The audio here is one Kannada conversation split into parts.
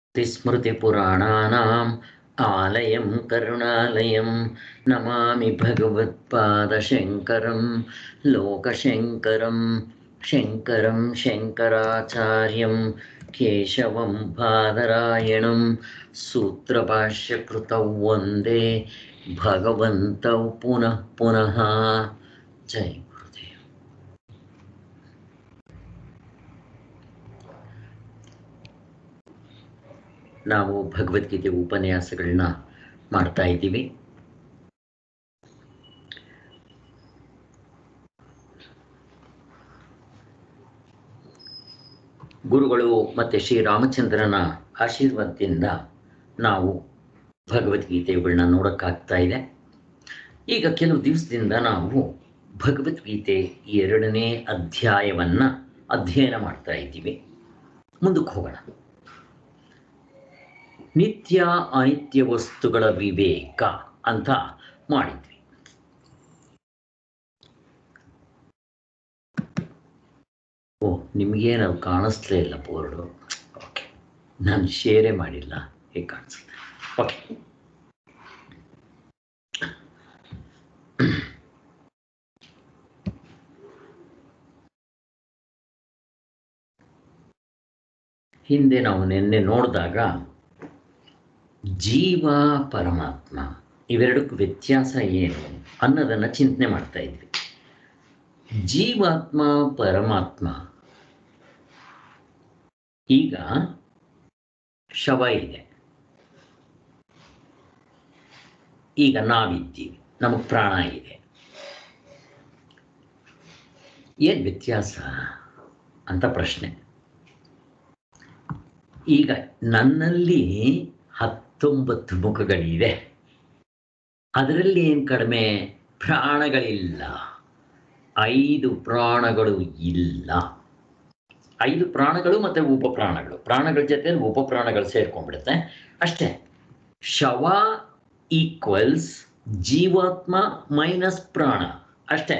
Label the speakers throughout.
Speaker 1: स्मृतिस्मृतिपुराणानाम् आलयं करुणालयं नमामि भगवत्पादशङ्करं लोकशङ्करं शङ्करं शङ्कराचार्यं केशवं बादरायणं सूत्रभाष्यकृतौ वन्दे भगवन्तौ पुनः पुनः जय गुरुदेव ನಾವು ಭಗವದ್ಗೀತೆ ಉಪನ್ಯಾಸಗಳನ್ನ ಮಾಡ್ತಾ ಇದ್ದೀವಿ ಗುರುಗಳು ಮತ್ತು ಶ್ರೀರಾಮಚಂದ್ರನ ಆಶೀರ್ವಾದದಿಂದ ನಾವು ಭಗವದ್ಗೀತೆಗಳನ್ನ ನೋಡೋಕ್ಕಾಗ್ತಾ ಇದೆ ಈಗ ಕೆಲವು ದಿವಸದಿಂದ ನಾವು ಭಗವದ್ಗೀತೆ ಎರಡನೇ ಅಧ್ಯಾಯವನ್ನ ಅಧ್ಯಯನ ಮಾಡ್ತಾ ಇದ್ದೀವಿ ಮುಂದಕ್ಕೆ ಹೋಗೋಣ ನಿತ್ಯ ಅನಿತ್ಯ ವಸ್ತುಗಳ ವಿವೇಕ ಅಂತ ಮಾಡಿದ್ವಿ ಓ ನಿಮಗೇನದು ಕಾಣಿಸ್ಲೇ ಇಲ್ಲ ಬೋರ್ಡು ಓಕೆ ನಾನು ಶೇರೇ ಮಾಡಿಲ್ಲ ಹೇಗೆ ಕಾಣಿಸುತ್ತೆ ಓಕೆ ಹಿಂದೆ ನಾವು ನಿನ್ನೆ ನೋಡಿದಾಗ ಜೀವ ಪರಮಾತ್ಮ ಇವೆರಡಕ್ಕೂ ವ್ಯತ್ಯಾಸ ಏನು ಅನ್ನೋದನ್ನು ಚಿಂತನೆ ಮಾಡ್ತಾ ಇದ್ವಿ ಜೀವಾತ್ಮ ಪರಮಾತ್ಮ ಈಗ ಶವ ಇದೆ ಈಗ ನಾವಿದ್ದೀವಿ ನಮಗೆ ಪ್ರಾಣ ಇದೆ ಏನು ವ್ಯತ್ಯಾಸ ಅಂತ ಪ್ರಶ್ನೆ ಈಗ ನನ್ನಲ್ಲಿ ಹತ್ತೊಂಬತ್ತು ಮುಖಗಳಿವೆ ಅದರಲ್ಲಿ ಏನು ಕಡಿಮೆ ಪ್ರಾಣಗಳಿಲ್ಲ ಐದು ಪ್ರಾಣಗಳು ಇಲ್ಲ ಐದು ಪ್ರಾಣಗಳು ಮತ್ತು ಉಪಪ್ರಾಣಗಳು ಪ್ರಾಣಗಳ ಜೊತೆ ಉಪಪ್ರಾಣಗಳು ಸೇರ್ಕೊಂಡ್ಬಿಡುತ್ತೆ ಅಷ್ಟೇ ಶವ ಈಕ್ವಲ್ಸ್ ಜೀವಾತ್ಮ ಮೈನಸ್ ಪ್ರಾಣ ಅಷ್ಟೇ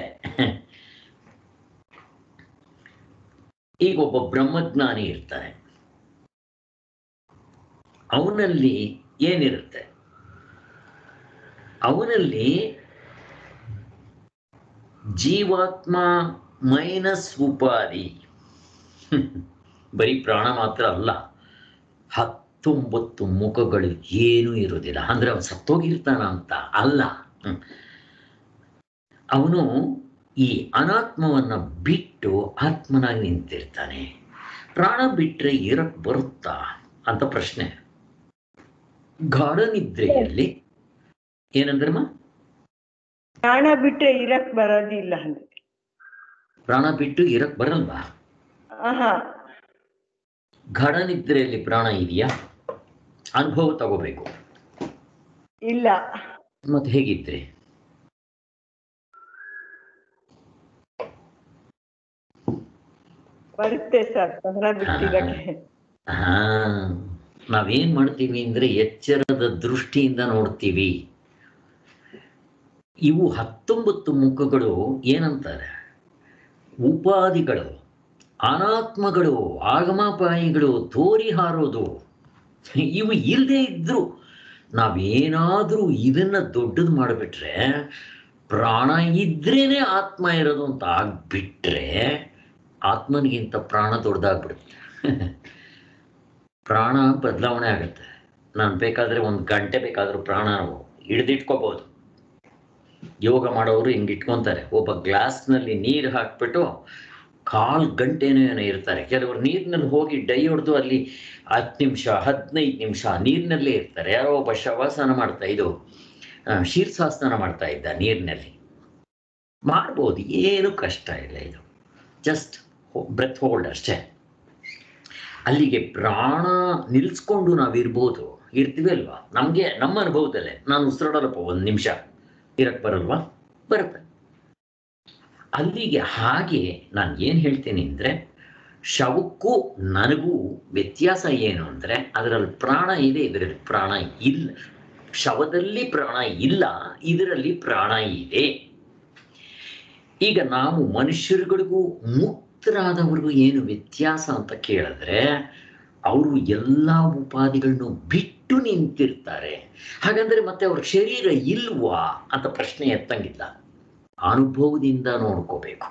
Speaker 1: ಈಗ ಒಬ್ಬ ಬ್ರಹ್ಮಜ್ಞಾನಿ ಇರ್ತಾನೆ ಅವನಲ್ಲಿ ಏನಿರುತ್ತೆ ಅವನಲ್ಲಿ ಜೀವಾತ್ಮ ಮೈನಸ್ ಉಪಾಧಿ ಬರೀ ಪ್ರಾಣ ಮಾತ್ರ ಅಲ್ಲ ಹತ್ತೊಂಬತ್ತು ಮುಖಗಳು ಏನೂ ಇರೋದಿಲ್ಲ ಅಂದ್ರೆ ಅವನು ಸತ್ತೋಗಿರ್ತಾನ ಅಂತ ಅಲ್ಲ ಅವನು ಈ ಅನಾತ್ಮವನ್ನ ಬಿಟ್ಟು ಆತ್ಮನಾಗಿ ನಿಂತಿರ್ತಾನೆ ಪ್ರಾಣ ಬಿಟ್ರೆ ಇರಕ್ ಬರುತ್ತಾ ಅಂತ ಪ್ರಶ್ನೆ ಗಾಢ ನಿದ್ರೆಯಲ್ಲಿ ಏನಂದ್ರಮ್ಮ
Speaker 2: ಪ್ರಾಣ ಬಿಟ್ರೆ ಇರಕ್ ಬರೋದಿಲ್ಲ ಅಂದ್ರೆ
Speaker 1: ಪ್ರಾಣ ಬಿಟ್ಟು ಇರಕ್ ಬರಲ್ವಾ
Speaker 2: ಆಹಾ
Speaker 1: ಗಾಢ ನಿದ್ರೆಯಲ್ಲಿ ಪ್ರಾಣ ಇದೆಯಾ ಅನುಭವ ತಗೋಬೇಕು
Speaker 2: ಇಲ್ಲ
Speaker 1: ಮತ್ತೆ ಹೇಗಿದ್ರೆ
Speaker 2: ಬರುತ್ತೆ ಸರ್ ಪ್ರಾಣ ಬಿಟ್ಟಿರಕ್ಕೆ
Speaker 1: ಹಾ ನಾವೇನ್ ಮಾಡ್ತೀವಿ ಅಂದ್ರೆ ಎಚ್ಚರದ ದೃಷ್ಟಿಯಿಂದ ನೋಡ್ತೀವಿ ಇವು ಹತ್ತೊಂಬತ್ತು ಮುಖಗಳು ಏನಂತಾರೆ ಉಪಾಧಿಗಳು ಅನಾತ್ಮಗಳು ಆಗಮಾಪಾಯಿಗಳು ತೋರಿ ಹಾರೋದು ಇವು ಇಲ್ಲದೆ ಇದ್ರು ನಾವೇನಾದ್ರೂ ಇದನ್ನ ದೊಡ್ಡದು ಮಾಡಿಬಿಟ್ರೆ ಪ್ರಾಣ ಇದ್ರೇನೆ ಆತ್ಮ ಇರೋದು ಅಂತ ಆಗ್ಬಿಟ್ರೆ ಆತ್ಮನಿಗಿಂತ ಪ್ರಾಣ ದೊಡ್ಡದಾಗ್ಬಿಡುತ್ತೆ ಪ್ರಾಣ ಬದಲಾವಣೆ ಆಗುತ್ತೆ ನಾನು ಬೇಕಾದ್ರೆ ಒಂದು ಗಂಟೆ ಬೇಕಾದ್ರೂ ಪ್ರಾಣ ಹಿಡ್ದಿಟ್ಕೋಬಹುದು ಯೋಗ ಮಾಡೋರು ಹಿಂಗೆ ಇಟ್ಕೊಂತಾರೆ ಒಬ್ಬ ಗ್ಲಾಸ್ನಲ್ಲಿ ನೀರು ಹಾಕ್ಬಿಟ್ಟು ಕಾಲು ಗಂಟೆನೋ ಏನೋ ಇರ್ತಾರೆ ಕೆಲವರು ನೀರಿನಲ್ಲಿ ಹೋಗಿ ಡೈ ಹೊಡೆದು ಅಲ್ಲಿ ಹತ್ತು ನಿಮಿಷ ಹದಿನೈದು ನಿಮಿಷ ನೀರಿನಲ್ಲೇ ಇರ್ತಾರೆ ಯಾರೋ ಒಬ್ಬ ಶವಾಸನ ಮಾಡ್ತಾ ಇದು ಆ, ಶೀರ್ಷಾಸನ ಮಾಡ್ತಾ ಇದ್ದ ನೀರಿನಲ್ಲಿ ಮಾಡ್ಬೋದು ಏನು ಕಷ್ಟ ಇಲ್ಲ ಇದು ಜಸ್ಟ್ ಬ್ರೆತ್ ಹೋಲ್ಡ್ ಅಷ್ಟೇ ಅಲ್ಲಿಗೆ ಪ್ರಾಣ ನಿಲ್ಲಿಸ್ಕೊಂಡು ನಾವಿರ್ಬೋದು ಇರ್ತೀವಿ ಅಲ್ವಾ ನಮಗೆ ನಮ್ಮ ಅನುಭವದಲ್ಲೇ ನಾನು ಉಸಿರಾಡಲ್ಲಪ್ಪ ಒಂದು ನಿಮಿಷ ಇರಕ್ಕೆ ಬರಲ್ವಾ ಬರುತ್ತೆ ಅಲ್ಲಿಗೆ ಹಾಗೆ ನಾನು ಏನು ಹೇಳ್ತೀನಿ ಅಂದರೆ ಶವಕ್ಕೂ ನನಗೂ ವ್ಯತ್ಯಾಸ ಏನು ಅಂದರೆ ಅದರಲ್ಲಿ ಪ್ರಾಣ ಇದೆ ಇದರಲ್ಲಿ ಪ್ರಾಣ ಇಲ್ಲ ಶವದಲ್ಲಿ ಪ್ರಾಣ ಇಲ್ಲ ಇದರಲ್ಲಿ ಪ್ರಾಣ ಇದೆ ಈಗ ನಾವು ಮನುಷ್ಯರುಗಳಿಗೂ ಮುಕ್ತರಾದವ್ರಿಗೂ ಏನು ವ್ಯತ್ಯಾಸ ಅಂತ ಕೇಳಿದ್ರೆ ಅವರು ಎಲ್ಲ ಉಪಾಧಿಗಳನ್ನು ಬಿಟ್ಟು ನಿಂತಿರ್ತಾರೆ ಹಾಗಂದ್ರೆ ಮತ್ತೆ ಅವ್ರ ಶರೀರ ಇಲ್ವಾ ಅಂತ ಪ್ರಶ್ನೆ ಎತ್ತಂಗಿಲ್ಲ ಅನುಭವದಿಂದ ನೋಡ್ಕೋಬೇಕು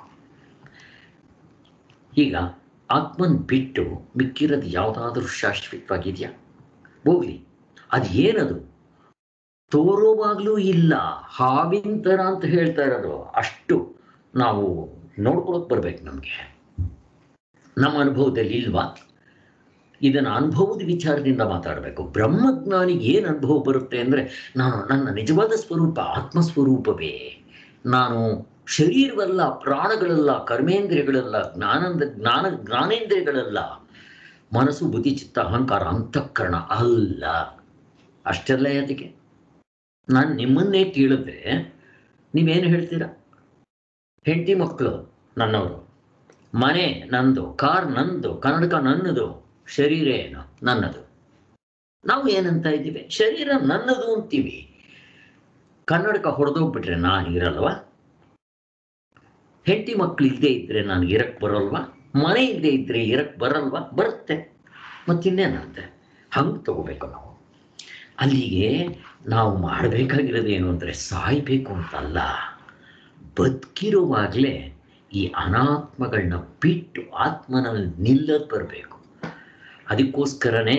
Speaker 1: ಈಗ ಆತ್ಮನ್ ಬಿಟ್ಟು ಮಿಕ್ಕಿರೋದು ಯಾವುದಾದ್ರೂ ಶಾಶ್ವತವಾಗಿದೆಯಾ ಹೋಗ್ಲಿ ಅದು ಏನದು ತೋರುವಾಗ್ಲೂ ಇಲ್ಲ ಹಾವಿನ ಥರ ಅಂತ ಹೇಳ್ತಾ ಇರೋದು ಅಷ್ಟು ನಾವು ನೋಡ್ಕೊಳಕ್ ಬರ್ಬೇಕು ನಮಗೆ ನಮ್ಮ ಅನುಭವದಲ್ಲಿ ಇಲ್ವಾ ಇದನ್ನು ಅನುಭವದ ವಿಚಾರದಿಂದ ಮಾತಾಡಬೇಕು ಬ್ರಹ್ಮಜ್ಞಾನಿಗೆ ಏನು ಅನುಭವ ಬರುತ್ತೆ ಅಂದರೆ ನಾನು ನನ್ನ ನಿಜವಾದ ಸ್ವರೂಪ ಆತ್ಮಸ್ವರೂಪವೇ ನಾನು ಶರೀರವಲ್ಲ ಪ್ರಾಣಗಳಲ್ಲ ಕರ್ಮೇಂದ್ರಿಯಗಳಲ್ಲ ಜ್ಞಾನಂದ ಜ್ಞಾನ ಜ್ಞಾನೇಂದ್ರಿಯಗಳಲ್ಲ ಮನಸ್ಸು ಬುದ್ಧಿ ಚಿತ್ತ ಅಹಂಕಾರ ಅಂತಃಕರಣ ಅಲ್ಲ ಅಷ್ಟೆಲ್ಲ ಯಾತಿಗೆ ನಾನು ನಿಮ್ಮನ್ನೇ ಕೇಳಿದ್ರೆ ನೀವೇನು ಹೇಳ್ತೀರಾ ಹೆಂಡತಿ ಮಕ್ಕಳು ನನ್ನವರು ಮನೆ ನಂದು ಕಾರ್ ನಂದು ಕನ್ನಡಕ ನನ್ನದು ಶರೀರ ಏನು ನನ್ನದು ನಾವು ಏನಂತ ಇದ್ದೀವಿ ಶರೀರ ನನ್ನದು ಅಂತೀವಿ ಕನ್ನಡಕ ಹೊಡೆದೋಗ್ಬಿಟ್ರೆ ನಾನು ಇರಲ್ವಾ ಹೆಂಡತಿ ಮಕ್ಳು ಇಲ್ಲದೆ ಇದ್ರೆ ನಾನು ಇರಕ್ ಬರಲ್ವಾ ಮನೆ ಇಲ್ಲದೆ ಇದ್ರೆ ಇರಕ್ ಬರಲ್ವಾ ಬರುತ್ತೆ ಮತ್ತಿನ್ನೇನಂತೆ ಹಂಗೆ ತಗೋಬೇಕು ನಾವು ಅಲ್ಲಿಗೆ ನಾವು ಮಾಡಬೇಕಾಗಿರೋದು ಏನು ಅಂದರೆ ಸಾಯ್ಬೇಕು ಅಂತಲ್ಲ ಬದುಕಿರುವಾಗಲೇ ಈ ಅನಾತ್ಮಗಳನ್ನ ಬಿಟ್ಟು ಆತ್ಮನಲ್ಲಿ ನಿಲ್ಲದ್ ಬರಬೇಕು ಅದಕ್ಕೋಸ್ಕರನೇ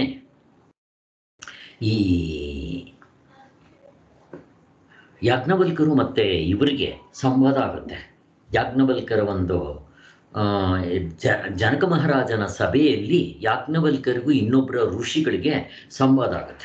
Speaker 1: ಈ ಯಾಜ್ಞವಲ್ಕರು ಮತ್ತೆ ಇವರಿಗೆ ಸಂವಾದ ಆಗುತ್ತೆ ಯಾಜ್ಞವಲ್ಕರ ಒಂದು ಆ, ಜ ಜನಕ ಮಹಾರಾಜನ ಸಭೆಯಲ್ಲಿ ಯಾಜ್ಞವಲ್ಕರಿಗೂ ಇನ್ನೊಬ್ಬರ ಋಷಿಗಳಿಗೆ ಸಂವಾದ ಆಗುತ್ತೆ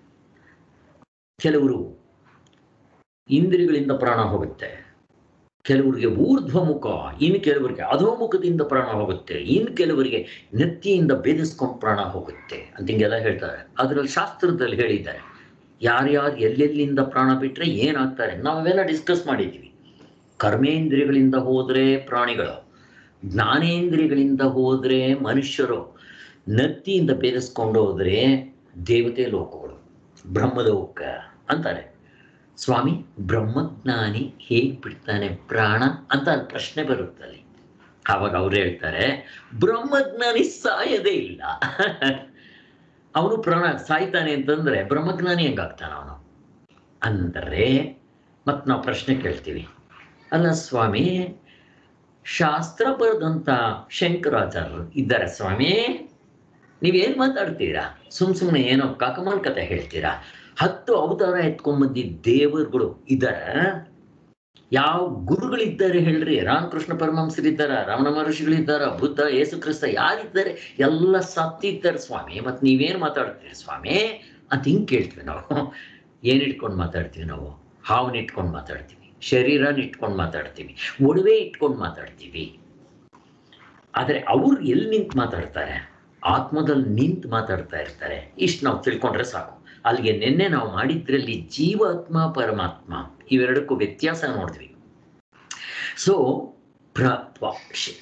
Speaker 1: ಕೆಲವರು ಇಂದ್ರಿಯಗಳಿಂದ ಪ್ರಾಣ ಹೋಗುತ್ತೆ ಕೆಲವರಿಗೆ ಊರ್ಧ್ವಮುಖ ಇನ್ನು ಕೆಲವರಿಗೆ ಅಧೋಮುಖದಿಂದ ಪ್ರಾಣ ಹೋಗುತ್ತೆ ಇನ್ನು ಕೆಲವರಿಗೆ ನೆತ್ತಿಯಿಂದ ಬೇಧಿಸ್ಕೊಂಡು ಪ್ರಾಣ ಹೋಗುತ್ತೆ ಅಂತ ಹಿಂಗೆಲ್ಲ ಹೇಳ್ತಾರೆ ಅದರಲ್ಲಿ ಶಾಸ್ತ್ರದಲ್ಲಿ ಹೇಳಿದ್ದಾರೆ ಯಾರ್ಯಾರು ಎಲ್ಲೆಲ್ಲಿಂದ ಪ್ರಾಣ ಬಿಟ್ಟರೆ ಏನಾಗ್ತಾರೆ ನಾವೆಲ್ಲ ಡಿಸ್ಕಸ್ ಮಾಡಿದ್ದೀವಿ ಕರ್ಮೇಂದ್ರಿಯಗಳಿಂದ ಹೋದರೆ ಪ್ರಾಣಿಗಳು ಜ್ಞಾನೇಂದ್ರಿಯಗಳಿಂದ ಹೋದರೆ ಮನುಷ್ಯರು ನತ್ತಿಯಿಂದ ಬೇಧಿಸ್ಕೊಂಡು ಹೋದರೆ ದೇವತೆ ಲೋಕಗಳು ಬ್ರಹ್ಮಲೋಕ ಅಂತಾರೆ ಸ್ವಾಮಿ ಬ್ರಹ್ಮಜ್ಞಾನಿ ಹೇಗೆ ಬಿಡ್ತಾನೆ ಪ್ರಾಣ ಅಂತ ಅಲ್ಲಿ ಪ್ರಶ್ನೆ ಬರುತ್ತೆ ಅಲ್ಲಿ ಆವಾಗ ಅವ್ರು ಹೇಳ್ತಾರೆ ಬ್ರಹ್ಮಜ್ಞಾನಿ ಸಾಯದೇ ಇಲ್ಲ ಅವನು ಪ್ರಾಣ ಸಾಯ್ತಾನೆ ಅಂತಂದ್ರೆ ಬ್ರಹ್ಮಜ್ಞಾನಿ ಹೆಂಗಾಗ್ತಾನ ಅವನು ಅಂದರೆ ಮತ್ತೆ ನಾವು ಪ್ರಶ್ನೆ ಕೇಳ್ತೀವಿ ಅಲ್ಲ ಸ್ವಾಮಿ ಶಾಸ್ತ್ರ ಬರೆದಂತ ಶಂಕರಾಚಾರ್ಯರು ಇದ್ದಾರೆ ಸ್ವಾಮಿ ನೀವೇನ್ ಮಾತಾಡ್ತೀರಾ ಸುಮ್ ಸುಮ್ಮನೆ ಏನೋ ಕಾಕಮಾನ್ ಕತೆ ಹೇಳ್ತೀರಾ ಹತ್ತು ಅವತಾರ ಎತ್ಕೊಂಬಂದಿದ್ದ ದೇವರುಗಳು ಇದ್ದಾರ ಯಾವ ಗುರುಗಳಿದ್ದಾರೆ ಹೇಳ್ರಿ ರಾಮಕೃಷ್ಣ ಪರಮಹಂಸರಿದ್ದಾರ ರಮಣ ಮಹರ್ಷಿಗಳಿದ್ದಾರ ಬುದ್ಧ ಯೇಸು ಕ್ರಿಸ್ತ ಯಾರಿದ್ದಾರೆ ಎಲ್ಲ ಸತ್ತಿದ್ದಾರೆ ಸ್ವಾಮಿ ಮತ್ತೆ ನೀವೇನ್ ಮಾತಾಡ್ತೀರಿ ಸ್ವಾಮಿ ಅಂತ ಹಿಂಗ್ ಕೇಳ್ತೀವಿ ನಾವು ಏನ್ ಇಟ್ಕೊಂಡು ಮಾತಾಡ್ತೀವಿ ನಾವು ಹಾವನ್ನ ಇಟ್ಕೊಂಡು ಮಾತಾಡ್ತೀವಿ ಶರೀರನ ಇಟ್ಕೊಂಡು ಮಾತಾಡ್ತೀವಿ ಒಡವೆ ಇಟ್ಕೊಂಡು ಮಾತಾಡ್ತೀವಿ ಆದ್ರೆ ಅವ್ರು ಎಲ್ಲಿ ನಿಂತು ಮಾತಾಡ್ತಾರೆ ಆತ್ಮದಲ್ಲಿ ನಿಂತು ಮಾತಾಡ್ತಾ ಇರ್ತಾರೆ ಇಷ್ಟು ನಾವು ತಿಳ್ಕೊಂಡ್ರೆ ಸಾಕು ಅಲ್ಲಿಗೆ ನಿನ್ನೆ ನಾವು ಮಾಡಿದ್ರಲ್ಲಿ ಜೀವಾತ್ಮ ಪರಮಾತ್ಮ ಇವೆರಡಕ್ಕೂ ವ್ಯತ್ಯಾಸ ನೋಡಿದ್ವಿ ಸೊ ಪ್ರ ಪ- ಶ್-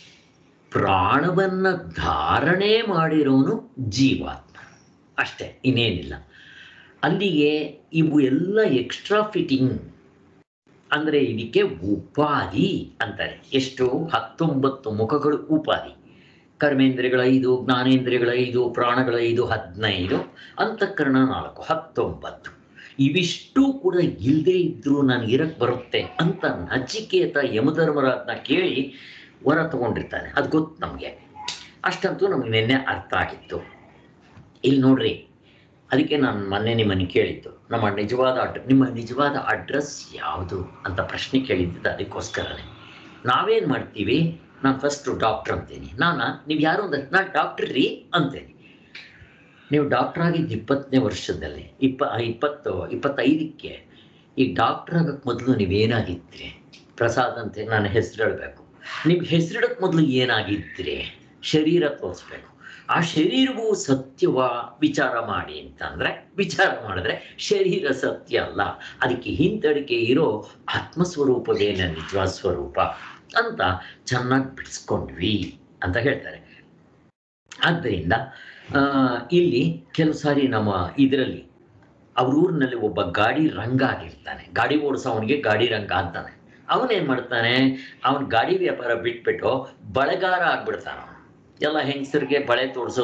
Speaker 1: ಪ್ರಾಣವನ್ನ ಧಾರಣೆ ಮಾಡಿರೋನು ಜೀವಾತ್ಮ ಅಷ್ಟೇ ಇನ್ನೇನಿಲ್ಲ ಅಲ್ಲಿಗೆ ಇವು ಎಲ್ಲ ಎಕ್ಸ್ಟ್ರಾ ಫಿಟ್ಟಿಂಗ್ ಅಂದ್ರೆ ಇದಕ್ಕೆ ಉಪಾಧಿ ಅಂತಾರೆ ಎಷ್ಟು ಹತ್ತೊಂಬತ್ತು ಮುಖಗಳು ಉಪಾಧಿ ಕರ್ಮೇಂದ್ರಿಯಗಳ ಐದು ಜ್ಞಾನೇಂದ್ರಿಯಗಳ ಐದು ಪ್ರಾಣಗಳ ಐದು ಹದಿನೈದು ಅಂತಃಕರಣ ನಾಲ್ಕು ಹತ್ತೊಂಬತ್ತು ಇವಿಷ್ಟು ಕೂಡ ಇಲ್ಲದೆ ಇದ್ರೂ ನಾನು ಇರಕ್ ಬರುತ್ತೆ ಅಂತ ನಚಿಕೇತ ಯಮಧರ್ಮರಾಜ್ನ ಕೇಳಿ ವರ ತಗೊಂಡಿರ್ತಾನೆ ಅದು ಗೊತ್ತು ನಮಗೆ ಅಷ್ಟಂತೂ ನಮಗೆ ನಿನ್ನೆ ಅರ್ಥ ಆಗಿತ್ತು ಇಲ್ಲಿ ನೋಡ್ರಿ ಅದಕ್ಕೆ ನಾನು ಮೊನ್ನೆ ನಿಮ್ಮನ್ನು ಕೇಳಿದ್ದು ನಮ್ಮ ನಿಜವಾದ ಅಡ್ ನಿಮ್ಮ ನಿಜವಾದ ಅಡ್ರೆಸ್ ಯಾವುದು ಅಂತ ಪ್ರಶ್ನೆ ಕೇಳಿದ್ದಿದ್ದು ಅದಕ್ಕೋಸ್ಕರನೇ ನಾವೇನು ಮಾಡ್ತೀವಿ ನಾನು ಫಸ್ಟು ಡಾಕ್ಟ್ರ್ ಅಂತೀನಿ ನಾನು ನೀವು ಯಾರು ಅಂದ್ರೆ ನಾನು ಡಾಕ್ಟ್ರ್ ರೀ ಅಂತೇನೆ ನೀವು ಡಾಕ್ಟರ್ ಆಗಿದ್ದು ಇಪ್ಪತ್ತನೇ ವರ್ಷದಲ್ಲಿ ಇಪ್ಪ ಇಪ್ಪತ್ತು ಇಪ್ಪತ್ತೈದಕ್ಕೆ ಈ ಡಾಕ್ಟರ್ ಆಗಕ್ಕೆ ಮೊದಲು ನೀವೇನಾಗಿದ್ರಿ ಪ್ರಸಾದ್ ಅಂತ ನಾನು ಹೆಸರು ಹೇಳಬೇಕು ನೀವು ಹೆಸರಿಡಕ್ಕೆ ಮೊದಲು ಏನಾಗಿದ್ರಿ ಶರೀರ ತೋರಿಸ್ಬೇಕು ಆ ಶರೀರವು ಸತ್ಯವ ವಿಚಾರ ಮಾಡಿ ಅಂತಂದ್ರೆ ವಿಚಾರ ಮಾಡಿದ್ರೆ ಶರೀರ ಸತ್ಯ ಅಲ್ಲ ಅದಕ್ಕೆ ಹಿಂತಡಿಕೆ ಇರೋ ಆತ್ಮಸ್ವರೂಪವೇ ನನ್ನ ನಿಜವಾದ ಸ್ವರೂಪ ಅಂತ ಚೆನ್ನಾಗಿ ಬಿಡಿಸ್ಕೊಂಡ್ವಿ ಅಂತ ಹೇಳ್ತಾರೆ ಆದ್ದರಿಂದ ಆ, ಇಲ್ಲಿ ಕೆಲವು ಸಾರಿ ನಮ್ಮ ಇದರಲ್ಲಿ ಅವ್ರ ಊರಿನಲ್ಲಿ ಒಬ್ಬ ಗಾಡಿ ರಂಗ ಆಗಿರ್ತಾನೆ ಗಾಡಿ ಓಡಿಸೋವನಿಗೆ ಗಾಡಿ ರಂಗ ಅಂತಾನೆ ಅವನೇನ್ ಮಾಡ್ತಾನೆ ಅವನ ಗಾಡಿ ವ್ಯಾಪಾರ ಬಿಟ್ಬಿಟ್ಟು ಬಳೆಗಾರ ಆಗ್ಬಿಡ್ತಾನ ಅವ್ನು. ಎಲ್ಲ ಹೆಂಗಸರಿಗೆ ಬಳೆ ತೋರಿಸೋದು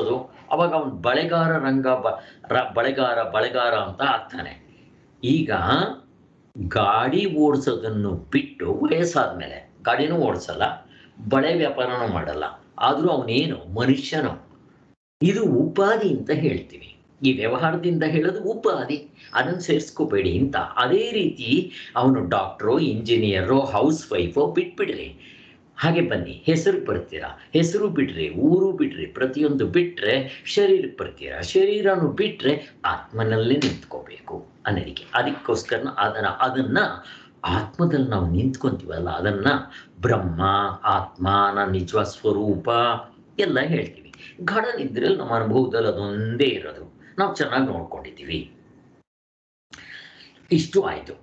Speaker 1: ಅವಾಗ ಅವನು ಬಳೆಗಾರ ರಂಗ ಬ ರ- ಬಳೆಗಾರ ಬಳೆಗಾರ ಅಂತ ಆಗ್ತಾನೆ ಈಗ ಗಾಡಿ ಓಡಿಸೋದನ್ನು ಬಿಟ್ಟು ವಯಸ್ಸಾದ್ಮೇಲೆ ಗಾಡಿನೂ ಓಡಿಸಲ್ಲ ಬಳೆ ವ್ಯಾಪಾರನೂ ಮಾಡಲ್ಲ ಆದರೂ ಅವನೇನು ಮನುಷ್ಯನು ಇದು ಉಪಾಧಿ ಅಂತ ಹೇಳ್ತೀವಿ ಈ ವ್ಯವಹಾರದಿಂದ ಹೇಳೋದು ಉಪಾಧಿ ಅದನ್ನು ಸೇರಿಸ್ಕೋಬೇಡಿ ಅಂತ ಅದೇ ರೀತಿ ಅವನು ಡಾಕ್ಟ್ರೋ ಇಂಜಿನಿಯರೋ ಹೌಸ್ ವೈಫೋ ಬಿಟ್ಬಿಡ್ರಿ ಹಾಗೆ ಬನ್ನಿ ಹೆಸರು ಬರ್ತೀರಾ ಹೆಸರು ಬಿಡ್ರಿ ಊರು ಬಿಡ್ರಿ ಪ್ರತಿಯೊಂದು ಬಿಟ್ರೆ ಶರೀರಕ್ಕೆ ಬರ್ತೀರಾ ಶರೀರನು ಬಿಟ್ರೆ ಆತ್ಮನಲ್ಲೇ ನಿಂತ್ಕೋಬೇಕು ಅನ್ನೋದಕ್ಕೆ ಅದಕ್ಕೋಸ್ಕರ ಅದನ್ನ ಅದನ್ನ ಆತ್ಮದಲ್ಲಿ ನಾವು ನಿಂತ್ಕೊಂತೀವಲ್ಲ ಅದನ್ನ ಬ್ರಹ್ಮ ಆತ್ಮ ನನ್ನ ನಿಜ ಸ್ವರೂಪ ಎಲ್ಲ ಹೇಳ್ತೀವಿ ಘಡ ನಿದ್ರೆಯಲ್ಲಿ ನಮ್ಮ ಅನುಭವದಲ್ಲಿ ಅದೊಂದೇ ಇರೋದು ನಾವು ಚೆನ್ನಾಗಿ ನೋಡ್ಕೊಂಡಿದ್ದೀವಿ ಇಷ್ಟು ಆಯ್ತು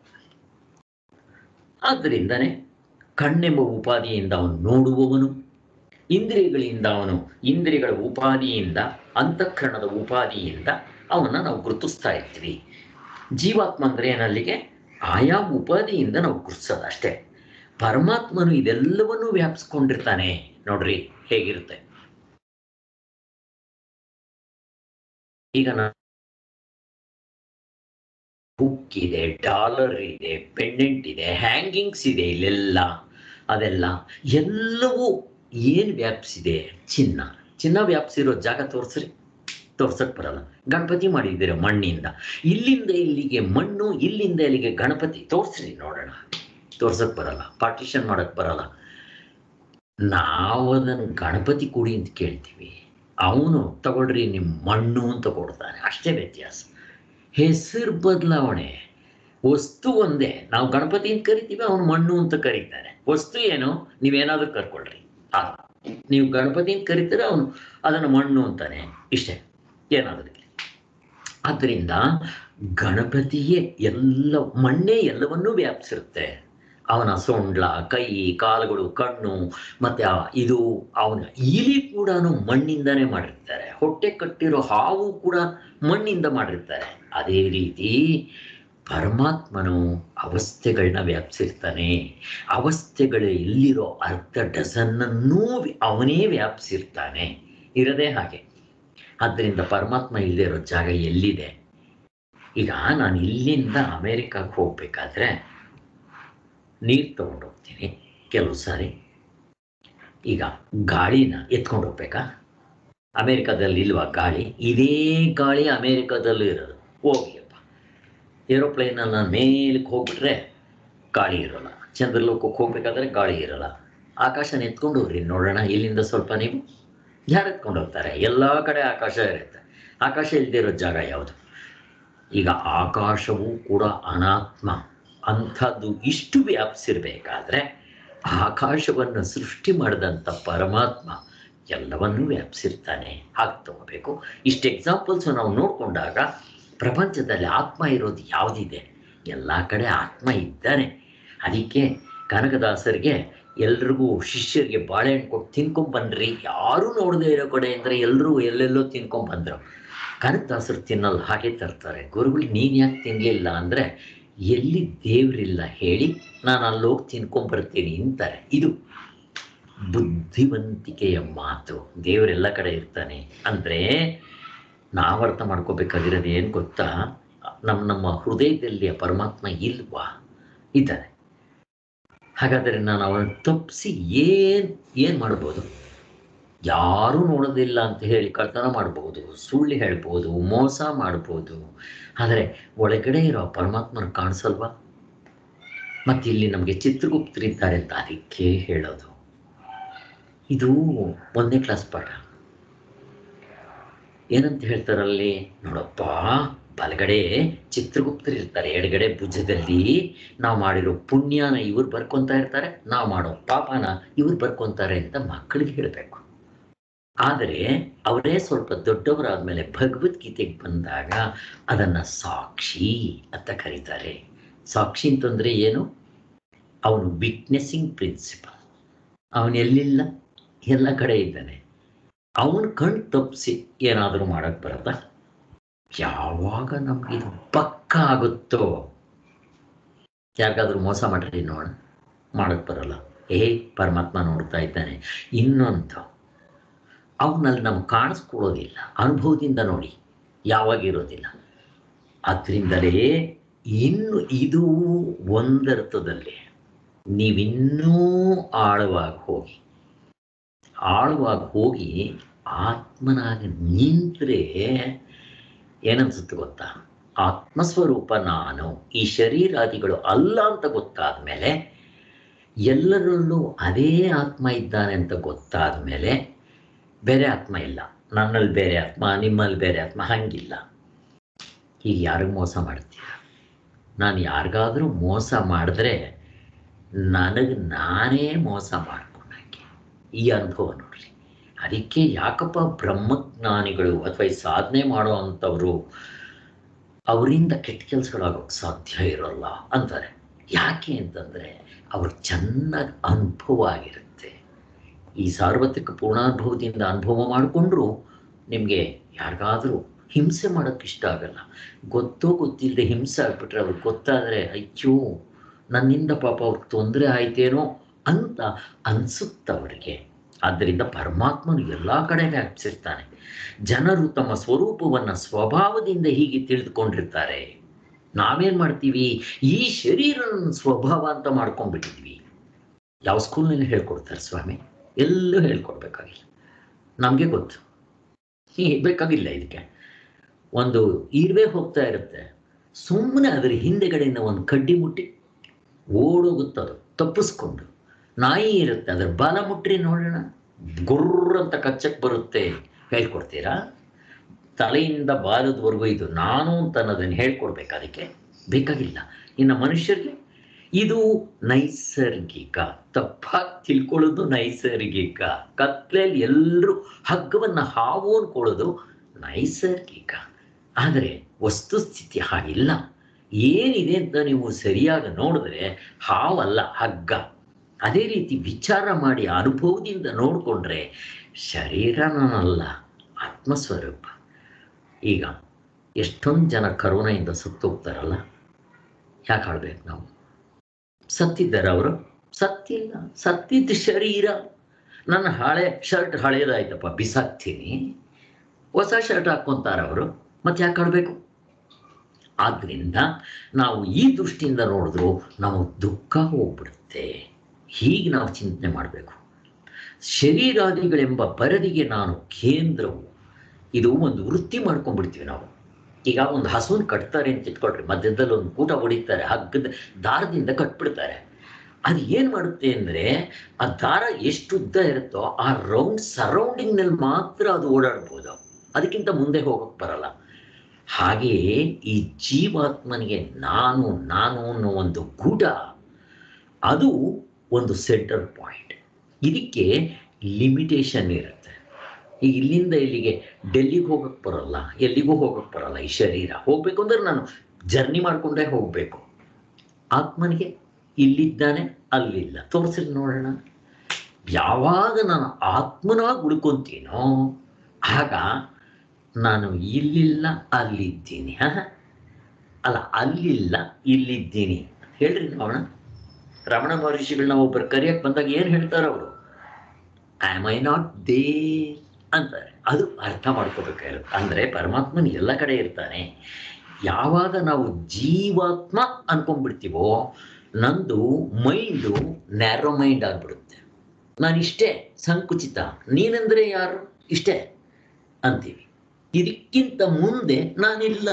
Speaker 1: ಆದ್ದರಿಂದನೇ ಕಣ್ಣೆಂಬ ಉಪಾಧಿಯಿಂದ ಅವನು ನೋಡುವವನು ಇಂದ್ರಿಯಗಳಿಂದ ಅವನು ಇಂದ್ರಿಯಗಳ ಉಪಾಧಿಯಿಂದ ಅಂತಃಕರಣದ ಉಪಾಧಿಯಿಂದ ಅವನ್ನ ನಾವು ಗುರುತಿಸ್ತಾ ಇರ್ತೀವಿ ಜೀವಾತ್ಮ ಅಂದ್ರೆ ಏನಲ್ಲಿಗೆ ಆಯಾ ಉಪಾಧಿಯಿಂದ ನಾವು ಗುರುತಿಸೋದು ಅಷ್ಟೇ ಪರಮಾತ್ಮನು ಇದೆಲ್ಲವನ್ನೂ ವ್ಯಾಪಿಸ್ಕೊಂಡಿರ್ತಾನೆ ನೋಡ್ರಿ ಹೇಗಿರುತ್ತೆ ಈಗ ನಾ ಬುಕ್ ಇದೆ ಡಾಲರ್ ಇದೆ ಪೆಂಡೆಂಟ್ ಇದೆ ಹ್ಯಾಂಗಿಂಗ್ಸ್ ಇದೆ ಇಲ್ಲೆಲ್ಲ ಅದೆಲ್ಲ ಎಲ್ಲವೂ ಏನು ವ್ಯಾಪಿಸಿದೆ ಚಿನ್ನ ಚಿನ್ನ ವ್ಯಾಪಿಸಿರೋ ಜಾಗ ತೋರಿಸ್ರಿ ತೋರ್ಸಕ್ ಬರಲ್ಲ ಗಣಪತಿ ಮಾಡಿದ್ದೀರ ಮಣ್ಣಿಂದ ಇಲ್ಲಿಂದ ಇಲ್ಲಿಗೆ ಮಣ್ಣು ಇಲ್ಲಿಂದ ಇಲ್ಲಿಗೆ ಗಣಪತಿ ತೋರಿಸ್ರಿ ನೋಡೋಣ ತೋರ್ಸಕ್ ಬರಲ್ಲ ಪಾರ್ಟಿಷನ್ ಮಾಡಕ್ ಬರಲ್ಲ ನಾವು ಅದನ್ನು ಗಣಪತಿ ಕೊಡಿ ಅಂತ ಕೇಳ್ತೀವಿ ಅವನು ತಗೊಳ್ರಿ ನಿಮ್ಮ ಮಣ್ಣು ಅಂತ ಕೊಡ್ತಾನೆ ಅಷ್ಟೇ ವ್ಯತ್ಯಾಸ ಹೆಸರು ಬದಲಾವಣೆ ವಸ್ತು ಒಂದೇ ನಾವು ಗಣಪತಿ ಅಂತ ಕರಿತೀವಿ ಅವನು ಮಣ್ಣು ಅಂತ ಕರೀತಾನೆ ವಸ್ತು ಏನು ನೀವೇನಾದ್ರೂ ಕರ್ಕೊಳ್ರಿ ಆ ನೀವು ಗಣಪತಿ ಅಂತ ಕರಿತೀರ ಅವನು ಅದನ್ನು ಮಣ್ಣು ಅಂತಾನೆ ಇಷ್ಟೇ ಏನಾದ್ರೂ ಇರ್ಲಿ. ಆದ್ದರಿಂದ ಗಣಪತಿಯೇ ಎಲ್ಲ ಮಣ್ಣೇ ಎಲ್ಲವನ್ನೂ ವ್ಯಾಪಿಸಿರುತ್ತೆ ಅವನ ಸೊಂಡ್ಲ ಕೈ ಕಾಲುಗಳು ಕಣ್ಣು ಮತ್ತೆ ಆ ಇದು ಅವನ ಇಲಿ ಕೂಡ ಮಣ್ಣಿಂದನೇ ಮಾಡಿರ್ತಾರೆ ಹೊಟ್ಟೆ ಕಟ್ಟಿರೋ ಹಾವು ಕೂಡ ಮಣ್ಣಿಂದ ಮಾಡಿರ್ತಾರೆ ಅದೇ ರೀತಿ ಪರಮಾತ್ಮನು ಅವಸ್ಥೆಗಳನ್ನ ವ್ಯಾಪಿಸಿರ್ತಾನೆ ಅವಸ್ಥೆಗಳು ಎಲ್ಲಿರೋ ಅರ್ಧ ಡಜನ್ನನ್ನೂ ಅವನೇ ವ್ಯಾಪಿಸಿರ್ತಾನೆ ಇರದೇ ಹಾಗೆ ಆದ್ದರಿಂದ ಪರಮಾತ್ಮ ಇಲ್ಲದೆ ಇರೋ ಜಾಗ ಎಲ್ಲಿದೆ ಈಗ ನಾನು ಇಲ್ಲಿಂದ ಅಮೇರಿಕಾಗೆ ಹೋಗ್ಬೇಕಾದ್ರೆ ನೀರು ತಗೊಂಡು ಹೋಗ್ತೀನಿ ಕೆಲವು ಸಾರಿ ಈಗ ಗಾಳಿನ ಎತ್ಕೊಂಡು ಹೋಗ್ಬೇಕಾ ಅಮೇರಿಕಾದಲ್ಲಿ ಇಲ್ವಾ ಗಾಳಿ ಇದೇ ಗಾಳಿ ಅಮೇರಿಕಾದಲ್ಲೂ ಇರೋದು ಹೋಗ್ಲಿಯಪ್ಪ ಏರೋಪ್ಲೇನಲ್ಲಿ ನಾನು ಮೇಲಕ್ಕೆ ಹೋಗ್ಬಿಟ್ರೆ ಗಾಳಿ ಇರೋಲ್ಲ ಚಂದ್ರಲೋಕಕ್ಕೆ ಹೋಗ್ಬೇಕಾದ್ರೆ ಗಾಳಿ ಇರಲ್ಲ ಆಕಾಶನ ಎತ್ಕೊಂಡು ಹೋಗ್ರಿ ನೋಡೋಣ ಇಲ್ಲಿಂದ ಸ್ವಲ್ಪ ನೀವು ಯಾರು ಎತ್ಕೊಂಡು ಹೋಗ್ತಾರೆ ಎಲ್ಲ ಕಡೆ ಆಕಾಶ ಇರುತ್ತೆ ಆಕಾಶ ಇಲ್ಲದೆ ಇರೋ ಜಾಗ ಯಾವುದು ಈಗ ಆಕಾಶವೂ ಕೂಡ ಅನಾತ್ಮ ಅಂಥದ್ದು ಇಷ್ಟು ವ್ಯಾಪಿಸಿರ್ಬೇಕಾದ್ರೆ ಆಕಾಶವನ್ನು ಸೃಷ್ಟಿ ಮಾಡಿದಂಥ ಪರಮಾತ್ಮ ಎಲ್ಲವನ್ನೂ ವ್ಯಾಪಿಸಿರ್ತಾನೆ ಹಾಗೆ ತಗೋಬೇಕು ಇಷ್ಟು ಎಕ್ಸಾಂಪಲ್ಸ್ ನಾವು ನೋಡಿಕೊಂಡಾಗ ಪ್ರಪಂಚದಲ್ಲಿ ಆತ್ಮ ಇರೋದು ಯಾವುದಿದೆ ಎಲ್ಲ ಕಡೆ ಆತ್ಮ ಇದ್ದಾನೆ ಅದಕ್ಕೆ ಕನಕದಾಸರಿಗೆ ಎಲ್ರಿಗೂ ಶಿಷ್ಯರಿಗೆ ಬಾಳೆಹಣ್ಣು ಕೊಟ್ಟು ತಿನ್ಕೊಂಡ್ ಬನ್ರಿ ಯಾರೂ ನೋಡದೇ ಇರೋ ಕಡೆ ಅಂದರೆ ಎಲ್ಲರೂ ಎಲ್ಲೆಲ್ಲೋ ತಿನ್ಕೊಂಡ್ ಬಂದರು ಕನಕದಾಸರು ತಿನ್ನಲ್ಲ ಹಾಗೆ ತರ್ತಾರೆ ಗುರುಗಳಿಗೆ ನೀನು ಯಾಕೆ ತಿನ್ನಲಿಲ್ಲ ಅಂದರೆ ಎಲ್ಲಿ ದೇವರಿಲ್ಲ ಹೇಳಿ ನಾನು ಅಲ್ಲೋಗಿ ತಿನ್ಕೊಂಬರ್ತೀನಿ ಅಂತಾರೆ ಇದು ಬುದ್ಧಿವಂತಿಕೆಯ ಮಾತು ದೇವರೆಲ್ಲ ಕಡೆ ಇರ್ತಾನೆ ಅಂದರೆ ನಾವು ಅರ್ಥ ಮಾಡ್ಕೋಬೇಕಾಗಿರೋದು ಏನು ಗೊತ್ತಾ ನಮ್ಮ ನಮ್ಮ ಹೃದಯದಲ್ಲಿ ಆ ಪರಮಾತ್ಮ ಇಲ್ವಾ ಇದ್ದಾನೆ ಹಾಗಾದರೆ ನಾನು ಅವನ ತಪ್ಪಿಸಿ ಏನು ಏನು ಮಾಡ್ಬೋದು ಯಾರೂ ನೋಡೋದಿಲ್ಲ ಅಂತ ಹೇಳಿ ಕಳ್ತನ ಮಾಡ್ಬೋದು ಸುಳ್ಳು ಹೇಳ್ಬೋದು ಮೋಸ ಮಾಡ್ಬೋದು ಆದರೆ ಒಳಗಡೆ ಇರೋ ಪರಮಾತ್ಮನ ಕಾಣಿಸಲ್ವಾ ಮತ್ತು ಇಲ್ಲಿ ನಮಗೆ ಚಿತ್ರಗುಪ್ತರಿದ್ದಾರೆ ಅಂತ ಅದಕ್ಕೆ ಹೇಳೋದು ಇದು ಒಂದನೇ ಕ್ಲಾಸ್ ಪಾಠ ಏನಂತ ಹೇಳ್ತಾರಲ್ಲಿ ನೋಡಪ್ಪ ಬಲಗಡೆ ಚಿತ್ರಗುಪ್ತರು ಇರ್ತಾರೆ ಎಡಗಡೆ ಭುಜದಲ್ಲಿ ನಾವು ಮಾಡಿರೋ ಪುಣ್ಯನ ಇವ್ರು ಬರ್ಕೊಂತ ಇರ್ತಾರೆ ನಾವು ಮಾಡೋ ಪಾಪನ ಇವ್ರು ಬರ್ಕೊಂತಾರೆ ಅಂತ ಮಕ್ಕಳಿಗೆ ಹೇಳಬೇಕು ಆದರೆ ಅವರೇ ಸ್ವಲ್ಪ ದೊಡ್ಡವರಾದ್ಮೇಲೆ ಭಗವದ್ಗೀತೆಗೆ ಬಂದಾಗ ಅದನ್ನ ಸಾಕ್ಷಿ ಅಂತ ಕರೀತಾರೆ ಸಾಕ್ಷಿ ಅಂತಂದ್ರೆ ಏನು ಅವನು ವಿಟ್ನೆಸ್ಸಿಂಗ್ ಪ್ರಿನ್ಸಿಪಲ್ ಅವನು ಎಲ್ಲಿಲ್ಲ ಎಲ್ಲ ಕಡೆ ಇದ್ದಾನೆ ಅವನ ಕಣ್ ತಪ್ಪಿಸಿ ಏನಾದರೂ ಮಾಡಕ್ ಬರತ್ತಾ ಯಾವಾಗ ನಮ್ಗೆ ಇದು ಪಕ್ಕ ಆಗುತ್ತೋ ಯಾರಿಗಾದ್ರೂ ಮೋಸ ಮಾಡ್ರಿ ನೋಡ ಮಾಡಕ್ ಬರಲ್ಲ ಏ ಪರಮಾತ್ಮ ನೋಡ್ತಾ ಇದ್ದಾನೆ ಇನ್ನೊಂದು ಅವನಲ್ಲಿ ನಮ್ಗೆ ಕಾಣಿಸ್ಕೊಳ್ಳೋದಿಲ್ಲ ಅನುಭವದಿಂದ ನೋಡಿ ಯಾವಾಗ ಇರೋದಿಲ್ಲ ಅದರಿಂದಲೇ ಇನ್ನು ಇದು ಒಂದರ್ಥದಲ್ಲಿ ನೀವಿನ್ನೂ ಆಳವಾಗಿ ಹೋಗಿ ಆಳವಾಗಿ ಹೋಗಿ ಆತ್ಮನಾಗಿ ನಿಂತರೆ ಏನನ್ಸುತ್ತೆ ಗೊತ್ತಾ ಆತ್ಮಸ್ವರೂಪ ನಾನು ಈ ಶರೀರಾದಿಗಳು ಅಲ್ಲ ಅಂತ ಗೊತ್ತಾದ ಮೇಲೆ ಎಲ್ಲರಲ್ಲೂ ಅದೇ ಆತ್ಮ ಇದ್ದಾನೆ ಅಂತ ಗೊತ್ತಾದ ಮೇಲೆ ಬೇರೆ ಆತ್ಮ ಇಲ್ಲ ನನ್ನಲ್ಲಿ ಬೇರೆ ಆತ್ಮ ನಿಮ್ಮಲ್ಲಿ ಬೇರೆ ಆತ್ಮ ಹಂಗಿಲ್ಲ ಈಗ ಯಾರಿಗೂ ಮೋಸ ಮಾಡ್ತೀರ ನಾನು ಯಾರಿಗಾದರೂ ಮೋಸ ಮಾಡಿದ್ರೆ ನನಗೆ ನಾನೇ ಮೋಸ ಮಾಡ್ಕೊಂಡಂಗೆ ಈ ಅನುಭವ ನೋಡ್ರಿ ಅದಕ್ಕೆ ಯಾಕಪ್ಪ ಬ್ರಹ್ಮಜ್ಞಾನಿಗಳು ಅಥವಾ ಈ ಸಾಧನೆ ಮಾಡೋ ಅಂಥವರು ಅವರಿಂದ ಕೆಟ್ಟ ಕೆಲಸಗಳಾಗೋಕ್ಕೆ ಸಾಧ್ಯ ಇರೋಲ್ಲ ಅಂತಾರೆ ಯಾಕೆ ಅಂತಂದರೆ ಅವ್ರು ಚೆನ್ನಾಗಿ ಅನುಭವ ಆಗಿರುತ್ತೆ ಈ ಸಾರ್ವತ್ರಿಕ ಪೂರ್ಣಾನುಭವದಿಂದ ಅನುಭವ ಮಾಡಿಕೊಂಡ್ರು ನಿಮಗೆ ಯಾರಿಗಾದರೂ ಹಿಂಸೆ ಮಾಡೋಕ್ಕೆ ಇಷ್ಟ ಆಗಲ್ಲ ಗೊತ್ತೋ ಗೊತ್ತಿಲ್ಲದೆ ಹಿಂಸೆ ಆಗ್ಬಿಟ್ರೆ ಅವ್ರಿಗೆ ಗೊತ್ತಾದರೆ ಅಯ್ಯೋ ನನ್ನಿಂದ ಪಾಪ ಅವ್ರಿಗೆ ತೊಂದರೆ ಆಯ್ತೇನೋ ಅಂತ ಅನಿಸುತ್ತೆ ಅವರಿಗೆ ಆದ್ದರಿಂದ ಪರಮಾತ್ಮನು ಎಲ್ಲ ಕಡೆ ವ್ಯಾಪಿಸಿರ್ತಾನೆ ಜನರು ತಮ್ಮ ಸ್ವರೂಪವನ್ನು ಸ್ವಭಾವದಿಂದ ಹೀಗೆ ತಿಳಿದುಕೊಂಡಿರ್ತಾರೆ ನಾವೇನು ಮಾಡ್ತೀವಿ ಈ ಶರೀರ ನನ್ನ ಸ್ವಭಾವ ಅಂತ ಮಾಡ್ಕೊಂಡ್ಬಿಟ್ಟಿದ್ವಿ ಯಾವ ಸ್ಕೂಲ್ನಲ್ಲಿ ಹೇಳ್ಕೊಡ್ತಾರೆ ಸ್ವಾಮಿ ಎಲ್ಲೂ ಹೇಳ್ಕೊಡ್ಬೇಕಾಗಿಲ್ಲ ನಮಗೆ ಗೊತ್ತು ಹೀ ಬೇಕಾಗಿಲ್ಲ ಇದಕ್ಕೆ ಒಂದು ಇರುವೆ ಹೋಗ್ತಾ ಇರುತ್ತೆ ಸುಮ್ಮನೆ ಅದರ ಹಿಂದೆಗಡೆಯಿಂದ ಒಂದು ಕಡ್ಡಿ ಮುಟ್ಟಿ ಓಡೋಗುತ್ತದು ತಪ್ಪಿಸ್ಕೊಂಡು ನಾಯಿ ಇರುತ್ತೆ ಅದರ ಬಾಲ ಮುಟ್ರಿ ನೋಡೋಣ ಗುರ್ರ ಅಂತ ಕಚ್ಚಕ್ಕೆ ಬರುತ್ತೆ ಹೇಳ್ಕೊಡ್ತೀರಾ ತಲೆಯಿಂದ ಬಾಲದವರೆಗೂ ಇದು ನಾನು ಅಂತ ಅನ್ನೋದನ್ನು ಹೇಳ್ಕೊಡ್ಬೇಕು ಅದಕ್ಕೆ ಬೇಕಾಗಿಲ್ಲ ಇನ್ನು ಮನುಷ್ಯರಿಗೆ ಇದು ನೈಸರ್ಗಿಕ ತಪ್ಪಾಗಿ ತಿಳ್ಕೊಳ್ಳೋದು ನೈಸರ್ಗಿಕ ಕತ್ಲೆಯಲ್ಲಿ ಎಲ್ಲರೂ ಹಗ್ಗವನ್ನು ಹಾವು ಅನ್ಕೊಳ್ಳೋದು ನೈಸರ್ಗಿಕ ಆದರೆ ವಸ್ತುಸ್ಥಿತಿ ಹಾಗಿಲ್ಲ ಏನಿದೆ ಅಂತ ನೀವು ಸರಿಯಾಗಿ ನೋಡಿದ್ರೆ ಹಾವಲ್ಲ ಹಗ್ಗ ಅದೇ ರೀತಿ ವಿಚಾರ ಮಾಡಿ ಅನುಭವದಿಂದ ನೋಡಿಕೊಂಡ್ರೆ ಶರೀರ ನಾನಲ್ಲ ಆತ್ಮಸ್ವರೂಪ ಈಗ ಎಷ್ಟೊಂದು ಜನ ಕರೋನಾಯಿಂದ ಸತ್ತೋಗ್ತಾರಲ್ಲ ಯಾಕೆ ಆಡ್ಬೇಕು ನಾವು ಸತ್ತಿದ್ದಾರೆ ಅವರು ಸತ್ತಿಲ್ಲ ಸತ್ತಿದ್ದ ಶರೀರ ನನ್ನ ಹಳೆ ಶರ್ಟ್ ಹಳೇದಾಯ್ತಪ್ಪ ಬಿಸಾಕ್ತೀನಿ ಹೊಸ ಶರ್ಟ್ ಹಾಕ್ಕೊಂತಾರೆ ಅವರು ಮತ್ತೆ ಯಾಕೆ ಆಡಬೇಕು ಆದ್ದರಿಂದ ನಾವು ಈ ದೃಷ್ಟಿಯಿಂದ ನೋಡಿದ್ರು ನಮಗೆ ದುಃಖ ಹೋಗ್ಬಿಡುತ್ತೆ ಹೀಗೆ ನಾವು ಚಿಂತನೆ ಮಾಡಬೇಕು ಶರೀರಾದಿಗಳೆಂಬ ಬರದಿಗೆ ನಾನು ಕೇಂದ್ರವು ಇದು ಒಂದು ವೃತ್ತಿ ಮಾಡ್ಕೊಂಡ್ಬಿಡ್ತೀವಿ ನಾವು ಈಗ ಒಂದು ಹಸುವನ್ನು ಕಟ್ತಾರೆ ಅಂತ ಇಟ್ಕೊಳ್ರಿ ಮಧ್ಯದಲ್ಲಿ ಒಂದು ಕೂಟ ಹೊಡಿತಾರೆ ಹಗ್ಗದ ದಾರದಿಂದ ಕಟ್ಬಿಡ್ತಾರೆ ಅದು ಏನು ಮಾಡುತ್ತೆ ಅಂದರೆ ಆ ದಾರ ಎಷ್ಟು ಉದ್ದ ಇರುತ್ತೋ ಆ ರೌಂಡ್ ಸರೌಂಡಿಂಗ್ನಲ್ಲಿ ಮಾತ್ರ ಅದು ಓಡಾಡ್ಬೋದು ಅದಕ್ಕಿಂತ ಮುಂದೆ ಹೋಗಕ್ಕೆ ಬರಲ್ಲ ಹಾಗೆಯೇ ಈ ಜೀವಾತ್ಮನಿಗೆ ನಾನು ನಾನು ಅನ್ನೋ ಒಂದು ಗೂಢ ಅದು ಒಂದು ಸೆಂಟರ್ ಪಾಯಿಂಟ್ ಇದಕ್ಕೆ ಲಿಮಿಟೇಷನ್ ಇರುತ್ತೆ ಈಗ ಇಲ್ಲಿಂದ ಇಲ್ಲಿಗೆ ಡೆಲ್ಲಿಗೆ ಹೋಗಕ್ಕೆ ಬರಲ್ಲ ಎಲ್ಲಿಗೂ ಹೋಗಕ್ಕೆ ಬರಲ್ಲ ಈ ಶರೀರ ಹೋಗ್ಬೇಕು ಅಂದ್ರೆ ನಾನು ಜರ್ನಿ ಮಾಡಿಕೊಂಡೇ ಹೋಗಬೇಕು ಆತ್ಮನಿಗೆ ಇಲ್ಲಿದ್ದಾನೆ ಅಲ್ಲಿಲ್ಲ ತೋರಿಸ್ರಿ ನೋಡೋಣ ಯಾವಾಗ ನಾನು ಆತ್ಮನಾಗಿ ಉಳ್ಕೊಂತೀನೋ ಆಗ ನಾನು ಇಲ್ಲಿಲ್ಲ ಅಲ್ಲಿದ್ದೀನಿ ಹ ಅಲ್ಲ ಅಲ್ಲಿಲ್ಲ ಇಲ್ಲಿದ್ದೀನಿ ಹೇಳ್ರಿ ನೋಡೋಣ ರಮಣ ಮಹರ್ಷಿಗಳನ್ನ ಒಬ್ಬರು ಕರೆಯಕ್ಕೆ ಬಂದಾಗ ಏನು ಹೇಳ್ತಾರೆ ಅವರು ಆಮ್ ಐ ನಾಟ್ ದೇ ಅಂತಾರೆ ಅದು ಅರ್ಥ ಮಾಡ್ಕೋಬೇಕಾಗಿರುತ್ತೆ ಅಂದರೆ ಪರಮಾತ್ಮನ ಎಲ್ಲ ಕಡೆ ಇರ್ತಾನೆ ಯಾವಾಗ ನಾವು ಜೀವಾತ್ಮ ಅನ್ಕೊಂಡ್ಬಿಡ್ತೀವೋ ನಂದು ಮೈಂಡು ನ್ಯಾರೋ ಮೈಂಡ್ ಆಗ್ಬಿಡುತ್ತೆ ನಾನಿಷ್ಟೇ ಸಂಕುಚಿತ ನೀನೆಂದರೆ ಯಾರು ಇಷ್ಟೇ ಅಂತೀವಿ ಇದಕ್ಕಿಂತ ಮುಂದೆ ನಾನಿಲ್ಲ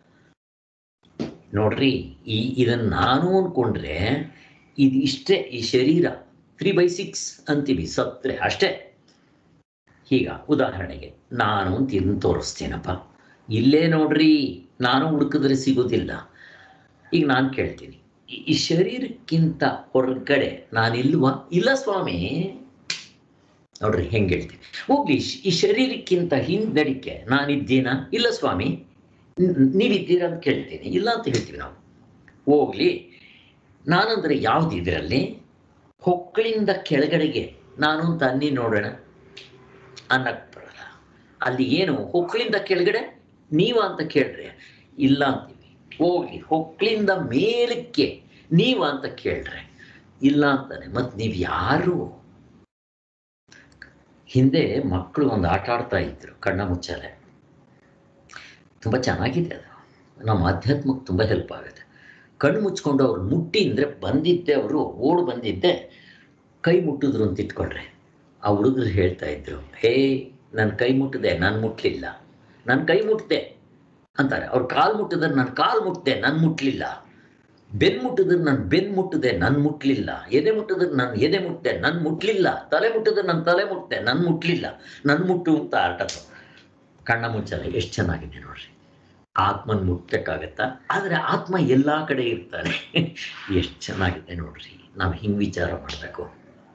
Speaker 1: ನೋಡ್ರಿ ಈ ಇದನ್ನು ನಾನು ಅಂದ್ಕೊಂಡ್ರೆ ಇದು ಇಷ್ಟೇ ಈ ಶರೀರ ತ್ರೀ ಬೈ ಸಿಕ್ಸ್ ಅಂತೀವಿ ಸತ್ರೆ ಅಷ್ಟೇ ಈಗ ಉದಾಹರಣೆಗೆ ನಾನು ತಿಂದು ತೋರಿಸ್ತೀನಪ್ಪ ಇಲ್ಲೇ ನೋಡ್ರಿ ನಾನು ಹುಡುಕಿದ್ರೆ ಸಿಗೋದಿಲ್ಲ ಈಗ ನಾನು ಕೇಳ್ತೀನಿ ಈ- ಈ ಶರೀರಕ್ಕಿಂತ ಹೊರಗಡೆ ನಾನಿಲ್ವಾ ಇಲ್ಲ ಸ್ವಾಮಿ ನೋಡ್ರಿ ಹೆಂಗೆ ಹೇಳ್ತೀನಿ ಹೋಗ್ಲಿ ಶ್- ಈ ಶರೀರಕ್ಕಿಂತ ಹಿಂದಡಿಕೆ ನಾನಿದ್ದೀನಾ ಇಲ್ಲ ಸ್ವಾಮಿ ನ್- ನೀವಿದ್ದೀರಾ ಅಂತ ಕೇಳ್ತೀನಿ ಇಲ್ಲ ಅಂತ ಹೇಳ್ತೀವಿ ನಾವು ಹೋಗ್ಲಿ ನಾನಂದ್ರೆ ಯಾವ್ದು ಇದರಲ್ಲಿ ಹೊಕ್ಕಳಿಂದ ಕೆಳಗಡೆಗೆ ನಾನು ಅಂತ ಅನ್ನಿ ನೋಡೋಣ ಅನ್ನಕ್ಕೆ ಬರಲ್ಲ ಅಲ್ಲಿ ಏನು ಹೊಕ್ಕಳಿಂದ ಕೆಳಗಡೆ ನೀವ ಅಂತ ಕೇಳ್ರಿ ಇಲ್ಲ ಅಂತೀವಿ ಹೋಗ್ಲಿ ಹೊಕ್ಕಳಿಂದ ಮೇಲಕ್ಕೆ ನೀವ ಅಂತ ಕೇಳ್ರೆ ಇಲ್ಲ ಅಂತಾನೆ ಮತ್ತೆ ನೀವು ಯಾರು ಹಿಂದೆ ಮಕ್ಕಳು ಒಂದು ಆಟ ಆಡ್ತಾ ಇದ್ರು ಕಣ್ಣ ಮುಚ್ಚಾಲೆ ತುಂಬ ಚೆನ್ನಾಗಿದೆ ಅದು ನಮ್ಮ ಆಧ್ಯಾತ್ಮಕ್ಕೆ ತುಂಬ ಹೆಲ್ಪ್ ಆಗುತ್ತೆ ಕಣ್ಣು ಮುಚ್ಕೊಂಡು ಅವ್ರು ಮುಟ್ಟಿ ಅಂದರೆ ಬಂದಿದ್ದೆ ಅವರು ಓಡ್ ಬಂದಿದ್ದೆ ಕೈ ಮುಟ್ಟಿದ್ರು ಅಂತ ಇಟ್ಕೊಂಡ್ರೆ ಆ ಹುಡುಗರು ಹೇಳ್ತಾ ಇದ್ರು ಹೇ ನನ್ನ ಕೈ ಮುಟ್ಟಿದೆ ನಾನು ಮುಟ್ಲಿಲ್ಲ ನನ್ನ ಕೈ ಮುಟ್ಟಿದೆ ಅಂತಾರೆ ಅವ್ರು ಕಾಲು ಮುಟ್ಟಿದ್ರೆ ನಾನು ಕಾಲು ಮುಟ್ಟಿದೆ ನಾನು ಮುಟ್ಲಿಲ್ಲ ಬೆನ್ ಮುಟ್ಟಿದ್ರೆ ನಾನು ಬೆನ್ ಮುಟ್ಟಿದೆ ನಾನು ಮುಟ್ಲಿಲ್ಲ ಎದೆ ಮುಟ್ಟಿದ್ರೆ ನಾನು ಎದೆ ಮುಟ್ಟಿದೆ ನಾನು ಮುಟ್ಲಿಲ್ಲ ತಲೆ ಮುಟ್ಟಿದ್ರೆ ನಾನು ತಲೆ ಮುಟ್ಟಿದೆ ನಾನು ಮುಟ್ಲಿಲ್ಲ ನನ್ನ ಮುಟ್ಟು ಅಂತ ಆಟದ್ದು ಕಣ್ಣ ಮುಚ್ಚಲ್ಲ ಎಷ್ಟು ಚೆನ್ನಾಗಿದೆ ನೋಡ್ರಿ ಆತ್ಮನ್ ಮುಟ್ಟಕ್ಕಾಗತ್ತಾ ಆದರೆ ಆತ್ಮ ಎಲ್ಲ ಕಡೆ ಇರ್ತಾನೆ ಎಷ್ಟು ಚೆನ್ನಾಗಿದೆ ನೋಡ್ರಿ ನಾವು ಹಿಂಗೆ ವಿಚಾರ ಮಾಡಬೇಕು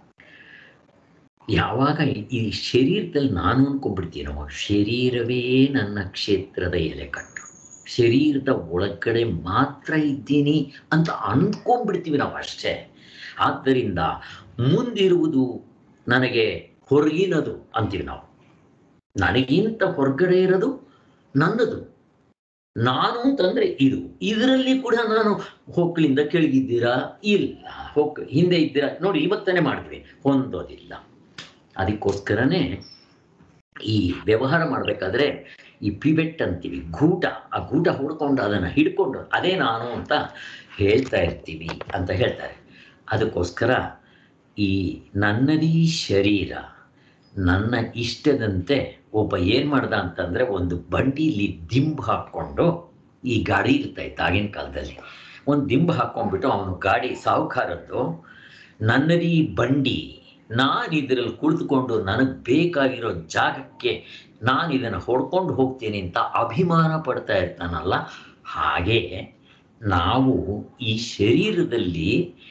Speaker 1: ಯಾವಾಗ ಈ- ಈ ಶರೀರದಲ್ಲಿ ನಾನು ಅನ್ಕೊಂಡ್ಬಿಡ್ತೀನೋ ಶರೀರವೇ ನನ್ನ ಕ್ಷೇತ್ರದ ಎಲೆ ಕಟ್ಟು ಶರೀರದ ಒಳಗಡೆ ಮಾತ್ರ ಇದ್ದೀನಿ ಅಂತ ಅಂದ್ಕೊಂಡ್ಬಿಡ್ತೀವಿ ನಾವು ಅಷ್ಟೇ ಆದ್ದರಿಂದ ಮುಂದಿರುವುದು ನನಗೆ ಹೊರಗಿನದು ಅಂತೀವಿ ನಾವು ನನಗಿಂತ ಹೊರಗಡೆ ಇರೋದು ನನ್ನದು ನಾನು ಅಂತಂದ್ರೆ ಇದು ಇದರಲ್ಲಿ ಕೂಡ ನಾನು ಹೊಕ್ಕಳಿಂದ ಕೆಳಗಿದ್ದೀರಾ ಇಲ್ಲ ಹೊಕ್ ಹಿಂದೆ ಇದ್ದೀರಾ ನೋಡಿ ಇವತ್ತನೇ ಮಾಡಿದ್ವಿ ಹೊಂದೋದಿಲ್ಲ ಅದಕ್ಕೋಸ್ಕರನೇ ಈ ವ್ಯವಹಾರ ಮಾಡಬೇಕಾದ್ರೆ ಈ ಪಿವೆಟ್ ಅಂತೀವಿ ಗೂಟ ಆ ಗೂಟ ಹುಡ್ಕೊಂಡು ಅದನ್ನು ಹಿಡ್ಕೊಂಡು ಅದೇ ನಾನು ಅಂತ ಹೇಳ್ತಾ ಇರ್ತೀವಿ ಅಂತ ಹೇಳ್ತಾರೆ ಅದಕ್ಕೋಸ್ಕರ ಈ ನನ್ನದೀ ಶರೀರ ನನ್ನ ಇಷ್ಟದಂತೆ ಒಬ್ಬ ಏನು ಮಾಡ್ದ ಅಂತಂದರೆ ಒಂದು ಬಂಡಿಲಿ ದಿಂಬು ಹಾಕ್ಕೊಂಡು ಈ ಗಾಡಿ ಇರ್ತಾ ಇತ್ತು ಆಗಿನ ಕಾಲದಲ್ಲಿ ಒಂದು ದಿಂಬು ಹಾಕ್ಕೊಂಡ್ಬಿಟ್ಟು ಅವನು ಗಾಡಿ ಸಾಹುಕಾರದ್ದು ನನ್ನದೀ ಬಂಡಿ ನಾನು ಇದರಲ್ಲಿ ಕುಳಿತುಕೊಂಡು ನನಗೆ ಬೇಕಾಗಿರೋ ಜಾಗಕ್ಕೆ ನಾನು ಇದನ್ನು ಹೊಡ್ಕೊಂಡು ಹೋಗ್ತೀನಿ ಅಂತ ಅಭಿಮಾನ ಪಡ್ತಾ ಇರ್ತಾನಲ್ಲ ಹಾಗೆ ನಾವು ಈ ಶರೀರದಲ್ಲಿ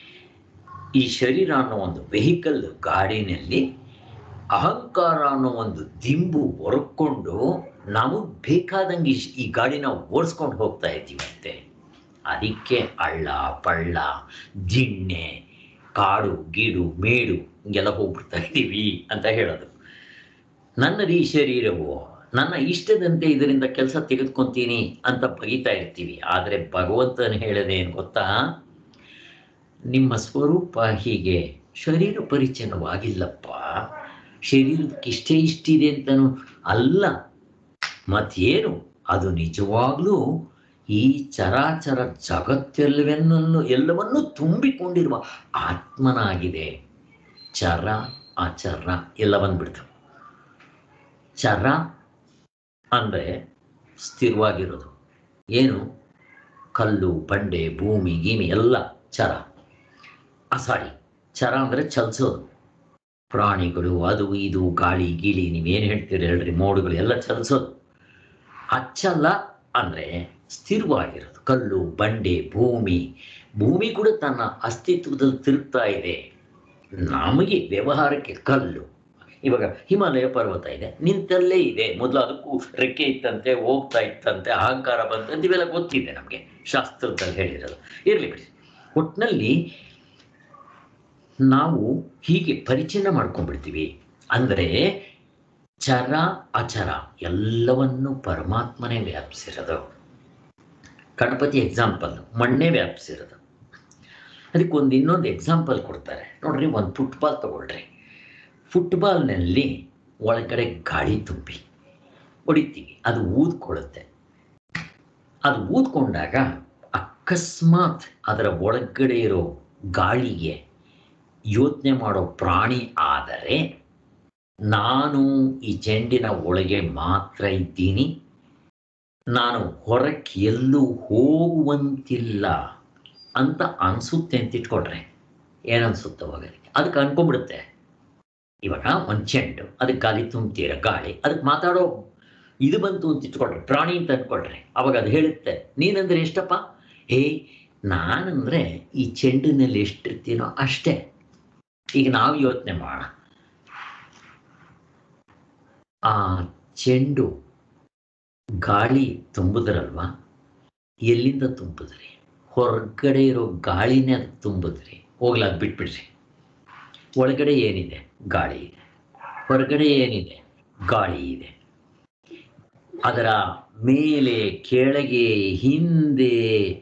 Speaker 1: ಈ ಶರೀರ ಅನ್ನೋ ಒಂದು ವೆಹಿಕಲ್ ಗಾಡಿನಲ್ಲಿ ಅಹಂಕಾರ ಅನ್ನೋ ಒಂದು ದಿಂಬು ಹೊರ್ಕೊಂಡು ನಮಗೆ ಬೇಕಾದಂಗೆ ಈ- ಈ ಗಾಡಿನ ಓಡಿಸ್ಕೊಂಡು ಹೋಗ್ತಾ ಇದ್ದೀವಂತೆ ಅದಕ್ಕೆ ಹಳ್ಳ ಪಳ್ಳ ಜಿಣ್ಣೆ ಕಾಡು ಗೀಡು ಮೇಡು ಹಿಂಗೆಲ್ಲ ಹೋಗ್ಬಿಡ್ತಾ ಇದ್ದೀವಿ ಅಂತ ಹೇಳೋದು ನನ್ನದು ಈ ಶರೀರವು ನನ್ನ ಇಷ್ಟದಂತೆ ಇದರಿಂದ ಕೆಲಸ ತೆಗೆದುಕೊಂತೀನಿ ಅಂತ ಬಗಿತಾ ಇರ್ತೀವಿ ಆದರೆ ಭಗವಂತನ ಹೇಳೋದೇನು ಗೊತ್ತಾ ನಿಮ್ಮ ಸ್ವರೂಪ ಹೀಗೆ ಶರೀರ ಪರಿಚಯವಾಗಿಲ್ಲಪ್ಪ ಶರೀರಕ್ಕೆ ಇಷ್ಟೇ ಇಷ್ಟಿದೆ ಅಂತನೂ ಅಲ್ಲ ಮತ್ತೇನು ಅದು ನಿಜವಾಗ್ಲೂ ಈ ಚರಾಚರ ಜಗತ್ತೆಲ್ಲವನ್ನೂ ಎಲ್ಲವನ್ನೂ ತುಂಬಿಕೊಂಡಿರುವ ಆತ್ಮನಾಗಿದೆ ಚರ ಅಚರ ಎಲ್ಲ ಬಂದ್ಬಿಡ್ತು ಚರ ಅಂದರೆ ಸ್ಥಿರವಾಗಿರೋದು ಏನು ಕಲ್ಲು ಬಂಡೆ ಭೂಮಿ ಗೀಮಿ ಎಲ್ಲ ಚರ ಸಾರಿ ಚರ ಅಂದರೆ ಚಲಿಸೋದು ಪ್ರಾಣಿಗಳು ಅದು ಇದು ಗಾಳಿ ಗೀಳಿ ನೀವೇನು ಹೇಳ್ತೀರಿ ಹೇಳ್ರಿ ಮೋಡುಗಳು ಎಲ್ಲ ಚಲಿಸೋದು ಅಚ್ಚಲ್ಲ ಅಂದರೆ ಸ್ಥಿರವಾಗಿರೋದು ಕಲ್ಲು ಬಂಡೆ ಭೂಮಿ ಭೂಮಿ ಕೂಡ ತನ್ನ ಅಸ್ತಿತ್ವದಲ್ಲಿ ತಿರುಗ್ತಾ ಇದೆ ನಮಗೆ ವ್ಯವಹಾರಕ್ಕೆ ಕಲ್ಲು ಇವಾಗ ಹಿಮಾಲಯ ಪರ್ವತ ಇದೆ ನಿಂತಲ್ಲೇ ಇದೆ ಮೊದಲು ಅದಕ್ಕೂ ರೆಕ್ಕೆ ಇತ್ತಂತೆ ಹೋಗ್ತಾ ಇತ್ತಂತೆ ಅಹಂಕಾರ ಬಂತಂತೆ ಇವೆಲ್ಲ ಗೊತ್ತಿದೆ ನಮಗೆ ಶಾಸ್ತ್ರದಲ್ಲಿ ಹೇಳಿರೋದು ಇರಲಿ ಬಿಡಿ ಒಟ್ಟಿನಲ್ಲಿ ನಾವು ಹೀಗೆ ಪರಿಚಯ ಮಾಡ್ಕೊಂಡ್ಬಿಡ್ತೀವಿ ಅಂದರೆ ಚರ ಅಚರ ಎಲ್ಲವನ್ನು ಪರಮಾತ್ಮನೇ ವ್ಯಾಪಿಸಿರೋದು ಗಣಪತಿ ಎಕ್ಸಾಂಪಲ್ ಮಣ್ಣೇ ವ್ಯಾಪಿಸಿರೋದು ಅದಕ್ಕೆ ಒಂದು ಇನ್ನೊಂದು ಎಕ್ಸಾಂಪಲ್ ಕೊಡ್ತಾರೆ ನೋಡ್ರಿ ಒಂದು ಫುಟ್ಬಾಲ್ ತಗೊಳ್ರಿ ಫುಟ್ಬಾಲ್ನಲ್ಲಿ ಒಳಗಡೆ ಗಾಳಿ ತುಂಬಿ ಹೊಡಿತೀವಿ ಅದು ಊದ್ಕೊಳ್ಳುತ್ತೆ ಅದು ಊದ್ಕೊಂಡಾಗ ಅಕಸ್ಮಾತ್ ಅದರ ಒಳಗಡೆ ಇರೋ ಗಾಳಿಗೆ ಯೋಚನೆ ಮಾಡೋ ಪ್ರಾಣಿ ಆದರೆ ನಾನು ಈ ಚೆಂಡಿನ ಒಳಗೆ ಮಾತ್ರ ಇದ್ದೀನಿ ನಾನು ಹೊರಕ್ಕೆ ಎಲ್ಲೂ ಹೋಗುವಂತಿಲ್ಲ ಅಂತ ಅನಿಸುತ್ತೆ ಅಂತ ಇಟ್ಕೊಟ್ರೆ ಏನನ್ಸುತ್ತೆ ಅವಾಗ ಅದಕ್ಕೆ ಅನ್ಕೊಂಡ್ಬಿಡುತ್ತೆ ಇವಾಗ ಒಂದು ಚೆಂಡು ಅದಕ್ಕೆ ಗಾಳಿ ತುಂಬ್ತೀರ ಗಾಳಿ ಅದಕ್ಕೆ ಮಾತಾಡೋ ಇದು ಬಂತು ಅಂತ ಇಟ್ಕೊಳ್ರಿ ಪ್ರಾಣಿ ಅಂತ ಅನ್ಕೊಳ್ರಿ ಅವಾಗ ಅದು ಹೇಳುತ್ತೆ ನೀನಂದ್ರೆ ಎಷ್ಟಪ್ಪ ಹೇ ನಾನಂದ್ರೆ ಈ ಚೆಂಡಿನಲ್ಲಿ ಎಷ್ಟಿರ್ತೀನೋ ಅಷ್ಟೇ ಈಗ ನಾವು ಯೋಚನೆ ಮಾಡೋಣ ಆ ಚೆಂಡು ಗಾಳಿ ತುಂಬಿದ್ರಲ್ವಾ ಎಲ್ಲಿಂದ ತುಂಬಿದ್ರಿ ಹೊರಗಡೆ ಇರೋ ಗಾಳಿನೇ ಅದಕ್ಕೆ ತುಂಬಿದ್ರಿ ಹೋಗ್ಲ ಅದು ಬಿಟ್ಬಿಡ್ರಿ ಒಳಗಡೆ ಏನಿದೆ ಗಾಳಿ ಇದೆ ಹೊರಗಡೆ ಏನಿದೆ ಗಾಳಿ ಇದೆ ಅದರ ಮೇಲೆ ಕೆಳಗೆ ಹಿಂದೆ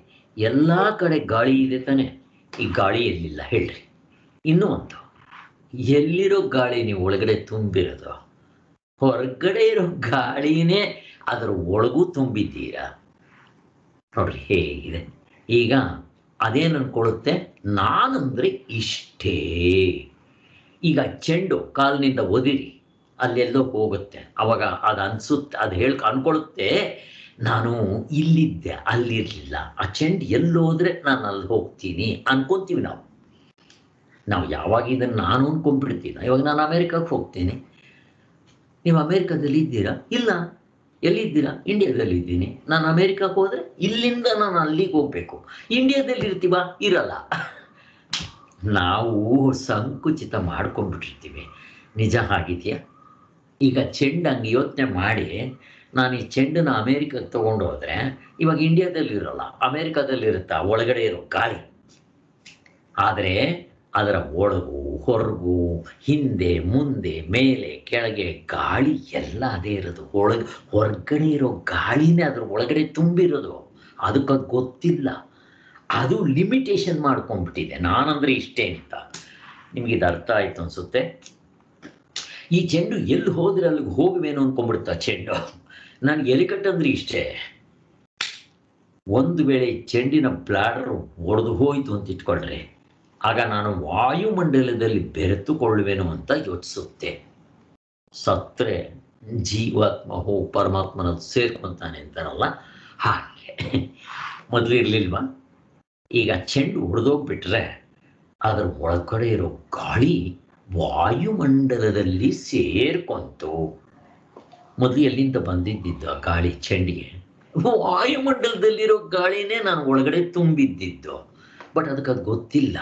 Speaker 1: ಎಲ್ಲ ಕಡೆ ಗಾಳಿ ಇದೆ ತಾನೆ ಈ ಗಾಳಿ ಎಲ್ಲಿಲ್ಲ ಹೇಳ್ರಿ ಇನ್ನೂ ಒಂದು ಎಲ್ಲಿರೋ ಗಾಳಿ ನೀವು ಒಳಗಡೆ ತುಂಬಿರೋದು ಹೊರಗಡೆ ಇರೋ ಗಾಳಿನೇ ಅದರ ಒಳಗೂ ತುಂಬಿದ್ದೀರಾ ನೋಡ್ರಿ ಹೇಗಿದೆ ಈಗ ಅದೇನು ಅನ್ಕೊಳ್ಳುತ್ತೆ ನಾನಂದ್ರೆ ಇಷ್ಟೇ ಈಗ ಚೆಂಡು ಕಾಲಿನಿಂದ ಒದಿರಿ ಅಲ್ಲೆಲ್ಲೋ ಹೋಗುತ್ತೆ ಅವಾಗ ಅದು ಅನ್ಸುತ್ತೆ ಅದು ಹೇಳ್ ಅನ್ಕೊಳ್ಳುತ್ತೆ ನಾನು ಇಲ್ಲಿದ್ದೆ ಅಲ್ಲಿರಲಿಲ್ಲ ಆ ಚೆಂಡು ಎಲ್ಲೋದ್ರೆ ನಾನು ಅಲ್ಲಿ ಹೋಗ್ತೀನಿ ಅನ್ಕೊಂತೀವಿ ನಾವು ನಾವು ಯಾವಾಗ ಇದನ್ನು ನಾನು ಅನ್ಕೊಂಡ್ಬಿಡ್ತೀನಿ ಇವಾಗ ನಾನು ಅಮೇರಿಕಕ್ಕೆ ಹೋಗ್ತೀನಿ ನೀವು ಅಮೇರಿಕಾದಲ್ಲಿ ಇದ್ದೀರಾ ಇಲ್ಲ ಎಲ್ಲಿದ್ದೀರಾ ಇಂಡಿಯಾದಲ್ಲಿ ಇದ್ದೀನಿ ನಾನು ಅಮೇರಿಕಕ್ಕೆ ಹೋದ್ರೆ ಇಲ್ಲಿಂದ ನಾನು ಅಲ್ಲಿಗೆ ಹೋಗ್ಬೇಕು ಇಂಡಿಯಾದಲ್ಲಿ ಇರ್ತೀವ ಇರಲ್ಲ ನಾವು ಸಂಕುಚಿತ ಮಾಡ್ಕೊಂಡ್ಬಿಟ್ಟಿರ್ತೀವಿ ನಿಜ ಆಗಿದೆಯಾ ಈಗ ಚೆಂಡು ಹಂಗೆ ಯೋಚನೆ ಮಾಡಿ ನಾನು ಈ ಚೆಂಡನ್ನ ಅಮೇರಿಕಕ್ಕೆ ತಗೊಂಡು ಹೋದ್ರೆ ಇವಾಗ ಇಂಡಿಯಾದಲ್ಲಿ ಇರಲ್ಲ ಅಮೇರಿಕಾದಲ್ಲಿ ಇರುತ್ತಾ ಒಳಗಡೆ ಇರೋ ಗಾಳಿ ಆದರೆ ಅದರ ಒಳಗು ಹೊರಗು ಹಿಂದೆ ಮುಂದೆ ಮೇಲೆ ಕೆಳಗೆ ಗಾಳಿ ಎಲ್ಲ ಅದೇ ಇರೋದು ಒಳಗೆ ಹೊರಗಡೆ ಇರೋ ಗಾಳಿನೇ ಅದ್ರ ಒಳಗಡೆ ತುಂಬಿರೋದು ಅದಕ್ಕೆ ಅದು ಗೊತ್ತಿಲ್ಲ ಅದು ಲಿಮಿಟೇಷನ್ ಮಾಡ್ಕೊಂಡ್ಬಿಟ್ಟಿದೆ ನಾನಂದ್ರೆ ಇಷ್ಟೇ ಅಂತ ನಿಮ್ಗೆ ಇದು ಅರ್ಥ ಆಯ್ತು ಅನ್ಸುತ್ತೆ ಈ ಚೆಂಡು ಎಲ್ಲಿ ಹೋದ್ರೆ ಅಲ್ಲಿಗೆ ಹೋಗುವೇನೋ ಅನ್ಕೊಂಡ್ಬಿಡ್ತಾ ಚೆಂಡು ನನಗೆ ಎಲಿಕಟ್ ಅಂದ್ರೆ ಇಷ್ಟೇ ಒಂದು ವೇಳೆ ಈ ಚೆಂಡಿನ ಬ್ಲಾಡರ್ ಒಡೆದು ಹೋಯ್ತು ಅಂತ ಇಟ್ಕೊಳ್ರಿ ಆಗ ನಾನು ವಾಯುಮಂಡಲದಲ್ಲಿ ಬೆರೆತುಕೊಳ್ಳುವೆನು ಅಂತ ಯೋಚಿಸುತ್ತೆ ಸತ್ರೆ ಜೀವಾತ್ಮ ಹೋ ಪರಮಾತ್ಮನ ಸೇರ್ಕೊಂತಾನೆ ಅಂತಾರಲ್ಲ ಹಾಗೆ ಮೊದಲು ಇರ್ಲಿಲ್ವಾ ಈಗ ಚೆಂಡು ಹೊಡೆದೋಗ್ಬಿಟ್ರೆ ಅದರ ಒಳಗಡೆ ಇರೋ ಗಾಳಿ ವಾಯುಮಂಡಲದಲ್ಲಿ ಸೇರ್ಕೊಂತು ಮೊದಲು ಎಲ್ಲಿಂದ ಬಂದಿದ್ದಿದ್ದು ಆ ಗಾಳಿ ಚೆಂಡಿಗೆ ವಾಯುಮಂಡಲದಲ್ಲಿರೋ ಗಾಳಿನೇ ನಾನು ಒಳಗಡೆ ತುಂಬಿದ್ದಿದ್ದು ಬಟ್ ಅದಕ್ಕೆ ಅದು ಗೊತ್ತಿಲ್ಲ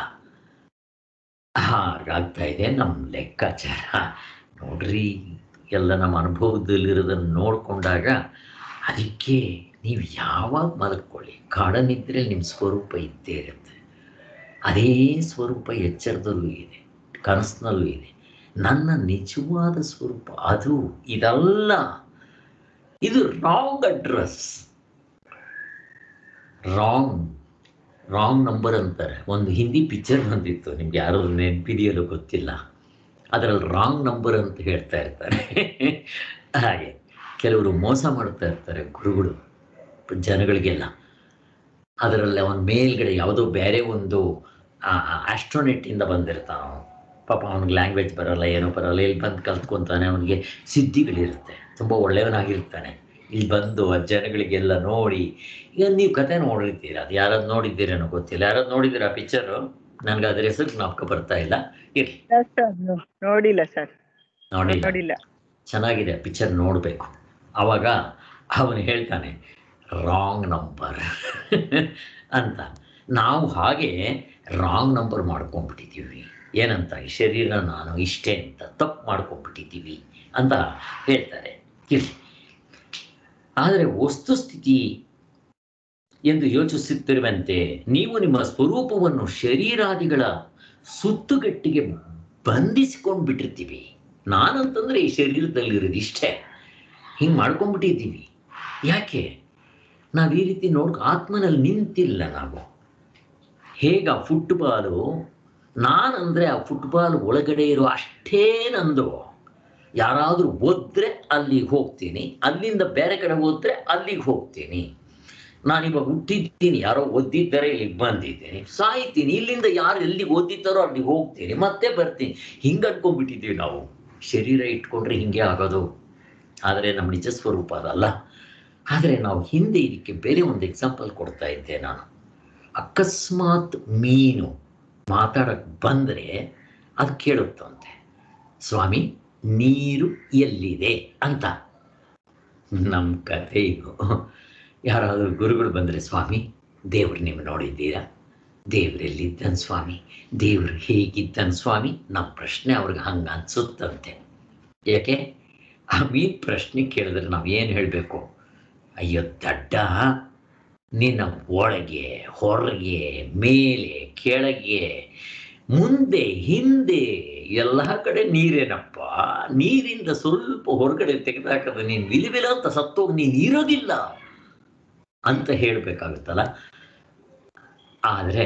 Speaker 1: ಹಾಗಾಗ್ತಾ ಇದೆ ನಮ್ಮ ಲೆಕ್ಕಾಚಾರ ನೋಡ್ರಿ ಎಲ್ಲ ನಮ್ಮ ಅನುಭವದಲ್ಲಿರೋದನ್ನು ನೋಡಿಕೊಂಡಾಗ ಅದಕ್ಕೆ ನೀವು ಯಾವಾಗ ಮಲಗ್ಕೊಳ್ಳಿ ಕಾಡನಿದ್ರೆ ನಿಮ್ಮ ಸ್ವರೂಪ ಇದ್ದೇ ಇರುತ್ತೆ ಅದೇ ಸ್ವರೂಪ ಎಚ್ಚರದಲ್ಲೂ ಇದೆ ಕನಸಿನಲ್ಲೂ ಇದೆ ನನ್ನ ನಿಜವಾದ ಸ್ವರೂಪ ಅದು ಇದಲ್ಲ ಇದು wrong address wrong wrong number ಅಂತಾರೆ ಒಂದು ಹಿಂದಿ ಪಿಕ್ಚರ್ ಬಂದಿತ್ತು ನಿಮ್ಗೆ ಯಾರು ನೆನಪಿದೆಯಲ್ಲೋ ಗೊತ್ತಿಲ್ಲ ಅದರಲ್ಲಿ ರಾಂಗ್ ನಂಬರ್ ಅಂತ ಹೇಳ್ತಾ ಇರ್ತಾರೆ ಹಾಗೆ ಕೆಲವರು ಮೋಸ ಮಾಡ್ತಾ ಇರ್ತಾರೆ ಗುರುಗಳು ಜನಗಳಿಗೆಲ್ಲ ಅದರಲ್ಲಿ ಅವನ ಮೇಲ್ಗಡೆ ಯಾವುದೋ ಬೇರೆ ಒಂದು ಆಸ್ಟ್ರೋನೆಟ್ಟಿಂದ ಬಂದಿರ್ತಾನ ಅವನು ಪಾಪ ಅವ್ನಿಗೆ ಲ್ಯಾಂಗ್ವೇಜ್ ಬರಲ್ಲ ಏನೋ ಬರಲ್ಲ ಇಲ್ಲಿ ಬಂದು ಕಲ್ತ್ಕೊತಾನೆ ಅವನಿಗೆ ಸಿದ್ಧಿಗಳಿರುತ್ತೆ ತುಂಬ ಒಳ್ಳೆಯವನಾಗಿರ್ತಾನೆ ಇಲ್ಲಿ ಬಂದು ಆ ಜನಗಳಿಗೆಲ್ಲ ನೋಡಿ ಈಗ ನೀವು ಕತೆ ನೋಡಿರ್ತೀರ ಅದು ಯಾರಾದ್ರು ನೋಡಿದ್ದೀರೇನೋ ಗೊತ್ತಿಲ್ಲ ಯಾರಾದ್ರು ನೋಡಿದ್ದೀರಾ ಪಿಕ್ಚರು ನನಗೆ ಅದ್ರ ಹೆಸರು ಜ್ಞಾಪಕ ಬರ್ತಾ ಇಲ್ಲ ಇರ್ಲಿ
Speaker 2: ಸರ್ ನೋಡಿಲ್ಲ ಸರ್
Speaker 1: ನೋಡಿ
Speaker 2: ನೋಡಿಲ್ಲ
Speaker 1: ಚೆನ್ನಾಗಿದೆ ಪಿಕ್ಚರ್ ನೋಡಬೇಕು ಆವಾಗ ಅವನು ಹೇಳ್ತಾನೆ ರಾಂಗ್ ನಂಬರ್ ಅಂತ ನಾವು ಹಾಗೆ ರಾಂಗ್ ನಂಬರ್ ಮಾಡ್ಕೊಂಡ್ಬಿಟ್ಟಿದ್ದೀವಿ ಏನಂತ ಈ ಶರೀರ ನಾನು ಇಷ್ಟೇ ಅಂತ ತಪ್ಪು ಮಾಡ್ಕೊಂಡ್ಬಿಟ್ಟಿದ್ದೀವಿ ಅಂತ ಹೇಳ್ತಾರೆ ಇರ್ಲಿ ಆದರೆ ವಸ್ತುಸ್ಥಿತಿ ಎಂದು ಯೋಚಿಸುತ್ತಿರುವಂತೆ ನೀವು ನಿಮ್ಮ ಸ್ವರೂಪವನ್ನು ಶರೀರಾದಿಗಳ ಸುತ್ತುಗಟ್ಟಿಗೆ ಬಂಧಿಸಿಕೊಂಡು ಬಿಟ್ಟಿರ್ತೀವಿ ನಾನಂತಂದ್ರೆ ಈ ಶರೀರದಲ್ಲಿರೋದು ಇಷ್ಟೇ ಹಿಂಗೆ ಮಾಡ್ಕೊಂಡ್ಬಿಟ್ಟಿದ್ದೀವಿ ಯಾಕೆ ನಾವು ಈ ರೀತಿ ನೋಡ್ ಆತ್ಮನಲ್ಲಿ ನಿಂತಿಲ್ಲ ನಾವು ಹೇಗ ಫುಟ್ಬಾಲು ನಾನಂದ್ರೆ ಆ ಫುಟ್ಬಾಲ್ ಒಳಗಡೆ ಇರೋ ಅಷ್ಟೇ ನಂದು ಯಾರಾದರೂ ಒದ್ರೆ ಅಲ್ಲಿಗೆ ಹೋಗ್ತೀನಿ ಅಲ್ಲಿಂದ ಬೇರೆ ಕಡೆ ಹೋದ್ರೆ ಅಲ್ಲಿಗೆ ಹೋಗ್ತೀನಿ ನಾನಿವಾಗ ಹುಟ್ಟಿದ್ದೀನಿ ಯಾರೋ ಒದ್ದಿದ್ದಾರೆ ಇಲ್ಲಿಗೆ ಬಂದಿದ್ದೀನಿ ಸಾಯ್ತೀನಿ ಇಲ್ಲಿಂದ ಯಾರು ಎಲ್ಲಿಗೆ ಓದಿದ್ದಾರೋ ಅಲ್ಲಿಗೆ ಹೋಗ್ತೀನಿ ಮತ್ತೆ ಬರ್ತೀನಿ ಹಿಂಗೆ ಅನ್ಕೊಂಡ್ಬಿಟ್ಟಿದ್ದೀವಿ ನಾವು ಶರೀರ ಇಟ್ಕೊಂಡ್ರೆ ಹಿಂಗೆ ಆಗೋದು ಆದರೆ ನಮ್ಮ ನಿಜ ಸ್ವರೂಪ ಅದಲ್ಲ ಆದರೆ ನಾವು ಹಿಂದೆ ಇದಕ್ಕೆ ಬೇರೆ ಒಂದು ಎಕ್ಸಾಂಪಲ್ ಕೊಡ್ತಾ ಇದ್ದೆ ನಾನು ಅಕಸ್ಮಾತ್ ಮೀನು ಮಾತಾಡಕ್ ಬಂದರೆ ಅದು ಕೇಳುತ್ತಂತೆ ಸ್ವಾಮಿ ನೀರು ಎಲ್ಲಿದೆ ಅಂತ ನಮ್ಮ ಕಥೆ ಇದು ಯಾರಾದರೂ ಗುರುಗಳು ಬಂದರೆ ಸ್ವಾಮಿ ದೇವ್ರು ನೀವು ನೋಡಿದ್ದೀರಾ ದೇವ್ರೆಲ್ಲಿದ್ದಾನೆ ಸ್ವಾಮಿ ದೇವ್ರು ಹೇಗಿದ್ದಾನೆ ಸ್ವಾಮಿ ನಮ್ಮ ಪ್ರಶ್ನೆ ಅವ್ರಿಗೆ ಹಂಗೆ ಅನ್ಸುತ್ತಂತೆ ಯಾಕೆ ಆ ಮೀನ್ ಪ್ರಶ್ನೆ ಕೇಳಿದ್ರೆ ನಾವು ಏನು ಹೇಳಬೇಕು ಅಯ್ಯೋ ದಡ್ಡ ನಿನ್ನ ಒಳಗೆ ಹೊರಗೆ ಮೇಲೆ ಕೆಳಗೆ ಮುಂದೆ ಹಿಂದೆ ಎಲ್ಲ ಕಡೆ ನೀರೇನಪ್ಪ ನೀರಿಂದ ಸ್ವಲ್ಪ ಹೊರಗಡೆ ತೆಗೆದಾಕದ ನೀನು ವಿಲಿವಿಲ ಅಂತ ಸತ್ತೋಗಿ ನೀನು ಇರೋದಿಲ್ಲ ಅಂತ ಹೇಳಬೇಕಾಗುತ್ತಲ್ಲ ಆದರೆ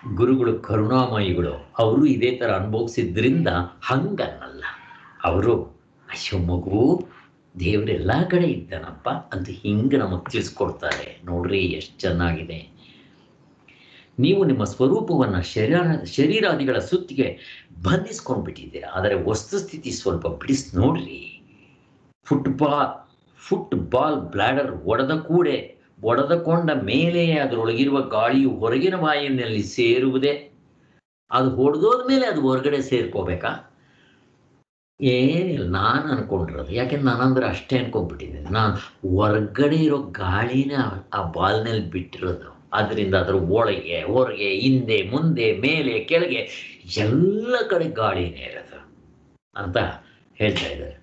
Speaker 1: ಗುರುಗಳು ಕರುಣಾಮಯಿಗಳು ಅವರು ಇದೇ ಥರ ಅನುಭವಿಸಿದ್ರಿಂದ ಹಂಗನ್ನಲ್ಲ ಅವರು ಅಯ್ಯೋ ಮಗು ದೇವರೆಲ್ಲ ಕಡೆ ಇದ್ದಾನಪ್ಪ ಅಂತ ಹಿಂಗೆ ನಮಗೆ ತಿಳಿಸ್ಕೊಡ್ತಾರೆ ನೋಡ್ರಿ ಎಷ್ಟು ಚೆನ್ನಾಗಿದೆ ನೀವು ನಿಮ್ಮ ಸ್ವರೂಪವನ್ನು ಶರೀರ ಶರೀರಾದಿಗಳ ಸುತ್ತಿಗೆ ಬಂಧಿಸ್ಕೊಂಡ್ಬಿಟ್ಟಿದ್ದೀರಾ ಆದರೆ ವಸ್ತುಸ್ಥಿತಿ ಸ್ವಲ್ಪ ಬಿಡಿಸಿ ನೋಡ್ರಿ ಫುಟ್ಬಾಲ್ ಫುಟ್ಬಾಲ್ ಬ್ಲಾಡರ್ ಒಡೆದ ಕೂಡೆ ಒಡೆದಕೊಂಡ ಮೇಲೆ ಅದರೊಳಗಿರುವ ಗಾಳಿಯು ಹೊರಗಿನ ವಾಯುವಿನಲ್ಲಿ ಸೇರುವುದೇ ಅದು ಹೊಡೆದೋದ ಮೇಲೆ ಅದು ಹೊರಗಡೆ ಸೇರ್ಕೋಬೇಕಾ ಏನಿಲ್ಲ ನಾನು ಅನ್ಕೊಂಡಿರೋದು ಯಾಕೆಂದ್ರೆ ನಾನಂದ್ರೆ ಅಷ್ಟೇ ಅನ್ಕೊಂಡ್ಬಿಟ್ಟಿದ್ದೀನಿ ನಾನು ಹೊರಗಡೆ ಇರೋ ಗಾಳಿನ ಆ ಬಾಲ್ನಲ್ಲಿ ಬಿಟ್ಟಿರೋದು ಅದರಿಂದ ಅದರ ಒಳಗೆ ಹೊರಗೆ ಹಿಂದೆ ಮುಂದೆ ಮೇಲೆ ಕೆಳಗೆ ಎಲ್ಲ ಕಡೆ ಗಾಳಿನೇ ಇರೋದು ಅಂತ ಹೇಳ್ತಾ ಇದ್ದಾರೆ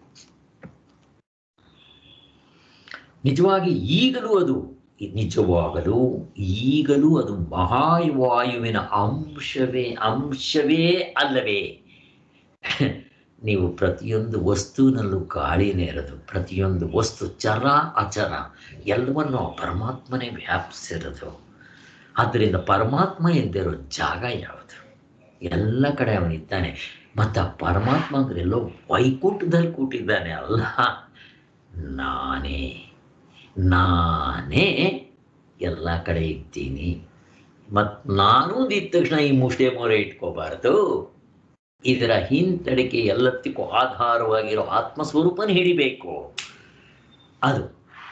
Speaker 1: ನಿಜವಾಗಿ ಈಗಲೂ ಅದು ನಿಜವಾಗಲು ಈಗಲೂ ಅದು ಮಹಾವಾಯುವಿನ ಅಂಶವೇ ಅಂಶವೇ ಅಲ್ಲವೇ ನೀವು ಪ್ರತಿಯೊಂದು ವಸ್ತುವಿನಲ್ಲೂ ಗಾಳಿನೇ ಇರೋದು ಪ್ರತಿಯೊಂದು ವಸ್ತು ಚರ ಅಚರ ಎಲ್ಲವನ್ನು ಆ ಪರಮಾತ್ಮನೇ ವ್ಯಾಪಿಸಿರೋದು ಆದ್ದರಿಂದ ಪರಮಾತ್ಮ ಎಂದಿರೋ ಜಾಗ ಯಾವುದು ಎಲ್ಲ ಕಡೆ ಅವನಿದ್ದಾನೆ ಮತ್ತು ಆ ಪರಮಾತ್ಮ ಅಂದ್ರೆ ಎಲ್ಲೋ ವೈಕುಂಠದಲ್ಲಿ ಕೂಟಿದ್ದಾನೆ ಅಲ್ಲ ನಾನೇ ನಾನೇ ಎಲ್ಲ ಕಡೆ ಇದ್ದೀನಿ ಮತ್ತು ನಾನು ಇದ್ದ ತಕ್ಷಣ ಈ ಮುಷ್ಟೆ ಮೊರೆ ಇಟ್ಕೋಬಾರ್ದು ಇದರ ಹಿಂತಡಿಕೆ ಎಲ್ಲದಕ್ಕೂ ಆಧಾರವಾಗಿರೋ ಆತ್ಮಸ್ವರೂಪನ ಹಿಡಿಬೇಕು ಅದು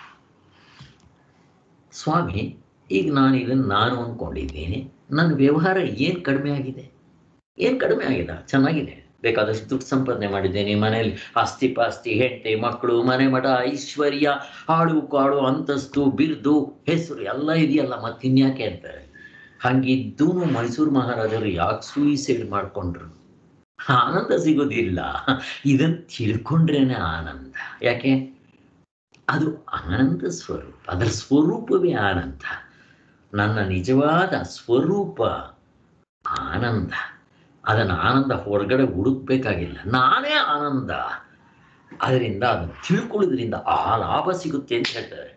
Speaker 1: ಸ್ವಾಮಿ ಈಗ ನಾನು ಇದನ್ನು ನಾನು ಅಂದ್ಕೊಂಡಿದ್ದೀನಿ ನನ್ನ ವ್ಯವಹಾರ ಏನು ಕಡಿಮೆ ಆಗಿದೆ ಏನು ಕಡಿಮೆ ಆಗಿಲ್ಲ ಚೆನ್ನಾಗಿದೆ ಬೇಕಾದಷ್ಟು ದುಡ್ಡು ಸಂಪಾದನೆ ಮಾಡಿದ್ದೇನೆ ಮನೆಯಲ್ಲಿ ಆಸ್ತಿ ಪಾಸ್ತಿ ಹೆಂಡತಿ ಮಕ್ಕಳು ಮನೆ ಮಠ ಐಶ್ವರ್ಯ ಹಾಡು ಕಾಡು ಅಂತಸ್ತು ಬಿರ್ದು ಹೆಸರು ಎಲ್ಲ ಇದೆಯಲ್ಲ ಮತ್ತಿನ್ಯಾಕೆ ಅಂತಾರೆ ಹಂಗಿದ್ದೂ ಮೈಸೂರು ಮಹಾರಾಜರು ಯಾಕೆ ಸೂಯಿಸೈಡ್ ಮಾಡಿಕೊಂಡ್ರು ಆನಂದ ಸಿಗೋದಿಲ್ಲ ಇದನ್ನು ತಿಳ್ಕೊಂಡ್ರೇನೆ ಆನಂದ ಯಾಕೆ ಅದು ಆನಂದ ಸ್ವರೂಪ ಅದರ ಸ್ವರೂಪವೇ ಆನಂದ ನನ್ನ ನಿಜವಾದ ಸ್ವರೂಪ ಆನಂದ ಅದನ್ನು ಆನಂದ ಹೊರಗಡೆ ಹುಡುಕ್ಬೇಕಾಗಿಲ್ಲ ನಾನೇ ಆನಂದ ಅದರಿಂದ ಅದನ್ನು ತಿಳ್ಕೊಳ್ಳೋದ್ರಿಂದ ಆ ಲಾಭ ಸಿಗುತ್ತೆ ಅಂತ ಹೇಳ್ತಾರೆ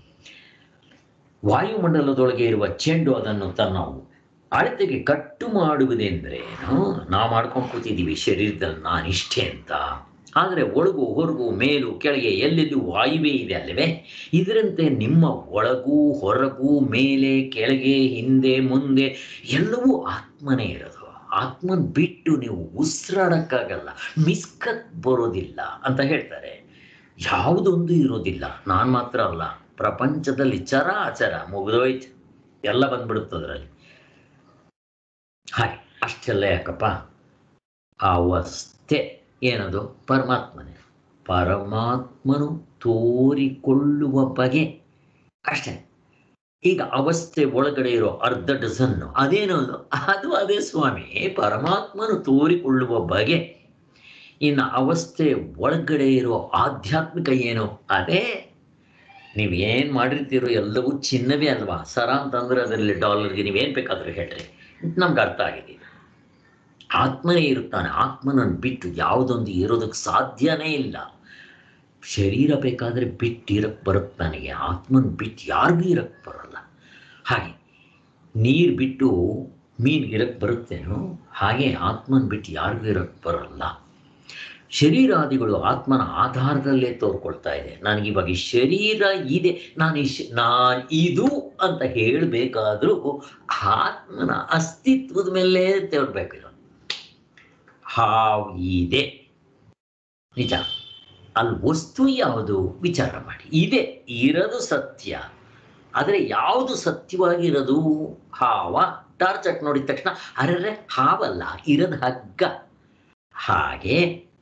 Speaker 1: ವಾಯುಮಂಡಲದೊಳಗೆ ಇರುವ ಚೆಂಡು ಅದನ್ನು ತನ್ನ ಅಳತೆಗೆ ಕಟ್ಟು ಮಾಡುವುದೆಂದ್ರೇನು ನಾವು ಮಾಡ್ಕೊಂಡು ಕೂತಿದ್ದೀವಿ ಶರೀರದಲ್ಲಿ ನಾನಿಷ್ಟೇ ಅಂತ ಆದರೆ ಒಳಗು ಹೊರಗು ಮೇಲು ಕೆಳಗೆ ಎಲ್ಲೆಲ್ಲೂ ವಾಯುವೇ ಇದೆ ಅಲ್ಲವೇ ಇದರಂತೆ ನಿಮ್ಮ ಒಳಗೂ ಹೊರಗೂ ಮೇಲೆ ಕೆಳಗೆ ಹಿಂದೆ ಮುಂದೆ ಎಲ್ಲವೂ ಆತ್ಮನೇ ಇರೋದು ಆತ್ಮನ್ ಬಿಟ್ಟು ನೀವು ಉಸಿರಾಡಕ್ಕಾಗಲ್ಲ ಮಿಸ್ಕತ್ ಬರೋದಿಲ್ಲ ಅಂತ ಹೇಳ್ತಾರೆ ಯಾವುದೊಂದು ಇರೋದಿಲ್ಲ ನಾನು ಮಾತ್ರ ಅಲ್ಲ ಪ್ರಪಂಚದಲ್ಲಿ ಚರ ಅಚರ ಮುಗಿದೋಯ್ತು ಎಲ್ಲ ಬಂದ್ಬಿಡುತ್ತೆ ಅದರಲ್ಲಿ ಹಾಗೆ ಅಷ್ಟೆಲ್ಲ ಯಾಕಪ್ಪ ಆ ಅವಸ್ಥೆ ಏನದು ಪರಮಾತ್ಮನೇ ಪರಮಾತ್ಮನು ತೋರಿಕೊಳ್ಳುವ ಬಗೆ ಅಷ್ಟೇ ಈಗ ಅವಸ್ಥೆ ಒಳಗಡೆ ಇರೋ ಅರ್ಧ ಡಜನ್ನು ಅದೇನದು ಅದು ಅದೇ ಸ್ವಾಮಿ ಪರಮಾತ್ಮನು ತೋರಿಕೊಳ್ಳುವ ಬಗೆ ಇನ್ನು ಅವಸ್ಥೆ ಒಳಗಡೆ ಇರೋ ಆಧ್ಯಾತ್ಮಿಕ ಏನು ಅದೇ ನೀವು ಏನು ಮಾಡಿರ್ತೀರೋ ಎಲ್ಲವೂ ಚಿನ್ನವೇ ಅಲ್ವಾ ಸರ ಅಂತಂದ್ರೆ ಅದರಲ್ಲಿ ಡಾಲರ್ಗೆ ನೀವೇನು ಬೇಕಾದರೂ ಹೇಳ್ರಿ ನಮ್ಗೆ ಅರ್ಥ ಆಗಿದೆ ಆತ್ಮನೇ ಇರುತ್ತಾನೆ ಆತ್ಮನನ್ನು ಬಿಟ್ಟು ಯಾವುದೊಂದು ಇರೋದಕ್ಕೆ ಸಾಧ್ಯನೇ ಇಲ್ಲ ಶರೀರ ಬೇಕಾದರೆ ಬಿಟ್ಟು ಇರಕ್ಕೆ ಬರುತ್ತೆ ನನಗೆ ಆತ್ಮನ ಬಿಟ್ಟು ಯಾರಿಗೂ ಇರಕ್ಕೆ ಬರಲ್ಲ ಹಾಗೆ ನೀರು ಬಿಟ್ಟು ಮೀನು ಇರಕ್ಕೆ ಬರುತ್ತೇನೋ ಹಾಗೆ ಆತ್ಮನ ಬಿಟ್ಟು ಯಾರಿಗೂ ಇರಕ್ಕೆ ಬರಲ್ಲ ಶರೀರಾದಿಗಳು ಆತ್ಮನ ಆಧಾರದಲ್ಲೇ ತೋರ್ಕೊಳ್ತಾ ಇದೆ ನನಗಿವಾಗ ಈ ಶರೀರ ಇದೆ ನಾನು ಈ ಶ ನಾನು ಇದು ಅಂತ ಹೇಳಬೇಕಾದ್ರೂ ಆತ್ಮನ ಅಸ್ತಿತ್ವದ ಮೇಲೆ ತೋರ್ಬೇಕು ಇದು ಹಾವು ಇದೆ ನಿಜ ಅಲ್ಲಿ ವಸ್ತು ಯಾವುದು ವಿಚಾರ ಮಾಡಿ ಇದೆ ಇರೋದು ಸತ್ಯ ಆದರೆ ಯಾವುದು ಸತ್ಯವಾಗಿರೋದು ಹಾವ ಟಾರ್ಚ್ ಹಾಕಿ ನೋಡಿದ ತಕ್ಷಣ ಅರೆ ಹಾವಲ್ಲ ಇರೋದು ಹಗ್ಗ ಹಾಗೆ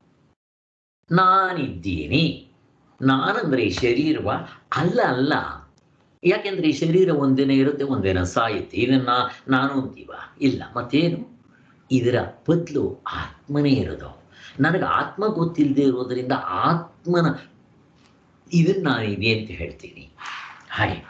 Speaker 1: ನಾನಿದ್ದೀನಿ ನಾನಂದ್ರೆ ಈ ಶರೀರವ ಅಲ್ಲ ಅಲ್ಲ ಯಾಕೆಂದ್ರೆ ಈ ಶರೀರ ಒಂದಿನ ಇರುತ್ತೆ ಒಂದಿನ ಸಾಯುತ್ತೆ ಇದನ್ನ ನಾನು ಅಂತೀವ ಇಲ್ಲ ಮತ್ತೇನು ಇದರ ಬದಲು ಆತ್ಮನೇ ಇರೋದು ನನಗೆ ಆತ್ಮ ಗೊತ್ತಿಲ್ಲದೆ ಇರೋದರಿಂದ ಆತ್ಮನ ಇದನ್ನ ನಾನಿದೆ ಅಂತ ಹೇಳ್ತೀನಿ ಹಾಗೆ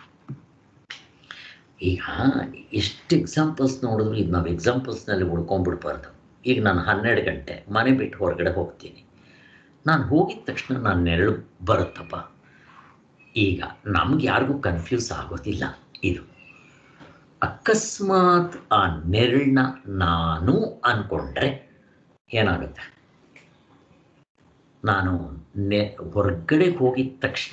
Speaker 1: ಈಗ ಎಷ್ಟು ಎಕ್ಸಾಂಪಲ್ಸ್ ನೋಡಿದ್ರು ಇದು ನಾವು ಎಕ್ಸಾಂಪಲ್ಸ್ನಲ್ಲಿ ಉಳ್ಕೊಂಡ್ಬಿಡ್ಬಾರ್ದು ಈಗ ನಾನು ಹನ್ನೆರಡು ಗಂಟೆ ಮನೆ ಬಿಟ್ಟು ಹೊರಗಡೆ ಹೋಗ್ತೀನಿ ನಾನು ಹೋಗಿದ ತಕ್ಷಣ ನಾನು ನೆರಳು ಬರುತ್ತಪ್ಪ ಈಗ ನಮ್ಗೆ ಯಾರಿಗೂ ಕನ್ಫ್ಯೂಸ್ ಆಗೋದಿಲ್ಲ ಇದು ಅಕಸ್ಮಾತ್ ಆ ನೆರಳನ್ನ ನಾನು ಅನ್ಕೊಂಡ್ರೆ ಏನಾಗುತ್ತೆ ನಾನು ನೆ ಹೊರಗಡೆ ಹೋಗಿದ ತಕ್ಷಣ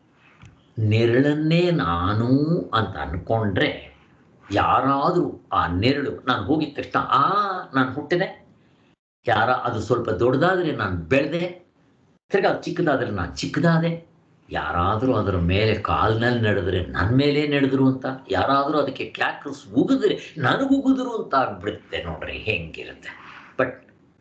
Speaker 1: ನೆರಳನ್ನೇ ನಾನು ಅಂತ ಅನ್ಕೊಂಡ್ರೆ ಯಾರಾದರೂ ಆ ನೆರಳು ನಾನು ಹೋಗಿದ ತಕ್ಷಣ ಆ ನಾನು ಹುಟ್ಟಿದೆ ಯಾರ ಅದು ಸ್ವಲ್ಪ ದೊಡ್ಡದಾದ್ರೆ ನಾನು ಬೆಳೆದೆ ತಿರ್ಗಾ ಅದು ಚಿಕ್ಕದಾದ್ರೆ ನಾನು ಚಿಕ್ಕದಾದೆ ಯಾರಾದರೂ ಅದರ ಮೇಲೆ ಕಾಲ್ನಲ್ಲಿ ನಡೆದ್ರೆ ನನ್ನ ಮೇಲೆ ನಡೆದ್ರು ಅಂತ ಯಾರಾದರೂ ಅದಕ್ಕೆ ಕ್ಯಾಕ್ರಸ್ ಉಗಿದ್ರೆ ನನಗೆ ಉಗಿದ್ರು ಅಂತ ಆಗ್ಬಿಡುತ್ತೆ ನೋಡ್ರಿ ಹೆಂಗಿರುತ್ತೆ ಬಟ್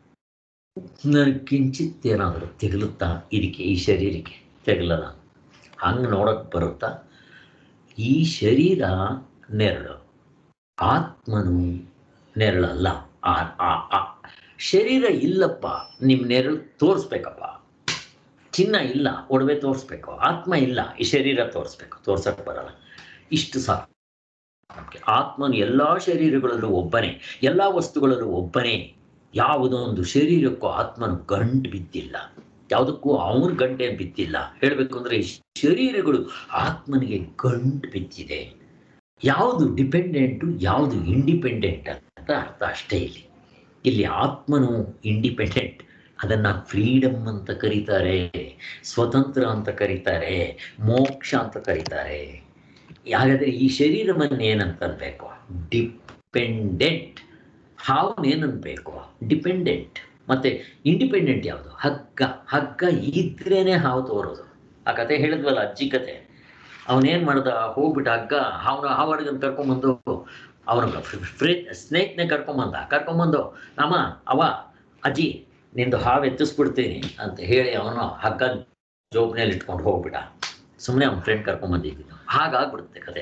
Speaker 1: ನನಗೆ ಕಿಂಚಿತ್ ಏನಾದರೂ ತೆಗಲುತ್ತಾ ಇದಕ್ಕೆ ಈ ಶರೀರಕ್ಕೆ ತೆಗಲಲ್ಲ ಹಂಗೆ ನೋಡಕ್ ಬರುತ್ತಾ ಈ ಶರೀರ ನೆರಳು ಆತ್ಮನು ನೆರಳಲ್ಲ ಆ ಆ- ಆ ಶರೀರ ಇಲ್ಲಪ್ಪ ನಿಮ್ಮ ನೆರಳು ತೋರಿಸ್ಬೇಕಪ್ಪ ಚಿನ್ನ ಇಲ್ಲ ಒಡವೆ ತೋರಿಸ್ಬೇಕು ಆತ್ಮ ಇಲ್ಲ ಈ ಶರೀರ ತೋರಿಸ್ಬೇಕು ತೋರ್ಸಕ್ ಬರಲ್ಲ ಇಷ್ಟು ಸಾಕು ನಮ್ಗೆ ಆತ್ಮನು ಎಲ್ಲಾ ಶರೀರಗಳಲ್ಲೂ ಒಬ್ಬನೇ ಎಲ್ಲಾ ವಸ್ತುಗಳಲ್ಲೂ ಒಬ್ಬನೇ ಯಾವುದೋ ಒಂದು ಶರೀರಕ್ಕೂ ಆತ್ಮನು ಗಂಟು ಬಿದ್ದಿಲ್ಲ ಯಾವುದಕ್ಕೂ ಅವನ ಗಂಟೆ ಬಿದ್ದಿಲ್ಲ ಹೇಳ್ಬೇಕು ಅಂದ್ರೆ ಈ ಶರೀರಗಳು ಆತ್ಮನಿಗೆ ಗಂಟು ಬಿದ್ದಿದೆ ಯಾವುದು ಡಿಪೆಂಡೆಂಟು ಯಾವುದು ಇಂಡಿಪೆಂಡೆಂಟ್ ಅಂತ ಅರ್ಥ ಅಷ್ಟೇ ಇಲ್ಲಿ ಇಲ್ಲಿ ಆತ್ಮನು ಇಂಡಿಪೆಂಡೆಂಟ್ ಅದನ್ನ ಫ್ರೀಡಮ್ ಅಂತ ಕರೀತಾರೆ ಸ್ವತಂತ್ರ ಅಂತ ಕರೀತಾರೆ ಮೋಕ್ಷ ಅಂತ ಕರೀತಾರೆ ಹಾಗಾದ್ರೆ ಈ ಶರೀರವನ್ನು ಏನಂತನ್ಬೇಕು ಡಿಪೆಂಡೆಂಟ್ ಹಾವನ್ನೇನನ್ಬೇಕು ಡಿಪೆಂಡೆಂಟ್ ಮತ್ತೆ ಇಂಡಿಪೆಂಡೆಂಟ್ ಯಾವುದು ಹಗ್ಗ ಹಗ್ಗ ಇದ್ರೇನೆ ಹಾವು ತೋರೋದು ಆ ಕತೆ ಹೇಳಿದ್ವಲ್ಲ ಅಜ್ಜಿ ಕತೆ ಅವನೇನ್ ಮಾಡ್ದ ಹೋಗ್ಬಿಟ್ಟು ಹಗ್ಗ ಅವನ ಹಾವಡ್ಗನ್ ಕರ್ಕೊಂಬಂದು ಅವನ ಫ್ರೇ ಸ್ನೇಕ್ನೆ ಕರ್ಕೊಂಬಂದ ಕರ್ಕೊಂಬಂದು ಅಮ್ಮ ಅವ ಅಜ್ಜಿ ನಿಂದು ಹಾವು ಎತ್ತಿಸ್ಬಿಡ್ತೀನಿ ಅಂತ ಹೇಳಿ ಅವನು ಹಗ್ಗ ಜೋಬ್ನಲ್ಲಿ ಇಟ್ಕೊಂಡು ಹೋಗ್ಬಿಟ್ಟ ಸುಮ್ಮನೆ ಅವನ ಫ್ರೆಂಡ್ ಕರ್ಕೊಂಬಂದಿದ್ದು ಹಾಗಾಗ್ಬಿಡುತ್ತೆ ಕತೆ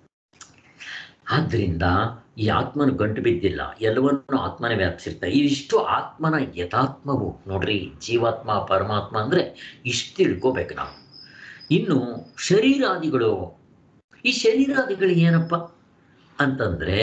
Speaker 1: ಆದ್ರಿಂದ ಈ ಆತ್ಮನು ಗಂಟು ಬಿದ್ದಿಲ್ಲ ಎಲ್ಲವನ್ನೂ ಆತ್ಮನೇ ವ್ಯಾಪಿಸಿರ್ತಾರೆ ಇದಿಷ್ಟು ಆತ್ಮನ ಯಥಾತ್ಮವು ನೋಡ್ರಿ ಜೀವಾತ್ಮ ಪರಮಾತ್ಮ ಅಂದ್ರೆ ಇಷ್ಟು ತಿಳ್ಕೋಬೇಕು ನಾವು ಇನ್ನು ಶರೀರಾದಿಗಳು ಈ ಶರೀರಾದಿಗಳು ಏನಪ್ಪ ಅಂತಂದ್ರೆ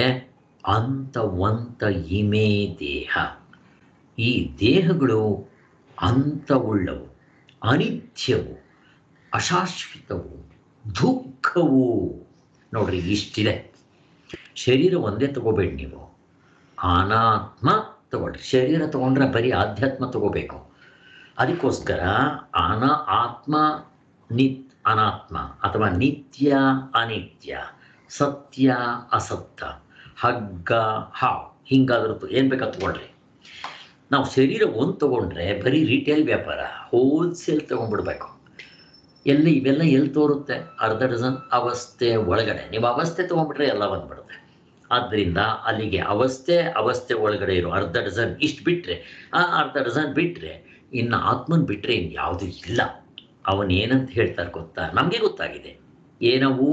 Speaker 1: ಅಂತವಂತ ಇಮೇ ದೇಹ ಈ ದೇಹಗಳು ಅಂತವುಳ್ಳವು ಅನಿತ್ಯವು ಅಶಾಶ್ವತವು ದುಃಖವು ನೋಡ್ರಿ ಇಷ್ಟಿದೆ ಶರೀರ ಒಂದೇ ತಗೋಬೇಡಿ ನೀವು ಅನಾತ್ಮ ತಗೊಳ್ರಿ ಶರೀರ ತಗೊಂಡ್ರೆ ಬರೀ ಆಧ್ಯಾತ್ಮ ತಗೋಬೇಕು ಅದಕ್ಕೋಸ್ಕರ ಅನ ಆತ್ಮ ನಿತ್ ಅನಾತ್ಮ ಅಥವಾ ನಿತ್ಯ ಅನಿತ್ಯ ಸತ್ಯ ಅಸತ್ಯ ಹಗ್ಗ ಹಾವು ಹಿಂಗಾದ್ರೂ ಏನು ಬೇಕಾ ತಗೊಳ್ರಿ ನಾವು ಶರೀರ ಒಂದು ತಗೊಂಡ್ರೆ ಬರೀ ರಿಟೇಲ್ ವ್ಯಾಪಾರ ಹೋಲ್ಸೇಲ್ ತಗೊಂಡ್ಬಿಡ್ಬೇಕು ಎಲ್ಲಿ ಇವೆಲ್ಲ ಎಲ್ಲಿ ತೋರುತ್ತೆ ಅರ್ಧ ಡಜನ್ ಅವಸ್ಥೆ ಒಳಗಡೆ ನೀವು ಅವಸ್ಥೆ ತಗೊಂಡ್ಬಿಟ್ರೆ ಎಲ್ಲ ಬಂದ್ಬಿಡುತ್ತೆ ಆದ್ದರಿಂದ ಅಲ್ಲಿಗೆ ಅವಸ್ಥೆ ಅವಸ್ಥೆ ಒಳಗಡೆ ಇರೋ ಅರ್ಧ ಡಜನ್ ಇಷ್ಟು ಬಿಟ್ರೆ ಆ ಅರ್ಧ ಡಜನ್ ಬಿಟ್ರೆ ಇನ್ನು ಆತ್ಮನ್ ಬಿಟ್ರೆ ಇನ್ನು ಯಾವುದು ಇಲ್ಲ ಅವನೇನಂತ ಹೇಳ್ತಾರೆ ಗೊತ್ತಾ ನಮಗೆ ಗೊತ್ತಾಗಿದೆ ಏನವು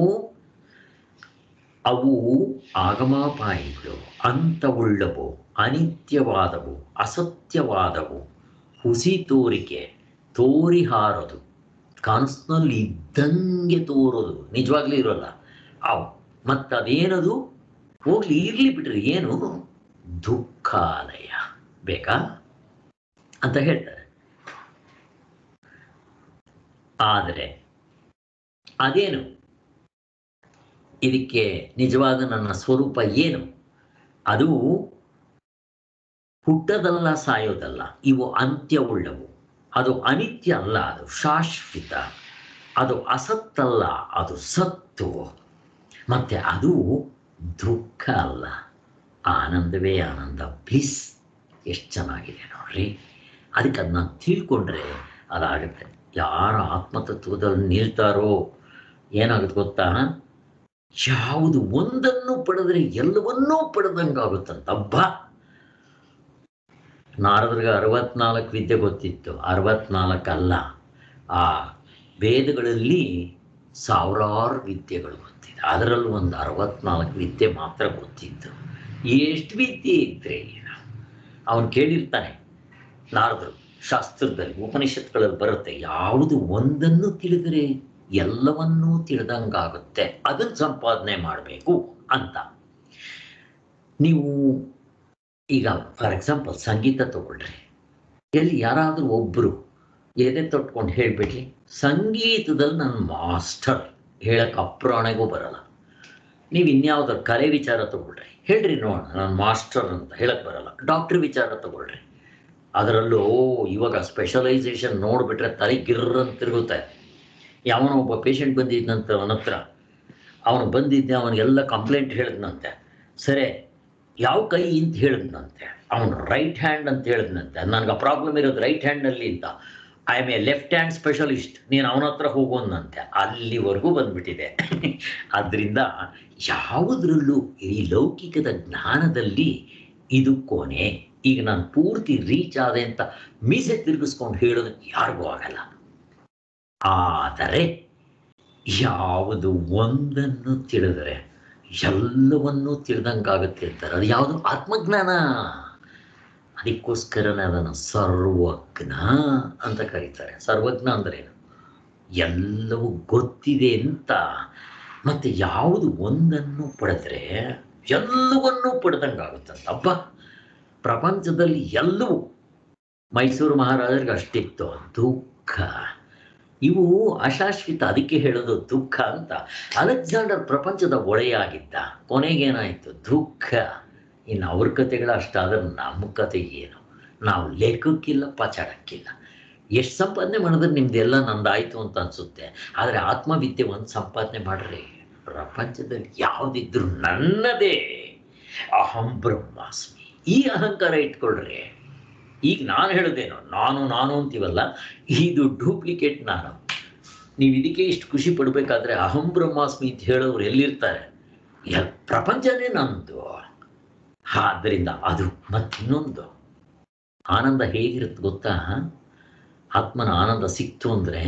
Speaker 1: ಅವು ಆಗಮಾಪಾಯಿಗಳು ಅಂತವುಳ್ಳವು ಅನಿತ್ಯವಾದವು ಅಸತ್ಯವಾದವು ಹುಸಿ ತೋರಿಕೆ ತೋರಿ ಹಾರೋದು ಕನಸಿನಲ್ಲಿ ಇದ್ದಂಗೆ ತೋರೋದು ನಿಜವಾಗ್ಲೂ ಇರೋಲ್ಲ ಅವು ಮತ್ತದೇನದು ಹೋಗ್ಲಿ ಇರ್ಲಿ ಬಿಟ್ರಿ ಏನು ದುಃಖಾಲಯ ಬೇಕಾ ಅಂತ ಹೇಳ್ತಾರೆ ಆದರೆ ಅದೇನು ಇದಕ್ಕೆ ನಿಜವಾದ ನನ್ನ ಸ್ವರೂಪ ಏನು ಅದು ಹುಟ್ಟದಲ್ಲ ಸಾಯೋದಲ್ಲ ಇವು ಅಂತ್ಯವುಳ್ಳವು ಅದು ಅನಿತ್ಯ ಅಲ್ಲ ಅದು ಶಾಶ್ವತ ಅದು ಅಸತ್ತಲ್ಲ ಅದು ಸತ್ತು ಮತ್ತೆ ಅದು ದುಃಖ ಅಲ್ಲ ಆನಂದವೇ ಆನಂದ ಪ್ಲೀಸ್ ಎಷ್ಟು ಚೆನ್ನಾಗಿದೆ ನೋಡ್ರಿ ಅದಕ್ಕೆ ಅದನ್ನ ತಿಳ್ಕೊಂಡ್ರೆ ಅದಾಗುತ್ತೆ ಯಾರ ಆತ್ಮತತ್ವದಲ್ಲಿ ನಿಲ್ತಾರೋ ಏನಾಗುತ್ತೆ ಗೊತ್ತಾ ಯಾವುದು ಒಂದನ್ನು ಪಡೆದ್ರೆ ಎಲ್ಲವನ್ನೂ ಪಡೆದಂಗಾಗುತ್ತಂತ ಹಬ್ಬ ನಾರದ್ರಿಗೆ ಅರವತ್ನಾಲ್ಕು ವಿದ್ಯೆ ಗೊತ್ತಿತ್ತು ಅರವತ್ನಾಲ್ಕು ಅಲ್ಲ ಆ ವೇದಗಳಲ್ಲಿ ಸಾವಿರಾರು ವಿದ್ಯೆಗಳು ಗೊತ್ತಿದೆ ಅದರಲ್ಲೂ ಒಂದು ಅರವತ್ನಾಲ್ಕು ವಿದ್ಯೆ ಮಾತ್ರ ಗೊತ್ತಿತ್ತು ಎಷ್ಟು ವಿದ್ಯೆ ಇದ್ರೆ ಅವನು ಕೇಳಿರ್ತಾನೆ ನಾರದರು ಶಾಸ್ತ್ರದಲ್ಲಿ ಉಪನಿಷತ್ಗಳಲ್ಲಿ ಬರುತ್ತೆ ಯಾವುದು ಒಂದನ್ನು ತಿಳಿದರೆ ಎಲ್ಲವನ್ನೂ ತಿಳಿದಂಗಾಗುತ್ತೆ ಅದನ್ನು ಸಂಪಾದನೆ ಮಾಡಬೇಕು ಅಂತ ನೀವು ಈಗ ಫಾರ್ ಎಕ್ಸಾಂಪಲ್ ಸಂಗೀತ ತಗೊಳ್ರಿ ಎಲ್ಲಿ ಯಾರಾದರೂ ಒಬ್ಬರು ಎದೆ ತೊಟ್ಕೊಂಡು ಹೇಳ್ಬಿಡ್ಲಿ ಸಂಗೀತದಲ್ಲಿ ನನ್ನ ಮಾಸ್ಟರ್ ಹೇಳಕ್ಕೆ ಅಪ್ರಾಣೆಗೂ ಬರಲ್ಲ ನೀವು ಇನ್ಯಾವುದಾದ್ರು ಕಲೆ ವಿಚಾರ ತಗೊಳ್ರಿ ಹೇಳ್ರಿ ನೋಡೋಣ ನಾನು ಮಾಸ್ಟರ್ ಅಂತ ಹೇಳಕ್ ಬರಲ್ಲ ಡಾಕ್ಟ್ರ್ ವಿಚಾರ ತಗೊಳ್ರಿ ಅದರಲ್ಲೂ ಓ ಇವಾಗ ಸ್ಪೆಷಲೈಸೇಷನ್ ನೋಡಿಬಿಟ್ರೆ ತಲೆ ಗಿರ್ರ ಅಂತ ತಿರುಗುತ್ತೆ ಯಾವನೋ ಒಬ್ಬ ಪೇಷಂಟ್ ಬಂದಿದ್ದಂತ ಅವನ ಹತ್ರ ಅವನು ಬಂದಿದ್ದೆ ಅವನಿಗೆಲ್ಲ ಕಂಪ್ಲೇಂಟ್ ಹೇಳಿದ್ನಂತೆ ಸರಿ ಯಾವ ಕೈ ಅಂತ ಹೇಳಿದ್ನಂತೆ ಅವನು ರೈಟ್ ಹ್ಯಾಂಡ್ ಅಂತ ಹೇಳಿದ್ನಂತೆ ನನಗೆ ಪ್ರಾಬ್ಲಮ್ ಇರೋದು ರೈಟ್ ಹ್ಯಾಂಡಲ್ಲಿ ಅಂತ I am a left hand specialist ನೀನು ಅವನ ಹತ್ರ ಹೋಗೋನಂತೆ ಅಲ್ಲಿವರೆಗೂ ಬಂದ್ಬಿಟ್ಟಿದೆ ಆದ್ದರಿಂದ ಯಾವುದ್ರಲ್ಲೂ ಈ ಲೌಕಿಕದ ಜ್ಞಾನದಲ್ಲಿ ಇದು ಕೊನೆ ಈಗ ನಾನು ಪೂರ್ತಿ ರೀಚ್ ಆದೆ ಅಂತ ಮೀಸೆ ತಿರುಗಿಸ್ಕೊಂಡು ಹೇಳೋದಕ್ಕೆ ಯಾರಿಗೂ ಆಗಲ್ಲ ಆದರೆ ಯಾವುದು ಒಂದನ್ನು ತಿಳಿದರೆ ಎಲ್ಲವನ್ನೂ ತಿಳಿದಂಗಾಗುತ್ತೆ ಅಂತಾರೆ ಅದು ಯಾವುದು ಆತ್ಮಜ್ಞಾನ ಅದಕ್ಕೋಸ್ಕರನೇ ಅದನ್ನು ಸರ್ವಜ್ಞ ಅಂತ ಕರೀತಾರೆ ಸರ್ವಜ್ಞ ಅಂದ್ರೆ ಏನು ಎಲ್ಲವೂ ಗೊತ್ತಿದೆ ಅಂತ ಮತ್ತೆ ಯಾವುದು ಒಂದನ್ನು ಪಡೆದ್ರೆ ಎಲ್ಲವನ್ನೂ ಪಡೆದಂಗಾಗುತ್ತಂತ ಅಬ್ಬ ಪ್ರಪಂಚದಲ್ಲಿ ಎಲ್ಲವೂ ಮೈಸೂರು ಮಹಾರಾಜರಿಗೆ ಅಷ್ಟಿತ್ತು ದುಃಖ ಇವು ಅಶಾಶ್ವಿತ ಅದಕ್ಕೆ ಹೇಳೋದು ದುಃಖ ಅಂತ ಅಲೆಕ್ಸಾಂಡರ್ ಪ್ರಪಂಚದ ಒಳೆಯಾಗಿದ್ದ ಕೊನೆಗೇನಾಯಿತು ದುಃಖ ಇನ್ನು ಅವ್ರ ಕತೆಗಳು ಅಷ್ಟಾದ್ರೆ ನಮ್ಮ ಕತೆ ಏನು ನಾವು ಲೆಕ್ಕಕ್ಕಿಲ್ಲ ಪಚಾಡಕ್ಕಿಲ್ಲ ಎಷ್ಟು ಸಂಪಾದನೆ ಮಾಡಿದ್ರೆ ನಿಮ್ದೆಲ್ಲ ನಂದಾಯ್ತು ಅಂತ ಅನ್ಸುತ್ತೆ ಆದರೆ ಆತ್ಮವಿದ್ಯೆ ಒಂದು ಸಂಪಾದನೆ ಮಾಡ್ರಿ ಪ್ರಪಂಚದಲ್ಲಿ ಯಾವುದಿದ್ರು ನನ್ನದೇ ಅಹಂ ಬ್ರಹ್ಮಾಸ್ಮಿ ಈ ಅಹಂಕಾರ ಇಟ್ಕೊಳ್ರಿ ಈಗ ನಾನು ಹೇಳೋದೇನು ನಾನು ನಾನು ಅಂತೀವಲ್ಲ ಇದು ಡೂಪ್ಲಿಕೇಟ್ ನಾನು ನೀವು ಇದಕ್ಕೆ ಇಷ್ಟು ಖುಷಿ ಪಡಬೇಕಾದ್ರೆ ಅಹಂ ಬ್ರಹ್ಮಾಸ್ಮಿ ಅಂತ ಹೇಳೋರು ಎಲ್ಲಿರ್ತಾರೆ ಎಲ್ ಪ್ರಪಂಚನೇ ನಂದು ಆದ್ದರಿಂದ ಅದು ಮತ್ತಿನ್ನೊಂದು ಆನಂದ ಹೇಗಿರುತ್ತೆ ಗೊತ್ತಾ ಆತ್ಮನ ಆನಂದ ಸಿಕ್ತು ಅಂದರೆ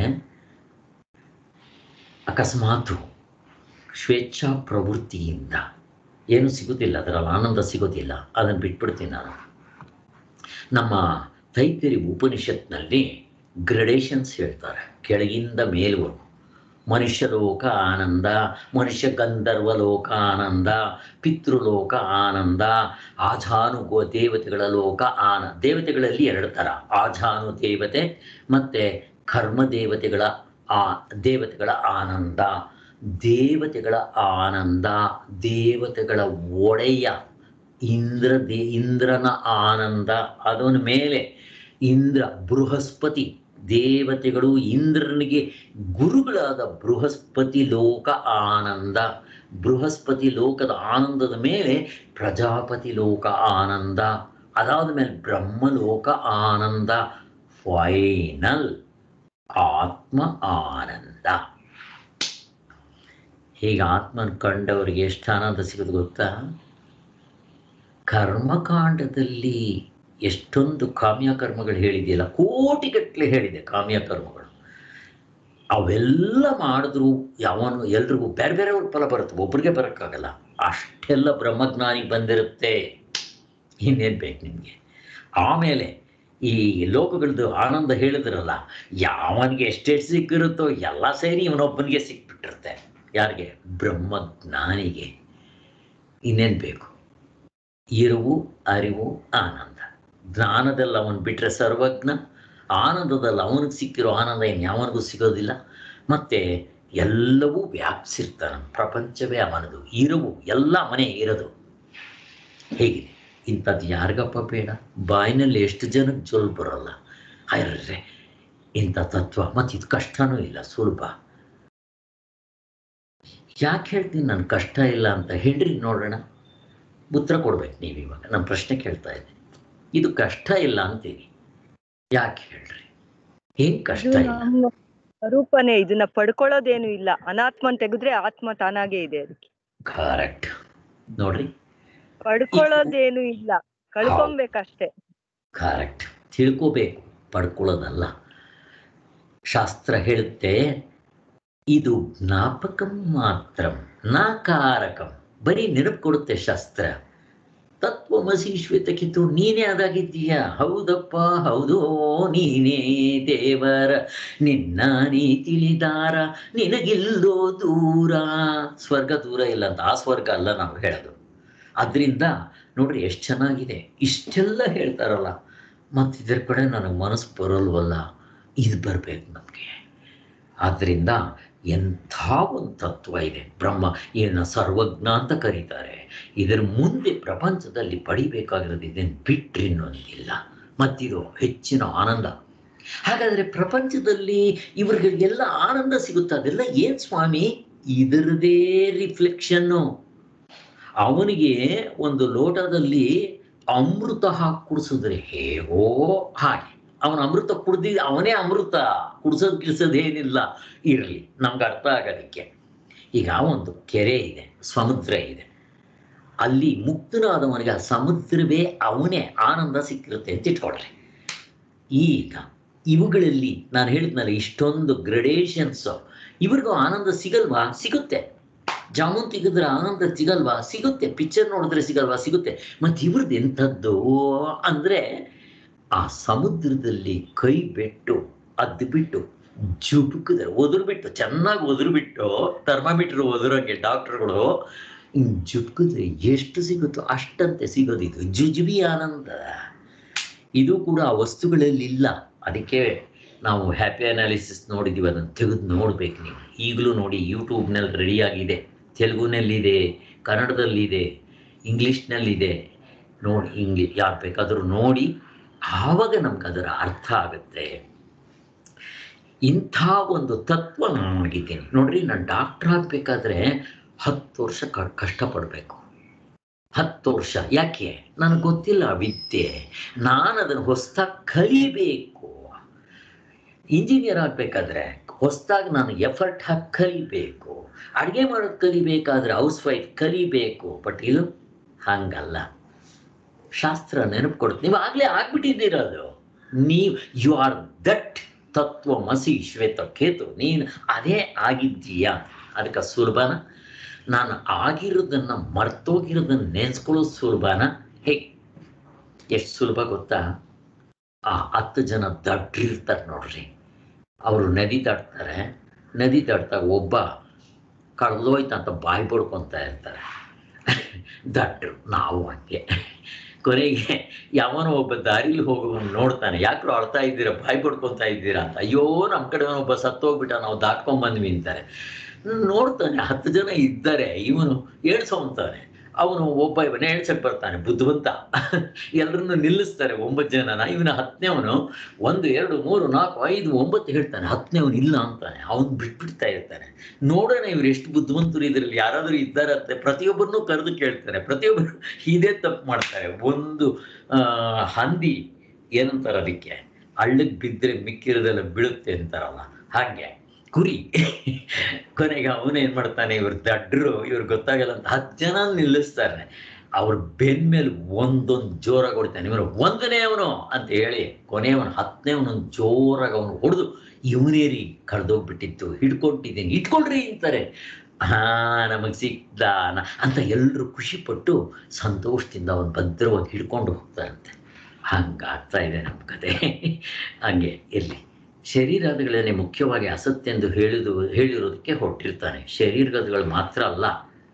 Speaker 1: ಅಕಸ್ಮಾತು ಸ್ವೇಚ್ಛಾ ಪ್ರವೃತ್ತಿಯಿಂದ ಏನು ಸಿಗೋದಿಲ್ಲ ಅದರಲ್ಲಿ ಆನಂದ ಸಿಗೋದಿಲ್ಲ ಅದನ್ನು ಬಿಟ್ಬಿಡ್ತೀನಿ ನಾನು ನಮ್ಮ ತೈತರಿ ಉಪನಿಷತ್ನಲ್ಲಿ ಗ್ರಡೇಷನ್ಸ್ ಹೇಳ್ತಾರೆ ಕೆಳಗಿಂದ ಮೇಲ್ವರೆಗೂ ಮನುಷ್ಯ ಲೋಕ ಆನಂದ ಮನುಷ್ಯ ಗಂಧರ್ವ ಲೋಕ ಆನಂದ ಪಿತೃಲೋಕ ಆನಂದ ಆಜಾನುಗೋ ದೇವತೆಗಳ ಲೋಕ ಆನ ದೇವತೆಗಳಲ್ಲಿ ಎರಡು ಥರ ಆಜಾನು ದೇವತೆ ಮತ್ತು ಕರ್ಮ ದೇವತೆಗಳ ಆ ದೇವತೆಗಳ ಆನಂದ ದೇವತೆಗಳ ಆನಂದ ದೇವತೆಗಳ ಒಡೆಯ ಇಂದ್ರ ದೇ ಇಂದ್ರನ ಆನಂದ ಅದನ ಮೇಲೆ ಇಂದ್ರ ಬೃಹಸ್ಪತಿ ದೇವತೆಗಳು ಇಂದ್ರನಿಗೆ ಗುರುಗಳಾದ ಬೃಹಸ್ಪತಿ ಲೋಕ ಆನಂದ ಬೃಹಸ್ಪತಿ ಲೋಕದ ಆನಂದದ ಮೇಲೆ ಪ್ರಜಾಪತಿ ಲೋಕ ಆನಂದ ಅದಾದ ಮೇಲೆ ಬ್ರಹ್ಮಲೋಕ ಆನಂದ ಫೈನಲ್ ಆತ್ಮ ಆನಂದ ಹೀಗೆ ಆತ್ಮನ ಕಂಡವರಿಗೆ ಎಷ್ಟು ಆನಂದ ಸಿಗೋದು ಗೊತ್ತಾ ಕರ್ಮಕಾಂಡದಲ್ಲಿ ಎಷ್ಟೊಂದು ಕಾಮ್ಯ ಕರ್ಮಗಳು ಹೇಳಿದೆಯಲ್ಲ ಕೋಟಿಗಟ್ಟಲೆ ಹೇಳಿದೆ ಕಾಮ್ಯ ಕರ್ಮಗಳು ಅವೆಲ್ಲ ಮಾಡಿದ್ರು ಯಾವನು ಎಲ್ರಿಗೂ ಬೇರೆ ಬೇರೆಯವ್ರ ಫಲ ಬರುತ್ತೆ ಒಬ್ರಿಗೆ ಬರೋಕ್ಕಾಗಲ್ಲ ಅಷ್ಟೆಲ್ಲ ಬ್ರಹ್ಮಜ್ಞಾನಿಗೆ ಬಂದಿರುತ್ತೆ ಇನ್ನೇನು ಬೇಕು ನಿಮಗೆ ಆಮೇಲೆ ಈ ಲೋಕಗಳದ್ದು ಆನಂದ ಹೇಳಿದ್ರಲ್ಲ ಯಾವನಿಗೆ ಎಷ್ಟೆಷ್ಟು ಸಿಕ್ಕಿರುತ್ತೋ ಎಲ್ಲ ಸೇರಿ ಇವನೊಬ್ಬನಿಗೆ ಸಿಕ್ಬಿಟ್ಟಿರುತ್ತೆ ಯಾರಿಗೆ ಬ್ರಹ್ಮಜ್ಞಾನಿಗೆ ಇನ್ನೇನು ಬೇಕು ಇರುವು ಅರಿವು ಆನಂದ ಜ್ಞಾನದಲ್ಲಿ ಅವನು ಬಿಟ್ಟರೆ ಸರ್ವಜ್ಞ ಆನಂದದಲ್ಲಿ ಅವನಿಗೆ ಸಿಕ್ಕಿರೋ ಆನಂದ ಇನ್ನು ಯಾವನಿಗೂ ಸಿಗೋದಿಲ್ಲ ಮತ್ತು ಎಲ್ಲವೂ ವ್ಯಾಪಿಸಿರ್ತಾನೆ ಪ್ರಪಂಚವೇ ಅವನದು ಇರುವು ಎಲ್ಲ ಮನೆ ಇರೋದು ಹೇಗಿದೆ ಇಂಥದ್ದು ಯಾರಿಗಪ್ಪ ಬೇಡ ಬಾಯಿನಲ್ಲಿ ಎಷ್ಟು ಜನಕ್ಕೆ ಜೊಲ್ ಬರೋಲ್ಲ ಅಯ್ಯರ್ರೆ ಇಂಥ ತತ್ವ ಮತ್ತು ಇದು ಕಷ್ಟನೂ ಇಲ್ಲ ಸುಲಭ ಯಾಕೆ ಹೇಳ್ತೀನಿ ನಾನು ಕಷ್ಟ ಇಲ್ಲ ಅಂತ ಹೇಳ್ರಿ ನೋಡೋಣ ಉತ್ತರ ಕೊಡ್ಬೇಕು ನೀವು ಇವಾಗ ನಾನು ಪ್ರಶ್ನೆ ಕೇಳ್ತಾ ಇದ್ದೆ ಇದು ಕಷ್ಟ ಇಲ್ಲ ಅಂತೀವಿ ಯಾಕೆ ಹೇಳ್ರಿ ಏನ್ ಕಷ್ಟ
Speaker 2: ಇದು
Speaker 1: ಇಲ್ಲ
Speaker 2: ನಮ್ಮ ಸ್ವರೂಪನೇ ಇದನ್ನ ಪಡ್ಕೊಳ್ಳೋದೇನು ಇಲ್ಲ ಅನಾತ್ಮನ್ ತೆಗೆದ್ರೆ ಆತ್ಮ ತಾನಾಗೆ ಇದೆ ಅದಕ್ಕೆ
Speaker 1: ಕರೆಕ್ಟ್ ನೋಡ್ರಿ
Speaker 2: ಪಡ್ಕೊಳ್ಳೋದೇನು ಇಲ್ಲ ಕಳ್ಕೊಬೇಕಷ್ಟೇ
Speaker 1: ಕರೆಕ್ಟ್ ತಿಳ್ಕೋಬೇಕು ಪಡ್ಕೊಳ್ಳೋದಲ್ಲ ಶಾಸ್ತ್ರ ಹೇಳುತ್ತೆ ಇದು ಜ್ಞಾಪಕಂ ಮಾತ್ರ ನಾಕಾರಕಂ ಬರೀ ನೆನಪು ಕೊಡುತ್ತೆ ಶಾಸ್ತ್ರ ತತ್ವಮಸಿ ಶ್ವೇತಕಿತ್ತು ನೀನೇ ಅದಾಗಿದ್ದೀಯ ಹೌದಪ್ಪ ಹೌದು ನೀನೇ ದೇವರ ನಿನ್ನ ನೀ ತಿಳಿದಾರ ನಿನಗಿಲ್ಲೋ ದೂರ ಸ್ವರ್ಗ ದೂರ ಇಲ್ಲ ಅಂತ ಆ ಸ್ವರ್ಗ ಅಲ್ಲ ನಾವು ಹೇಳೋದು ಅದರಿಂದ ನೋಡ್ರಿ ಎಷ್ಟು ಚೆನ್ನಾಗಿದೆ ಇಷ್ಟೆಲ್ಲ ಹೇಳ್ತಾರಲ್ಲ ಮತ್ತು ಇದ್ರ ಕಡೆ ನನಗೆ ಮನಸ್ಸು ಬರೋಲ್ವಲ್ಲ ಇದು ಬರಬೇಕು ನಮಗೆ ಆದ್ದರಿಂದ ಎಂಥ ಒಂದು ತತ್ವ ಇದೆ ಬ್ರಹ್ಮ ಇದನ್ನ ಸರ್ವಜ್ಞ ಅಂತ ಕರೀತಾರೆ ಇದರ ಮುಂದೆ ಪ್ರಪಂಚದಲ್ಲಿ ಪಡಿಬೇಕಾಗಿರೋದು ಇದನ್ನು ಬಿಟ್ಟರೆ ಇನ್ನೊಂದಿಲ್ಲ ಮತ್ತಿದು ಹೆಚ್ಚಿನ ಆನಂದ ಹಾಗಾದರೆ ಪ್ರಪಂಚದಲ್ಲಿ ಇವ್ರಿಗೆಲ್ಲ ಆನಂದ ಸಿಗುತ್ತೆ ಅದೆಲ್ಲ ಏನು ಸ್ವಾಮಿ ಇದರದೇ ರಿಫ್ಲೆಕ್ಷನ್ನು ಅವನಿಗೆ ಒಂದು ಲೋಟದಲ್ಲಿ ಅಮೃತ ಹಾಕಿ ಕುಡಿಸಿದ್ರೆ ಹೇಗೋ ಹಾಗೆ ಅವನ ಅಮೃತ ಕುಡ್ದಿ ಅವನೇ ಅಮೃತ ಕುಡ್ಸೋದು ಗಿಡ್ಸೋದು ಏನಿಲ್ಲ ಇರಲಿ ನಮ್ಗೆ ಅರ್ಥ ಆಗೋದಕ್ಕೆ ಈಗ ಒಂದು ಕೆರೆ ಇದೆ ಸಮುದ್ರ ಇದೆ ಅಲ್ಲಿ ಮುಕ್ತನಾದವನಿಗೆ ಆ ಸಮುದ್ರವೇ ಅವನೇ ಆನಂದ ಸಿಕ್ಕಿರುತ್ತೆ ಅಂತ ಇಟ್ಕೊಳ್ರಿ ಈಗ ಇವುಗಳಲ್ಲಿ ನಾನು ಹೇಳಿದ್ನಲ್ಲ ಇಷ್ಟೊಂದು ಗ್ರಡೇಷನ್ಸ್ ಇವ್ರಿಗೂ ಆನಂದ ಸಿಗಲ್ವಾ ಸಿಗುತ್ತೆ ಜಾಮೂನ್ ತೆಗೆದ್ರೆ ಆನಂದ ಸಿಗಲ್ವಾ ಸಿಗುತ್ತೆ ಪಿಕ್ಚರ್ ನೋಡಿದ್ರೆ ಸಿಗಲ್ವಾ ಸಿಗುತ್ತೆ ಮತ್ತೆ ಇವ್ರದ್ದು ಎಂಥದ್ದು ಅಂದ್ರೆ ಆ ಸಮುದ್ರದಲ್ಲಿ ಕೈ ಬಿಟ್ಟು ಅದ್ದು ಬಿಟ್ಟು ಜುಬುಕಿದ್ರೆ ಒದರು ಬಿಟ್ಟು ಚೆನ್ನಾಗಿ ಒದರು ಬಿಟ್ಟು ಥರ್ಮಾಮೀಟರ್ ಒದರಂಗೆ ಡಾಕ್ಟರ್ಗಳು ಹಿಂಗ್ ಜುಬುಕಿದ್ರೆ ಎಷ್ಟು ಸಿಗುತ್ತೋ ಅಷ್ಟಂತೆ ಸಿಗೋದು ಇದು ಜುಜುಬಿ ಆನಂದ ಇದು ಕೂಡ ಆ ವಸ್ತುಗಳಲ್ಲಿ ಇಲ್ಲ ಅದಕ್ಕೆ ನಾವು ಹ್ಯಾಪಿ ಅನಾಲಿಸಿಸ್ ನೋಡಿದ್ದೀವಿ ಅದನ್ನು ತೆಗೆದು ನೋಡ್ಬೇಕು ನೀವು ಈಗಲೂ ನೋಡಿ ಯೂಟ್ಯೂಬ್ನಲ್ಲಿ ರೆಡಿಯಾಗಿದೆ ತೆಲುಗುನಲ್ಲಿದೆ ಕನ್ನಡದಲ್ಲಿದೆ ಇಂಗ್ಲೀಷ್ನಲ್ಲಿದೆ ನೋಡಿ ಹಿಂಗೆ ಯಾರು ಬೇಕಾದರೂ ನೋಡಿ ಆವಾಗ ನಮ್ಗೆ ಅದರ ಅರ್ಥ ಆಗುತ್ತೆ ಇಂಥ ಒಂದು ತತ್ವ ನಾನು ನೋಡಿದ್ದೀನಿ ನೋಡ್ರಿ ನಾನು ಡಾಕ್ಟರ್ ಆಗಬೇಕಾದ್ರೆ ಹತ್ತು ವರ್ಷ ಕ ಕಷ್ಟಪಡಬೇಕು ಹತ್ತು ವರ್ಷ ಯಾಕೆ ನನಗೆ ಗೊತ್ತಿಲ್ಲ ಆ ವಿದ್ಯೆ ನಾನು ಅದನ್ನು ಹೊಸ್ದಾಗಿ ಕಲಿಬೇಕು ಇಂಜಿನಿಯರ್ ಆಗಬೇಕಾದ್ರೆ ಹೊಸ್ದಾಗಿ ನಾನು ಎಫರ್ಟ್ ಹಾಕಿ ಕಲಿಬೇಕು ಅಡುಗೆ ಮಾಡೋದು ಕಲಿಬೇಕಾದ್ರೆ ಹೌಸ್ ವೈಫ್ ಕಲಿಬೇಕು ಬಟ್ ಇದು ಹಂಗಲ್ಲ ಶಾಸ್ತ್ರ ನೆನಪು ಕೊಡುತ್ತೆ ನೀವು ಆಗಲೇ ಆಗ್ಬಿಟ್ಟಿದ್ದೀರದು ನೀವು ಯು ಆರ್ ದಟ್ ತತ್ವ ಮಸಿ ಶ್ವೇತ ಕೇತು ನೀನು ಅದೇ ಆಗಿದ್ದೀಯಾ ಅದಕ್ಕೆ ಸುಲಭನ ನಾನು ಆಗಿರೋದನ್ನ ಮರ್ತೋಗಿರೋದನ್ನ ನೆನೆಸ್ಕೊಳ್ಳೋದು ಸುಲಭನ ಹೇಗೆ ಎಷ್ಟು ಸುಲಭ ಗೊತ್ತಾ ಆ ಹತ್ತು ಜನ ದಡ್ರಿರ್ತಾರೆ ನೋಡ್ರಿ ಅವರು ನದಿ ದಾಟ್ತಾರೆ ನದಿ ದಾಟ್ದಾಗ ಒಬ್ಬ ಕಳೆದೋಯ್ತು ಅಂತ ಬಾಯಿ ಪಡ್ಕೊತಾ ಇರ್ತಾರೆ ದಡ್ರು ನಾವು ಹಂಗೆ ಕೊನೆಗೆ ಯಾವನೋ ಒಬ್ಬ ದಾರಿಲಿ ಹೋಗುವನು ನೋಡ್ತಾನೆ ಯಾಕ್ರು ಅಳ್ತಾ ಇದ್ದೀರಾ ಬಾಯಿ ಪಡ್ಕೊತಾ ಇದ್ದೀರಾ ಅಂತ ಅಯ್ಯೋ ನಮ್ಮ ಕಡೆ ಒಬ್ಬ ಸತ್ತೋಗ್ಬಿಟ್ಟ ನಾವು ದಾಟ್ಕೊಂಡ್ ಬಂದ್ವಿ ಅಂತಾರೆ ನೋಡ್ತಾನೆ ಹತ್ತು ಜನ ಇದ್ದಾರೆ ಇವನು ಏಳ್ಸೋಂತಾನೆ ಅವನು ಒಬ್ಬ ಇವನೇ ಹೇಳ್ಸಕ್ ಬರ್ತಾನೆ ಬುದ್ಧಿವಂತ ಎಲ್ಲರನ್ನು ನಿಲ್ಲಿಸ್ತಾರೆ ಒಂಬತ್ತು ಜನನ ಇವನ ಹತ್ತನೇವನು ಒಂದು ಎರಡು ಮೂರು ನಾಲ್ಕು ಐದು ಒಂಬತ್ತು ಹೇಳ್ತಾನೆ ಹತ್ತನೇವನು ಇಲ್ಲ ಅಂತಾನೆ ಅವನು ಬಿಟ್ಬಿಡ್ತಾ ಇರ್ತಾನೆ ನೋಡೋಣ ಇವ್ರು ಎಷ್ಟು ಬುದ್ಧಿವಂತರು ಇದರಲ್ಲಿ ಯಾರಾದರೂ ಇದ್ದಾರಂತೆ ಪ್ರತಿಯೊಬ್ಬರನ್ನೂ ಕರೆದು ಕೇಳ್ತಾರೆ ಪ್ರತಿಯೊಬ್ಬರು ಇದೇ ತಪ್ಪು ಮಾಡ್ತಾರೆ ಒಂದು ಆ, ಹಂದಿ ಏನಂತಾರೆ ಅದಕ್ಕೆ ಹಳ್ಳಕ್ಕೆ ಬಿದ್ದರೆ ಮಿಕ್ಕಿರೋದೆಲ್ಲ ಬೀಳುತ್ತೆ ಅಂತಾರಲ್ಲ ಹಾಗೆ ಕುರಿ ಕೊನೆಗೆ ಅವನೇನ್ ಮಾಡ್ತಾನೆ ಇವ್ರು ದಡ್ರು ಇವ್ರು ಗೊತ್ತಾಗಲ್ಲ ಅಂತ ಹತ್ತು ಜನ ನಿಲ್ಲಿಸ್ತಾರೆ ಅವ್ರ ಬೆನ್ ಮೇಲೆ ಒಂದೊಂದು ಜೋರಾಗಿ ಹೊಡಿತಾನೆ ಇವನು ಒಂದನೇ ಅವನು ಅಂತ ಹೇಳಿ ಕೊನೆಯವನು ಹತ್ತನೇವನು ಜೋರಾಗಿ ಅವನು ಹೊಡೆದು ಇವನೇರಿ ಕಳೆದೋಗ್ಬಿಟ್ಟಿತ್ತು ಹಿಡ್ಕೊಂಡಿದ್ದೀನಿ ಇಟ್ಕೊಳ್ರಿ ಅಂತಾರೆ ಹಾ ನಮಗ್ ಸಿಕ್ದ ನ- ಅಂತ ಎಲ್ಲರೂ ಖುಷಿ ಪಟ್ಟು ಸಂತೋಷದಿಂದ ಅವನು ಭದ್ರವಾಗಿ ಹಿಡ್ಕೊಂಡು ಹೋಗ್ತಾರಂತೆ ಹಂಗಾಗ್ತಾ ಇದೆ ನಮ್ಮ ಕತೆ ಹಂಗೆ ಇರ್ಲಿ ಶರೀರಾದಿಗಳನ್ನೇ ಮುಖ್ಯವಾಗಿ ಅಸತ್ಯ ಎಂದು ಹೇಳಿದು ಹೇಳಿರೋದಕ್ಕೆ ಹೊರಟಿರ್ತಾನೆ ಶರೀರಗಳು ಮಾತ್ರ ಅಲ್ಲ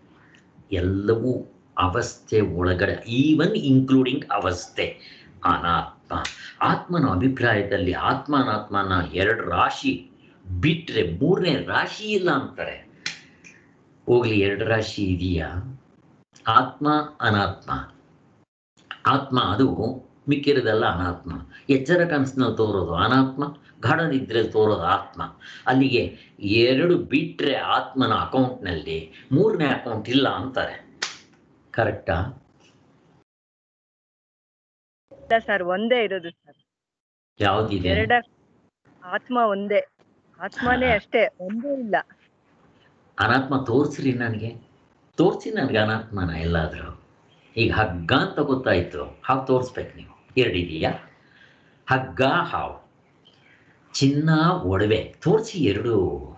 Speaker 1: ಎಲ್ಲವೂ ಅವಸ್ಥೆ ಒಳಗಡೆ ಈವನ್ ಇನ್ಕ್ಲೂಡಿಂಗ್ ಅವಸ್ಥೆ ಅನಾತ್ಮ ಆತ್ಮನ ಅಭಿಪ್ರಾಯದಲ್ಲಿ ಆತ್ಮ ಅನಾತ್ಮನ ಎರಡು ರಾಶಿ ಬಿಟ್ರೆ ಮೂರನೇ ರಾಶಿ ಇಲ್ಲ ಅಂತಾರೆ ಹೋಗ್ಲಿ ಎರಡು ರಾಶಿ ಇದೆಯಾ ಆತ್ಮ ಅನಾತ್ಮ ಆತ್ಮ ಅದು ಮಿಕ್ಕಿರೋದೆಲ್ಲ ಅನಾತ್ಮ ಎಚ್ಚರ ಕನಸಿನಲ್ಲಿ ತೋರೋದು ಅನಾತ್ಮ ಗಾಢ ನಿದ್ರೆ ತೋರೋದು ಆತ್ಮ ಅಲ್ಲಿಗೆ ಎರಡು ಬಿಟ್ರೆ ಆತ್ಮನ ಅಕೌಂಟ್ನಲ್ಲಿ ಮೂರನೇ ಅಕೌಂಟ್ ಇಲ್ಲ ಅಂತಾರೆ ಕರೆಕ್ಟಾ
Speaker 2: ಇಲ್ಲ ಸರ್ ಒಂದೇ ಇರೋದು ಸರ್
Speaker 1: ಯಾವ್ದಿದೆ
Speaker 2: ಎರಡ ಆತ್ಮ ಒಂದೇ ಆತ್ಮನೇ ಅಷ್ಟೇ ಒಂದೇ ಇಲ್ಲ
Speaker 1: ಅನಾತ್ಮ ತೋರಿಸ್ರಿ ನನಗೆ ತೋರಿಸಿ ನನಗೆ ಅನಾತ್ಮನ ಎಲ್ಲಾದರೂ ಈಗ ಹಗ್ಗ ಅಂತ ಗೊತ್ತಾಯ್ತು ಹಾವು ತೋರಿಸ್ಬೇಕು ನೀವು ಎರಡಿದೆಯಾ ಹಗ್ಗ ಹಾವು ಚಿನ್ನ ಒಡವೆ ತೋರಿಸಿ ಎರಡು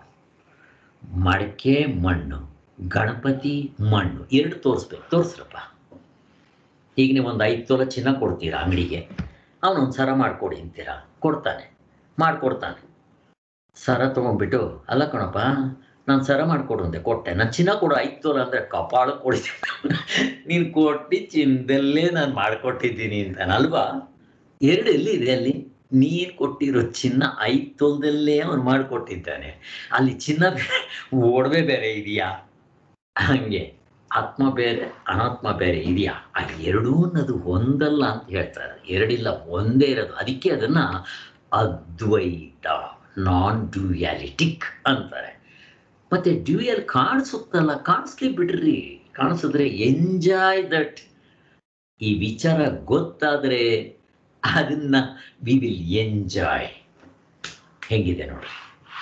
Speaker 1: ಮಡಕೆ ಮಣ್ಣು ಗಣಪತಿ ಮಣ್ಣು ಎರಡು ತೋರಿಸ್ಬೇಕು ತೋರಿಸ್ರಪ್ಪ ಈಗ ನೀವು ಒಂದು ಐದು ತೊಲ ಚಿನ್ನ ಕೊಡ್ತೀರಾ ಅಂಗಡಿಗೆ ಅವನೊಂದು ಸರ ಮಾಡಿಕೊಡಿ ಅಂತೀರಾ ಕೊಡ್ತಾನೆ ಮಾಡಿಕೊಡ್ತಾನೆ ಸರ ತೊಗೊಂಡ್ಬಿಟ್ಟು ಅಲ್ಲ ಕಣಪ್ಪ ನಾನು ಸರ ಮಾಡಿಕೊಡು ಅಂದೆ ಕೊಟ್ಟೆ ನಾನು ಚಿನ್ನ ಕೊಡು ಐದು ತೊಲ ಅಂದರೆ ಕಪಾಳ ಕೊಡ್ತೀನಿ ನೀನು ಕೊಟ್ಟು ಚಿನ್ನದಲ್ಲೇ ನಾನು ಮಾಡಿಕೊಟ್ಟಿದ್ದೀನಿ ಅಂತಾನೆ ಅಲ್ವಾ ಎರಡು ಎಲ್ಲಿ ಇದೆ ಅಲ್ಲಿ ನೀನ್ ಕೊಟ್ಟಿರೋ ಚಿನ್ನ ಐದು ತೊಲದಲ್ಲೇ ಅವನು ಮಾಡಿಕೊಟ್ಟಿದ್ದಾನೆ ಅಲ್ಲಿ ಚಿನ್ನ ಬೇರೆ ಒಡವೆ ಬೇರೆ ಇದೆಯಾ ಹಂಗೆ ಆತ್ಮ ಬೇರೆ ಅನಾತ್ಮ ಬೇರೆ ಇದೆಯಾ ಆ ಎರಡೂ ಅನ್ನೋದು ಒಂದಲ್ಲ ಅಂತ ಹೇಳ್ತಾರೆ ಎರಡಿಲ್ಲ ಒಂದೇ ಇರೋದು ಅದಕ್ಕೆ ಅದನ್ನ ಅದ್ವೈತ ನಾನ್ ಡ್ಯೂಯಾಲಿಟಿಕ್ ಅಂತಾರೆ ಮತ್ತೆ ಡ್ಯೂಯಲ್ ಕಾಣಿಸುತ್ತಲ್ಲ ಕಾಣಿಸ್ಲಿ ಬಿಡ್ರಿ ಕಾಣಿಸಿದ್ರೆ ಎಂಜಾಯ್ ದಟ್ ಈ ವಿಚಾರ ಗೊತ್ತಾದ್ರೆ ಅದನ್ನ ವಿ ವಿಲ್ ಎಂಜಾಯ್ ಹೆಂಗಿದೆ ನೋಡ್ರಿ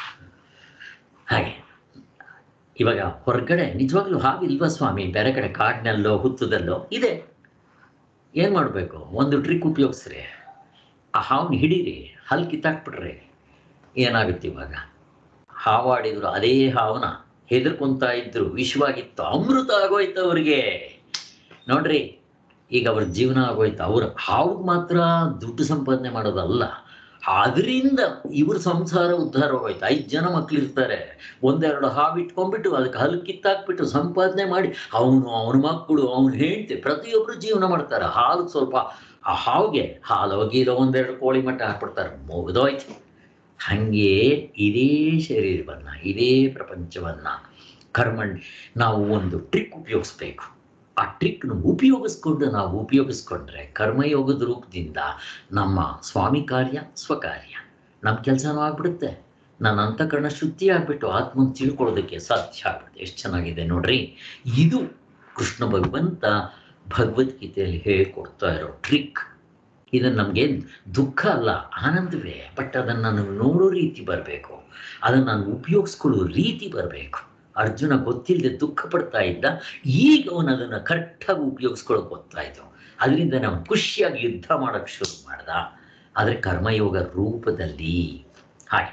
Speaker 1: ಹಾಗೆ ಇವಾಗ ಹೊರಗಡೆ ನಿಜವಾಗ್ಲೂ ಹಾವಿಲ್ವಾ ಸ್ವಾಮಿ ಬೇರೆ ಕಡೆ ಕಾಡಿನಲ್ಲೋ ಹುತ್ತದಲ್ಲೋ ಇದೆ ಏನ್ ಮಾಡಬೇಕು ಒಂದು ಟ್ರಿಕ್ ಉಪಯೋಗಿಸ್ರಿ ಆ ಹಾವನ್ನ ಹಿಡೀರಿ ಹಲ್ ಕಿತ್ತಾಕ್ಬಿಟ್ರಿ ಏನಾಗುತ್ತೆ ಇವಾಗ ಹಾವಾಡಿದ್ರು ಅದೇ ಹಾವನ ಹೆದರ್ಕೊಂತ ಇದ್ರು ವಿಷವಾಗಿತ್ತು ಅಮೃತ ಆಗೋಯ್ತು ಅವ್ರಿಗೆ ನೋಡ್ರಿ ಈಗ ಅವ್ರ ಜೀವನ ಆಗೋಯ್ತು ಅವ್ರ ಹಾವು ಮಾತ್ರ ದುಡ್ಡು ಸಂಪಾದನೆ ಮಾಡೋದಲ್ಲ ಅದರಿಂದ ಇವ್ರ ಸಂಸಾರ ಉದ್ಧಾರ ಹೋಯ್ತು ಐದು ಜನ ಮಕ್ಳಿರ್ತಾರೆ ಒಂದೆರಡು ಹಾವು ಇಟ್ಕೊಂಡ್ಬಿಟ್ಟು ಅದಕ್ಕೆ ಹಲ್ ಕಿತ್ತಾಕ್ಬಿಟ್ಟು ಸಂಪಾದನೆ ಮಾಡಿ ಅವನು ಅವನ ಮಕ್ಕಳು ಅವನು ಹೆಂಡತಿ ಪ್ರತಿಯೊಬ್ರು ಜೀವನ ಮಾಡ್ತಾರೆ ಹಾಲು ಸ್ವಲ್ಪ ಆ ಹಾವಿಗೆ ಹಾಲು ಗೀಲ ಒಂದೆರಡು ಕೋಳಿ ಮಟ್ಟ ಹಾಕ್ಬಿಡ್ತಾರೆ ಮುಗಿದೋಯ್ತು ಹಂಗೆ ಇದೇ ಶರೀರವನ್ನ ಇದೇ ಪ್ರಪಂಚವನ್ನ ಕರ್ಮಣ್ ನಾವು ಒಂದು ಟ್ರಿಕ್ ಉಪಯೋಗಿಸ್ಬೇಕು ಆ ಟ್ರಿಕ್ನ ಉಪಯೋಗಿಸ್ಕೊಂಡು ನಾವು ಉಪಯೋಗಿಸ್ಕೊಂಡ್ರೆ ಕರ್ಮಯೋಗದ ರೂಪದಿಂದ ನಮ್ಮ ಸ್ವಾಮಿ ಕಾರ್ಯ ಸ್ವಕಾರ್ಯ ನಮ್ಮ ಕೆಲಸನೂ ಆಗ್ಬಿಡುತ್ತೆ ನನ್ನ ಅಂತಃಕರಣ ಶುದ್ಧಿ ಆಗ್ಬಿಟ್ಟು ಆತ್ಮನ್ ತಿಳ್ಕೊಳ್ಳೋದಕ್ಕೆ ಸಾಧ್ಯ ಆಗ್ಬಿಡುತ್ತೆ ಎಷ್ಟು ಚೆನ್ನಾಗಿದೆ ನೋಡ್ರಿ ಇದು ಕೃಷ್ಣ ಭಗವಂತ ಭಗವದ್ಗೀತೆಯಲ್ಲಿ ಹೇಳ್ಕೊಡ್ತಾ ಇರೋ ಟ್ರಿಕ್ ಇದನ್ನು ನಮಗೆ ದುಃಖ ಅಲ್ಲ ಆನಂದವೇ ಬಟ್ ಅದನ್ನು ನಾನು ನೋಡೋ ರೀತಿ ಬರಬೇಕು ಅದನ್ನು ನಾನು ಉಪಯೋಗಿಸ್ಕೊಳ್ಳೋ ರೀತಿ ಬರಬೇಕು ಅರ್ಜುನ ಗೊತ್ತಿಲ್ಲದೆ ದುಃಖ ಪಡ್ತಾ ಇದ್ದ ಈಗ ಅವನು ಅದನ್ನು ಕರೆಕ್ಟಾಗಿ ಉಪಯೋಗಿಸ್ಕೊಳ್ಳೋಕೆ ಗೊತ್ತಾಯ್ತು ಅದರಿಂದ ನಾವು ಖುಷಿಯಾಗಿ ಯುದ್ಧ ಮಾಡೋಕ್ಕೆ ಶುರು ಮಾಡ್ದ ಆದರೆ ಕರ್ಮಯೋಗ ರೂಪದಲ್ಲಿ ಹಾಗೆ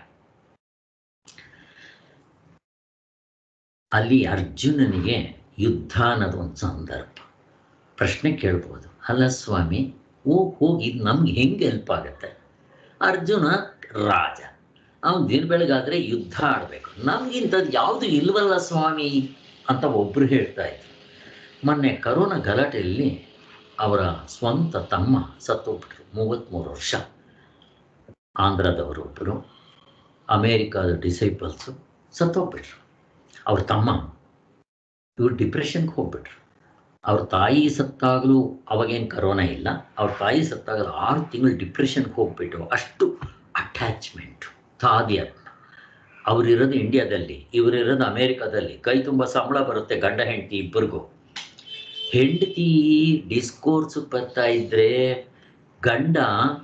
Speaker 1: ಅಲ್ಲಿ ಅರ್ಜುನನಿಗೆ ಯುದ್ಧ ಅನ್ನೋದು ಒಂದು ಸಂದರ್ಭ ಪ್ರಶ್ನೆ ಕೇಳ್ಬೋದು ಅಲ್ಲ ಸ್ವಾಮಿ ಹೋಗಿ ಹೋಗಿ ಇದು ನಮ್ಗೆ ಹೆಂಗೆ ಹೆಲ್ಪ್ ಆಗುತ್ತೆ ಅರ್ಜುನ ರಾಜ ಅವನು ದಿನ ಬೆಳಗಾದ್ರೆ ಯುದ್ಧ ಆಡಬೇಕು ನಮ್ಗಿಂಥದ್ದು ಯಾವುದು ಇಲ್ವಲ್ಲ ಸ್ವಾಮಿ ಅಂತ ಒಬ್ರು ಹೇಳ್ತಾ ಇದ್ರು ಮೊನ್ನೆ ಕರೋನಾ ಗಲಾಟೆಯಲ್ಲಿ ಅವರ ಸ್ವಂತ ತಮ್ಮ ಸತ್ತೋಗ್ಬಿಟ್ರು ಮೂವತ್ತ್ಮೂರು ವರ್ಷ ಆಂಧ್ರದವರು ಒಬ್ಬರು ಅಮೇರಿಕಾದ ಡಿಸೈಪಲ್ಸು ಸತ್ತೋಗ್ಬಿಟ್ರು ಅವ್ರ ತಮ್ಮ ಇವ್ರು ಡಿಪ್ರೆಷನ್ಗೆ ಹೋಗ್ಬಿಟ್ರು ಅವ್ರ ತಾಯಿ ಸತ್ತಾಗಲೂ ಅವಾಗೇನು ಕರೋನಾ ಇಲ್ಲ ಅವ್ರ ತಾಯಿ ಸತ್ತಾಗಲೂ ಆರು ತಿಂಗಳು ಡಿಪ್ರೆಷನ್ಗೆ ಹೋಗ್ಬಿಟ್ಟು ಅಷ್ಟು ಅಟ್ಯಾಚ್ಮೆಂಟು ತಾದಿಯತ್ನ ಅವರಿರೋದು ಇಂಡಿಯಾದಲ್ಲಿ ಇವರಿರೋದು ಅಮೇರಿಕಾದಲ್ಲಿ ಕೈ ತುಂಬ ಸಂಬಳ ಬರುತ್ತೆ ಗಂಡ ಹೆಂಡತಿ ಇಬ್ಬರಿಗೂ ಹೆಂಡತಿ ಡಿಸ್ಕೋರ್ಸ್ ಬರ್ತಾ ಇದ್ರೆ ಗಂಡ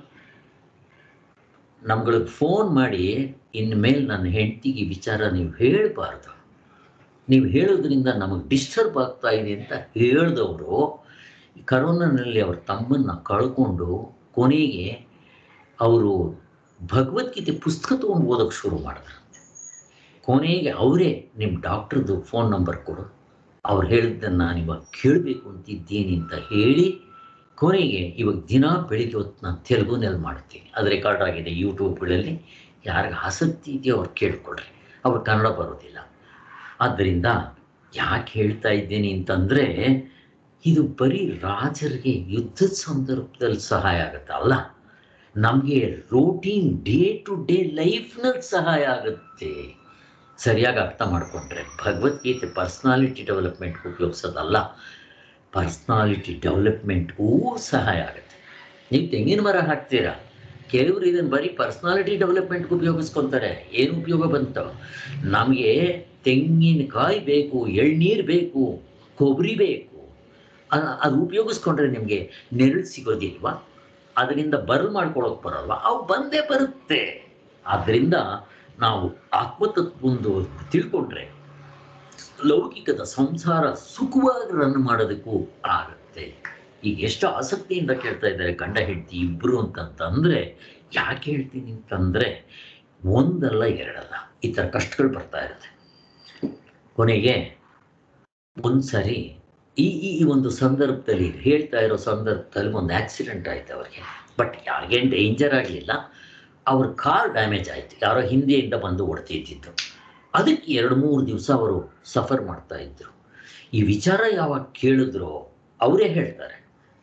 Speaker 1: ನಮ್ಗಳಿಗೆ ಫೋನ್ ಮಾಡಿ ಇನ್ಮೇಲೆ ನನ್ನ ಹೆಂಡತಿಗೆ ವಿಚಾರ ನೀವು ಹೇಳಬಾರ್ದು ನೀವು ಹೇಳೋದ್ರಿಂದ ನಮಗೆ ಡಿಸ್ಟರ್ಬ್ ಆಗ್ತಾ ಇದೆ ಅಂತ ಹೇಳಿದವರು ಕರೋನಾನಲ್ಲಿ ಅವ್ರ ತಮ್ಮನ್ನ ಕಳ್ಕೊಂಡು ಕೊನೆಗೆ ಅವರು ಭಗವದ್ಗೀತೆ ಪುಸ್ತಕ ತೊಗೊಂಡು ಓದೋಕ್ಕೆ ಶುರು ಮಾಡಿದ್ರು ಕೊನೆಗೆ ಅವರೇ ನಿಮ್ಮ ಡಾಕ್ಟ್ರದ್ದು ಫೋನ್ ನಂಬರ್ ಕೊಡು ಅವ್ರು ಹೇಳಿದ್ದನ್ನು ನಾನು ಇವಾಗ ಕೇಳಬೇಕು ಅಂತಿದ್ದೀನಿ ಅಂತ ಹೇಳಿ ಕೊನೆಗೆ ಇವಾಗ ದಿನ ಬೆಳಿಗ್ಗೆ ಹೊತ್ತು ನಾನು ತೆಲುಗುನಲ್ಲಿ ಮಾಡ್ತೀನಿ ಅದು ರೆಕಾರ್ಡ್ ಆಗಿದೆ ಯೂಟ್ಯೂಬ್ಗಳಲ್ಲಿ ಯಾರಿಗೆ ಆಸಕ್ತಿ ಇದೆಯೋ ಅವ್ರು ಕೇಳ್ಕೊಳ್ರಿ ಅವ್ರು ಕನ್ನಡ ಬರೋದಿಲ್ಲ ಆದ್ದರಿಂದ ಯಾಕೆ ಹೇಳ್ತಾ ಇದ್ದೀನಿ ಅಂತಂದರೆ ಇದು ಬರೀ ರಾಜರಿಗೆ ಯುದ್ಧದ ಸಂದರ್ಭದಲ್ಲಿ ಸಹಾಯ ಆಗುತ್ತೆ ಅಲ್ಲ ನಮಗೆ ರೋಟೀನ್ ಡೇ ಟು ಡೇ ಲೈಫ್ನಲ್ಲಿ ಸಹಾಯ ಆಗುತ್ತೆ ಸರಿಯಾಗಿ ಅರ್ಥ ಮಾಡಿಕೊಂಡ್ರೆ ಭಗವದ್ಗೀತೆ ಪರ್ಸ್ನಾಲಿಟಿ ಡೆವಲಪ್ಮೆಂಟ್ಗೆ ಉಪಯೋಗಿಸೋದಲ್ಲ ಪರ್ಸ್ನಾಲಿಟಿ ಡೆವಲಪ್ಮೆಂಟ್ಗೂ ಸಹಾಯ ಆಗುತ್ತೆ ನೀವು ತೆಂಗಿನ ಮರ ಹಾಕ್ತೀರಾ ಕೆಲವರು ಇದನ್ನು ಬರೀ ಪರ್ಸ್ನಾಲಿಟಿ ಡೆವಲಪ್ಮೆಂಟ್ಗೆ ಉಪಯೋಗಿಸ್ಕೊತಾರೆ ಏನು ಉಪಯೋಗ ಬಂತು ನಮಗೆ ತೆಂಗಿನಕಾಯಿ ಬೇಕು ಎಳ್ನೀರು ಬೇಕು ಕೊಬ್ಬರಿ ಬೇಕು ಅ- ಅದು ಉಪಯೋಗಿಸ್ಕೊಂಡ್ರೆ ನಿಮಗೆ ನೆರಳು ಸಿಗೋದಿಲ್ವಾ ಅದರಿಂದ ಬರಲ್ ಮಾಡ್ಕೊಳಕ್ ಬರಲ್ವಾ ಅವು ಬಂದೇ ಬರುತ್ತೆ ಆದ್ದರಿಂದ ನಾವು ಆತ್ಮತತ್ವೊಂದು ತಿಳ್ಕೊಂಡ್ರೆ ಲೌಕಿಕದ ಸಂಸಾರ ಸುಖವಾಗಿ ರನ್ ಮಾಡೋದಕ್ಕೂ ಆಗುತ್ತೆ ಈಗ ಎಷ್ಟು ಆಸಕ್ತಿಯಿಂದ ಕೇಳ್ತಾ ಇದ್ದಾರೆ ಗಂಡ ಹೆಂಡತಿ ಇಬ್ರು ಅಂತಂತಂದ್ರೆ ಯಾಕೆ ಹೇಳ್ತೀನಿ ಅಂತಂದ್ರೆ ಒಂದಲ್ಲ ಎರಡಲ್ಲ ಈ ಥರ ಕಷ್ಟಗಳು ಬರ್ತಾ ಇರುತ್ತೆ ಕೊನೆಗೆ ಒಂದ್ಸರಿ ಈ ಈ ಈ ಒಂದು ಸಂದರ್ಭದಲ್ಲಿ ಹೇಳ್ತಾ ಇರೋ ಸಂದರ್ಭದಲ್ಲಿ ಒಂದು ಆಕ್ಸಿಡೆಂಟ್ ಆಯ್ತು ಅವ್ರಿಗೆ ಬಟ್ ಯಾರಿಗೇನು ಡೇಂಜರ್ ಆಗಲಿಲ್ಲ ಅವ್ರ ಕಾರ್ ಡ್ಯಾಮೇಜ್ ಆಯಿತು ಯಾರೋ ಹಿಂದೆಯಿಂದ ಬಂದು ಹೊಡ್ತಿದ್ದಿದ್ದು ಅದಕ್ಕೆ ಎರಡು ಮೂರು ದಿವಸ ಅವರು ಸಫರ್ ಮಾಡ್ತಾ ಇದ್ರು ಈ ವಿಚಾರ ಯಾವಾಗ ಕೇಳಿದ್ರು ಅವರೇ ಹೇಳ್ತಾರೆ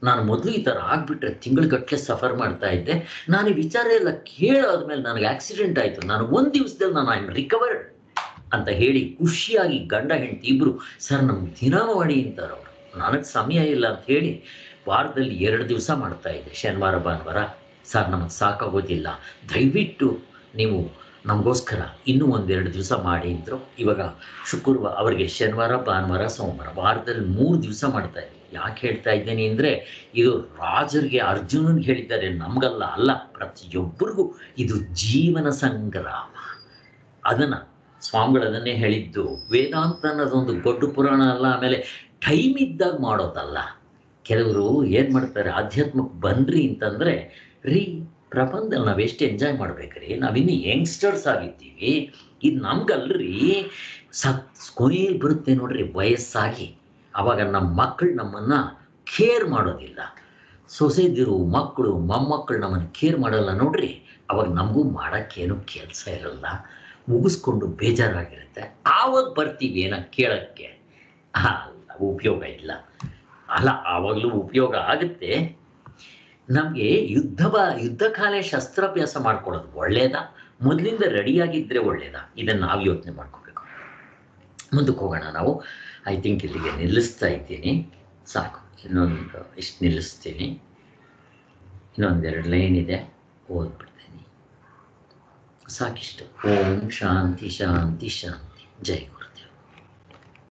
Speaker 1: ನಾನು ಮೊದಲು ಈ ಥರ ಆಗ್ಬಿಟ್ರೆ ತಿಂಗಳಗಟ್ಟಲೆ ಸಫರ್ ಮಾಡ್ತಾ ಇದ್ದೆ ನಾನು ಈ ವಿಚಾರ ಎಲ್ಲ ಕೇಳಾದ್ಮೇಲೆ ನನಗೆ ಆಕ್ಸಿಡೆಂಟ್ ಆಯಿತು ನಾನು ಒಂದು ದಿವಸದಲ್ಲಿ ನಾನು ಐ ಆಮ್ ರಿಕವರ್ಡ್ ಅಂತ ಹೇಳಿ ಖುಷಿಯಾಗಿ ಗಂಡ ಹೆಂಡತಿ ಇಬ್ರು ಸರ್ ನಮ್ಗೆ ದಿನ ಮಾಡಿ ಅಂತಾರೆ ಅವರು ನನಗೆ ಸಮಯ ಇಲ್ಲ ಅಂತ ಹೇಳಿ ವಾರದಲ್ಲಿ ಎರಡು ದಿವಸ ಮಾಡ್ತಾ ಇದ್ದೆ ಶನಿವಾರ ಭಾನುವಾರ ಸರ್ ನಮಗೆ ಸಾಕಾಗೋದಿಲ್ಲ ದಯವಿಟ್ಟು ನೀವು ನಮಗೋಸ್ಕರ ಇನ್ನೂ ಒಂದೆರಡು ದಿವಸ ಮಾಡಿ ಅಂದರು ಇವಾಗ ಶುಕ್ರವಾರ ಅವರಿಗೆ ಶನಿವಾರ ಭಾನುವಾರ ಸೋಮವಾರ ವಾರದಲ್ಲಿ ಮೂರು ದಿವಸ ಮಾಡ್ತಾ ಇದ್ದೆ ಯಾಕೆ ಹೇಳ್ತಾ ಇದ್ದೇನೆ ಅಂದರೆ ಇದು ರಾಜರಿಗೆ ಅರ್ಜುನನ್ಗೆ ಹೇಳಿದ್ದಾರೆ ನಮಗಲ್ಲ ಅಲ್ಲ ಪ್ರತಿಯೊಬ್ಬರಿಗೂ ಇದು ಜೀವನ ಸಂಗ್ರಾಮ ಅದನ್ನು ಸ್ವಾಮಿಗಳು ಅದನ್ನೇ ಹೇಳಿದ್ದು ವೇದಾಂತ ಅನ್ನೋದೊಂದು ದೊಡ್ಡ ಪುರಾಣ ಅಲ್ಲ ಆಮೇಲೆ ಟೈಮ್ ಇದ್ದಾಗ ಮಾಡೋದಲ್ಲ ಕೆಲವರು ಏನು ಮಾಡ್ತಾರೆ ಆಧ್ಯಾತ್ಮಕ್ಕೆ ಬನ್ರಿ ಅಂತಂದರೆ ರೀ ಪ್ರಪಂಚದಲ್ಲಿ ನಾವು ಎಷ್ಟು ಎಂಜಾಯ್ ಮಾಡ್ಬೇಕ್ರಿ ನಾವಿನ್ನು ಯಂಗ್ಸ್ಟರ್ಸ್ ಆಗಿದ್ದೀವಿ ಇದು ನಮ್ಗಲ್ರಿ ಸತ್ ಕೊನೆಯಲ್ಲಿ ಬರುತ್ತೆ ನೋಡ್ರಿ ವಯಸ್ಸಾಗಿ ಅವಾಗ ನಮ್ಮ ಮಕ್ಕಳು ನಮ್ಮನ್ನು ಕೇರ್ ಮಾಡೋದಿಲ್ಲ ಸೊಸೆದಿರು ಮಕ್ಕಳು ಮೊಮ್ಮಕ್ಕಳು ನಮ್ಮನ್ನು ಕೇರ್ ಮಾಡಲ್ಲ ನೋಡ್ರಿ ಅವಾಗ ನಮಗೂ ಮಾಡೋಕ್ಕೇನು ಕೆಲಸ ಇರಲ್ಲ ಮುಗಿಸ್ಕೊಂಡು ಬೇಜಾರಾಗಿರುತ್ತೆ ಆವಾಗ ಬರ್ತೀವಿ ಏನೋ ಕೇಳೋಕ್ಕೆ ಅಲ್ಲ ಉಪಯೋಗ ಇಲ್ಲ ಅಲ್ಲ ಆವಾಗಲೂ ಉಪಯೋಗ ಆಗುತ್ತೆ ನಮಗೆ ಯುದ್ಧ ಬ ಯುದ್ಧ ಕಾಲೇ ಶಸ್ತ್ರಾಭ್ಯಾಸ ಮಾಡ್ಕೊಳ್ಳೋದು ಒಳ್ಳೇದಾ ಮೊದಲಿಂದ ರೆಡಿಯಾಗಿದ್ದರೆ ಒಳ್ಳೇದಾ ಇದನ್ನು ನಾವು ಯೋಚನೆ ಮಾಡ್ಕೋಬೇಕು ಮುಂದಕ್ಕೆ ಹೋಗೋಣ ನಾವು ಐ ಥಿಂಕ್ ಇಲ್ಲಿಗೆ ನಿಲ್ಲಿಸ್ತಾ ಇದ್ದೀನಿ ಸಾಕು ಇನ್ನೊಂದು ಇಷ್ಟು ನಿಲ್ಲಿಸ್ತೀನಿ ಇನ್ನೊಂದೆರಡು ಲೈನ್ ಇದೆ ಓದ್ಬಿಡ್ತೀನಿ ಸಾಕಿಷ್ಟು ಓಂ ಶಾಂತಿ ಶಾಂತಿ ಶಾಂತಿ ಜೈ ಗುರು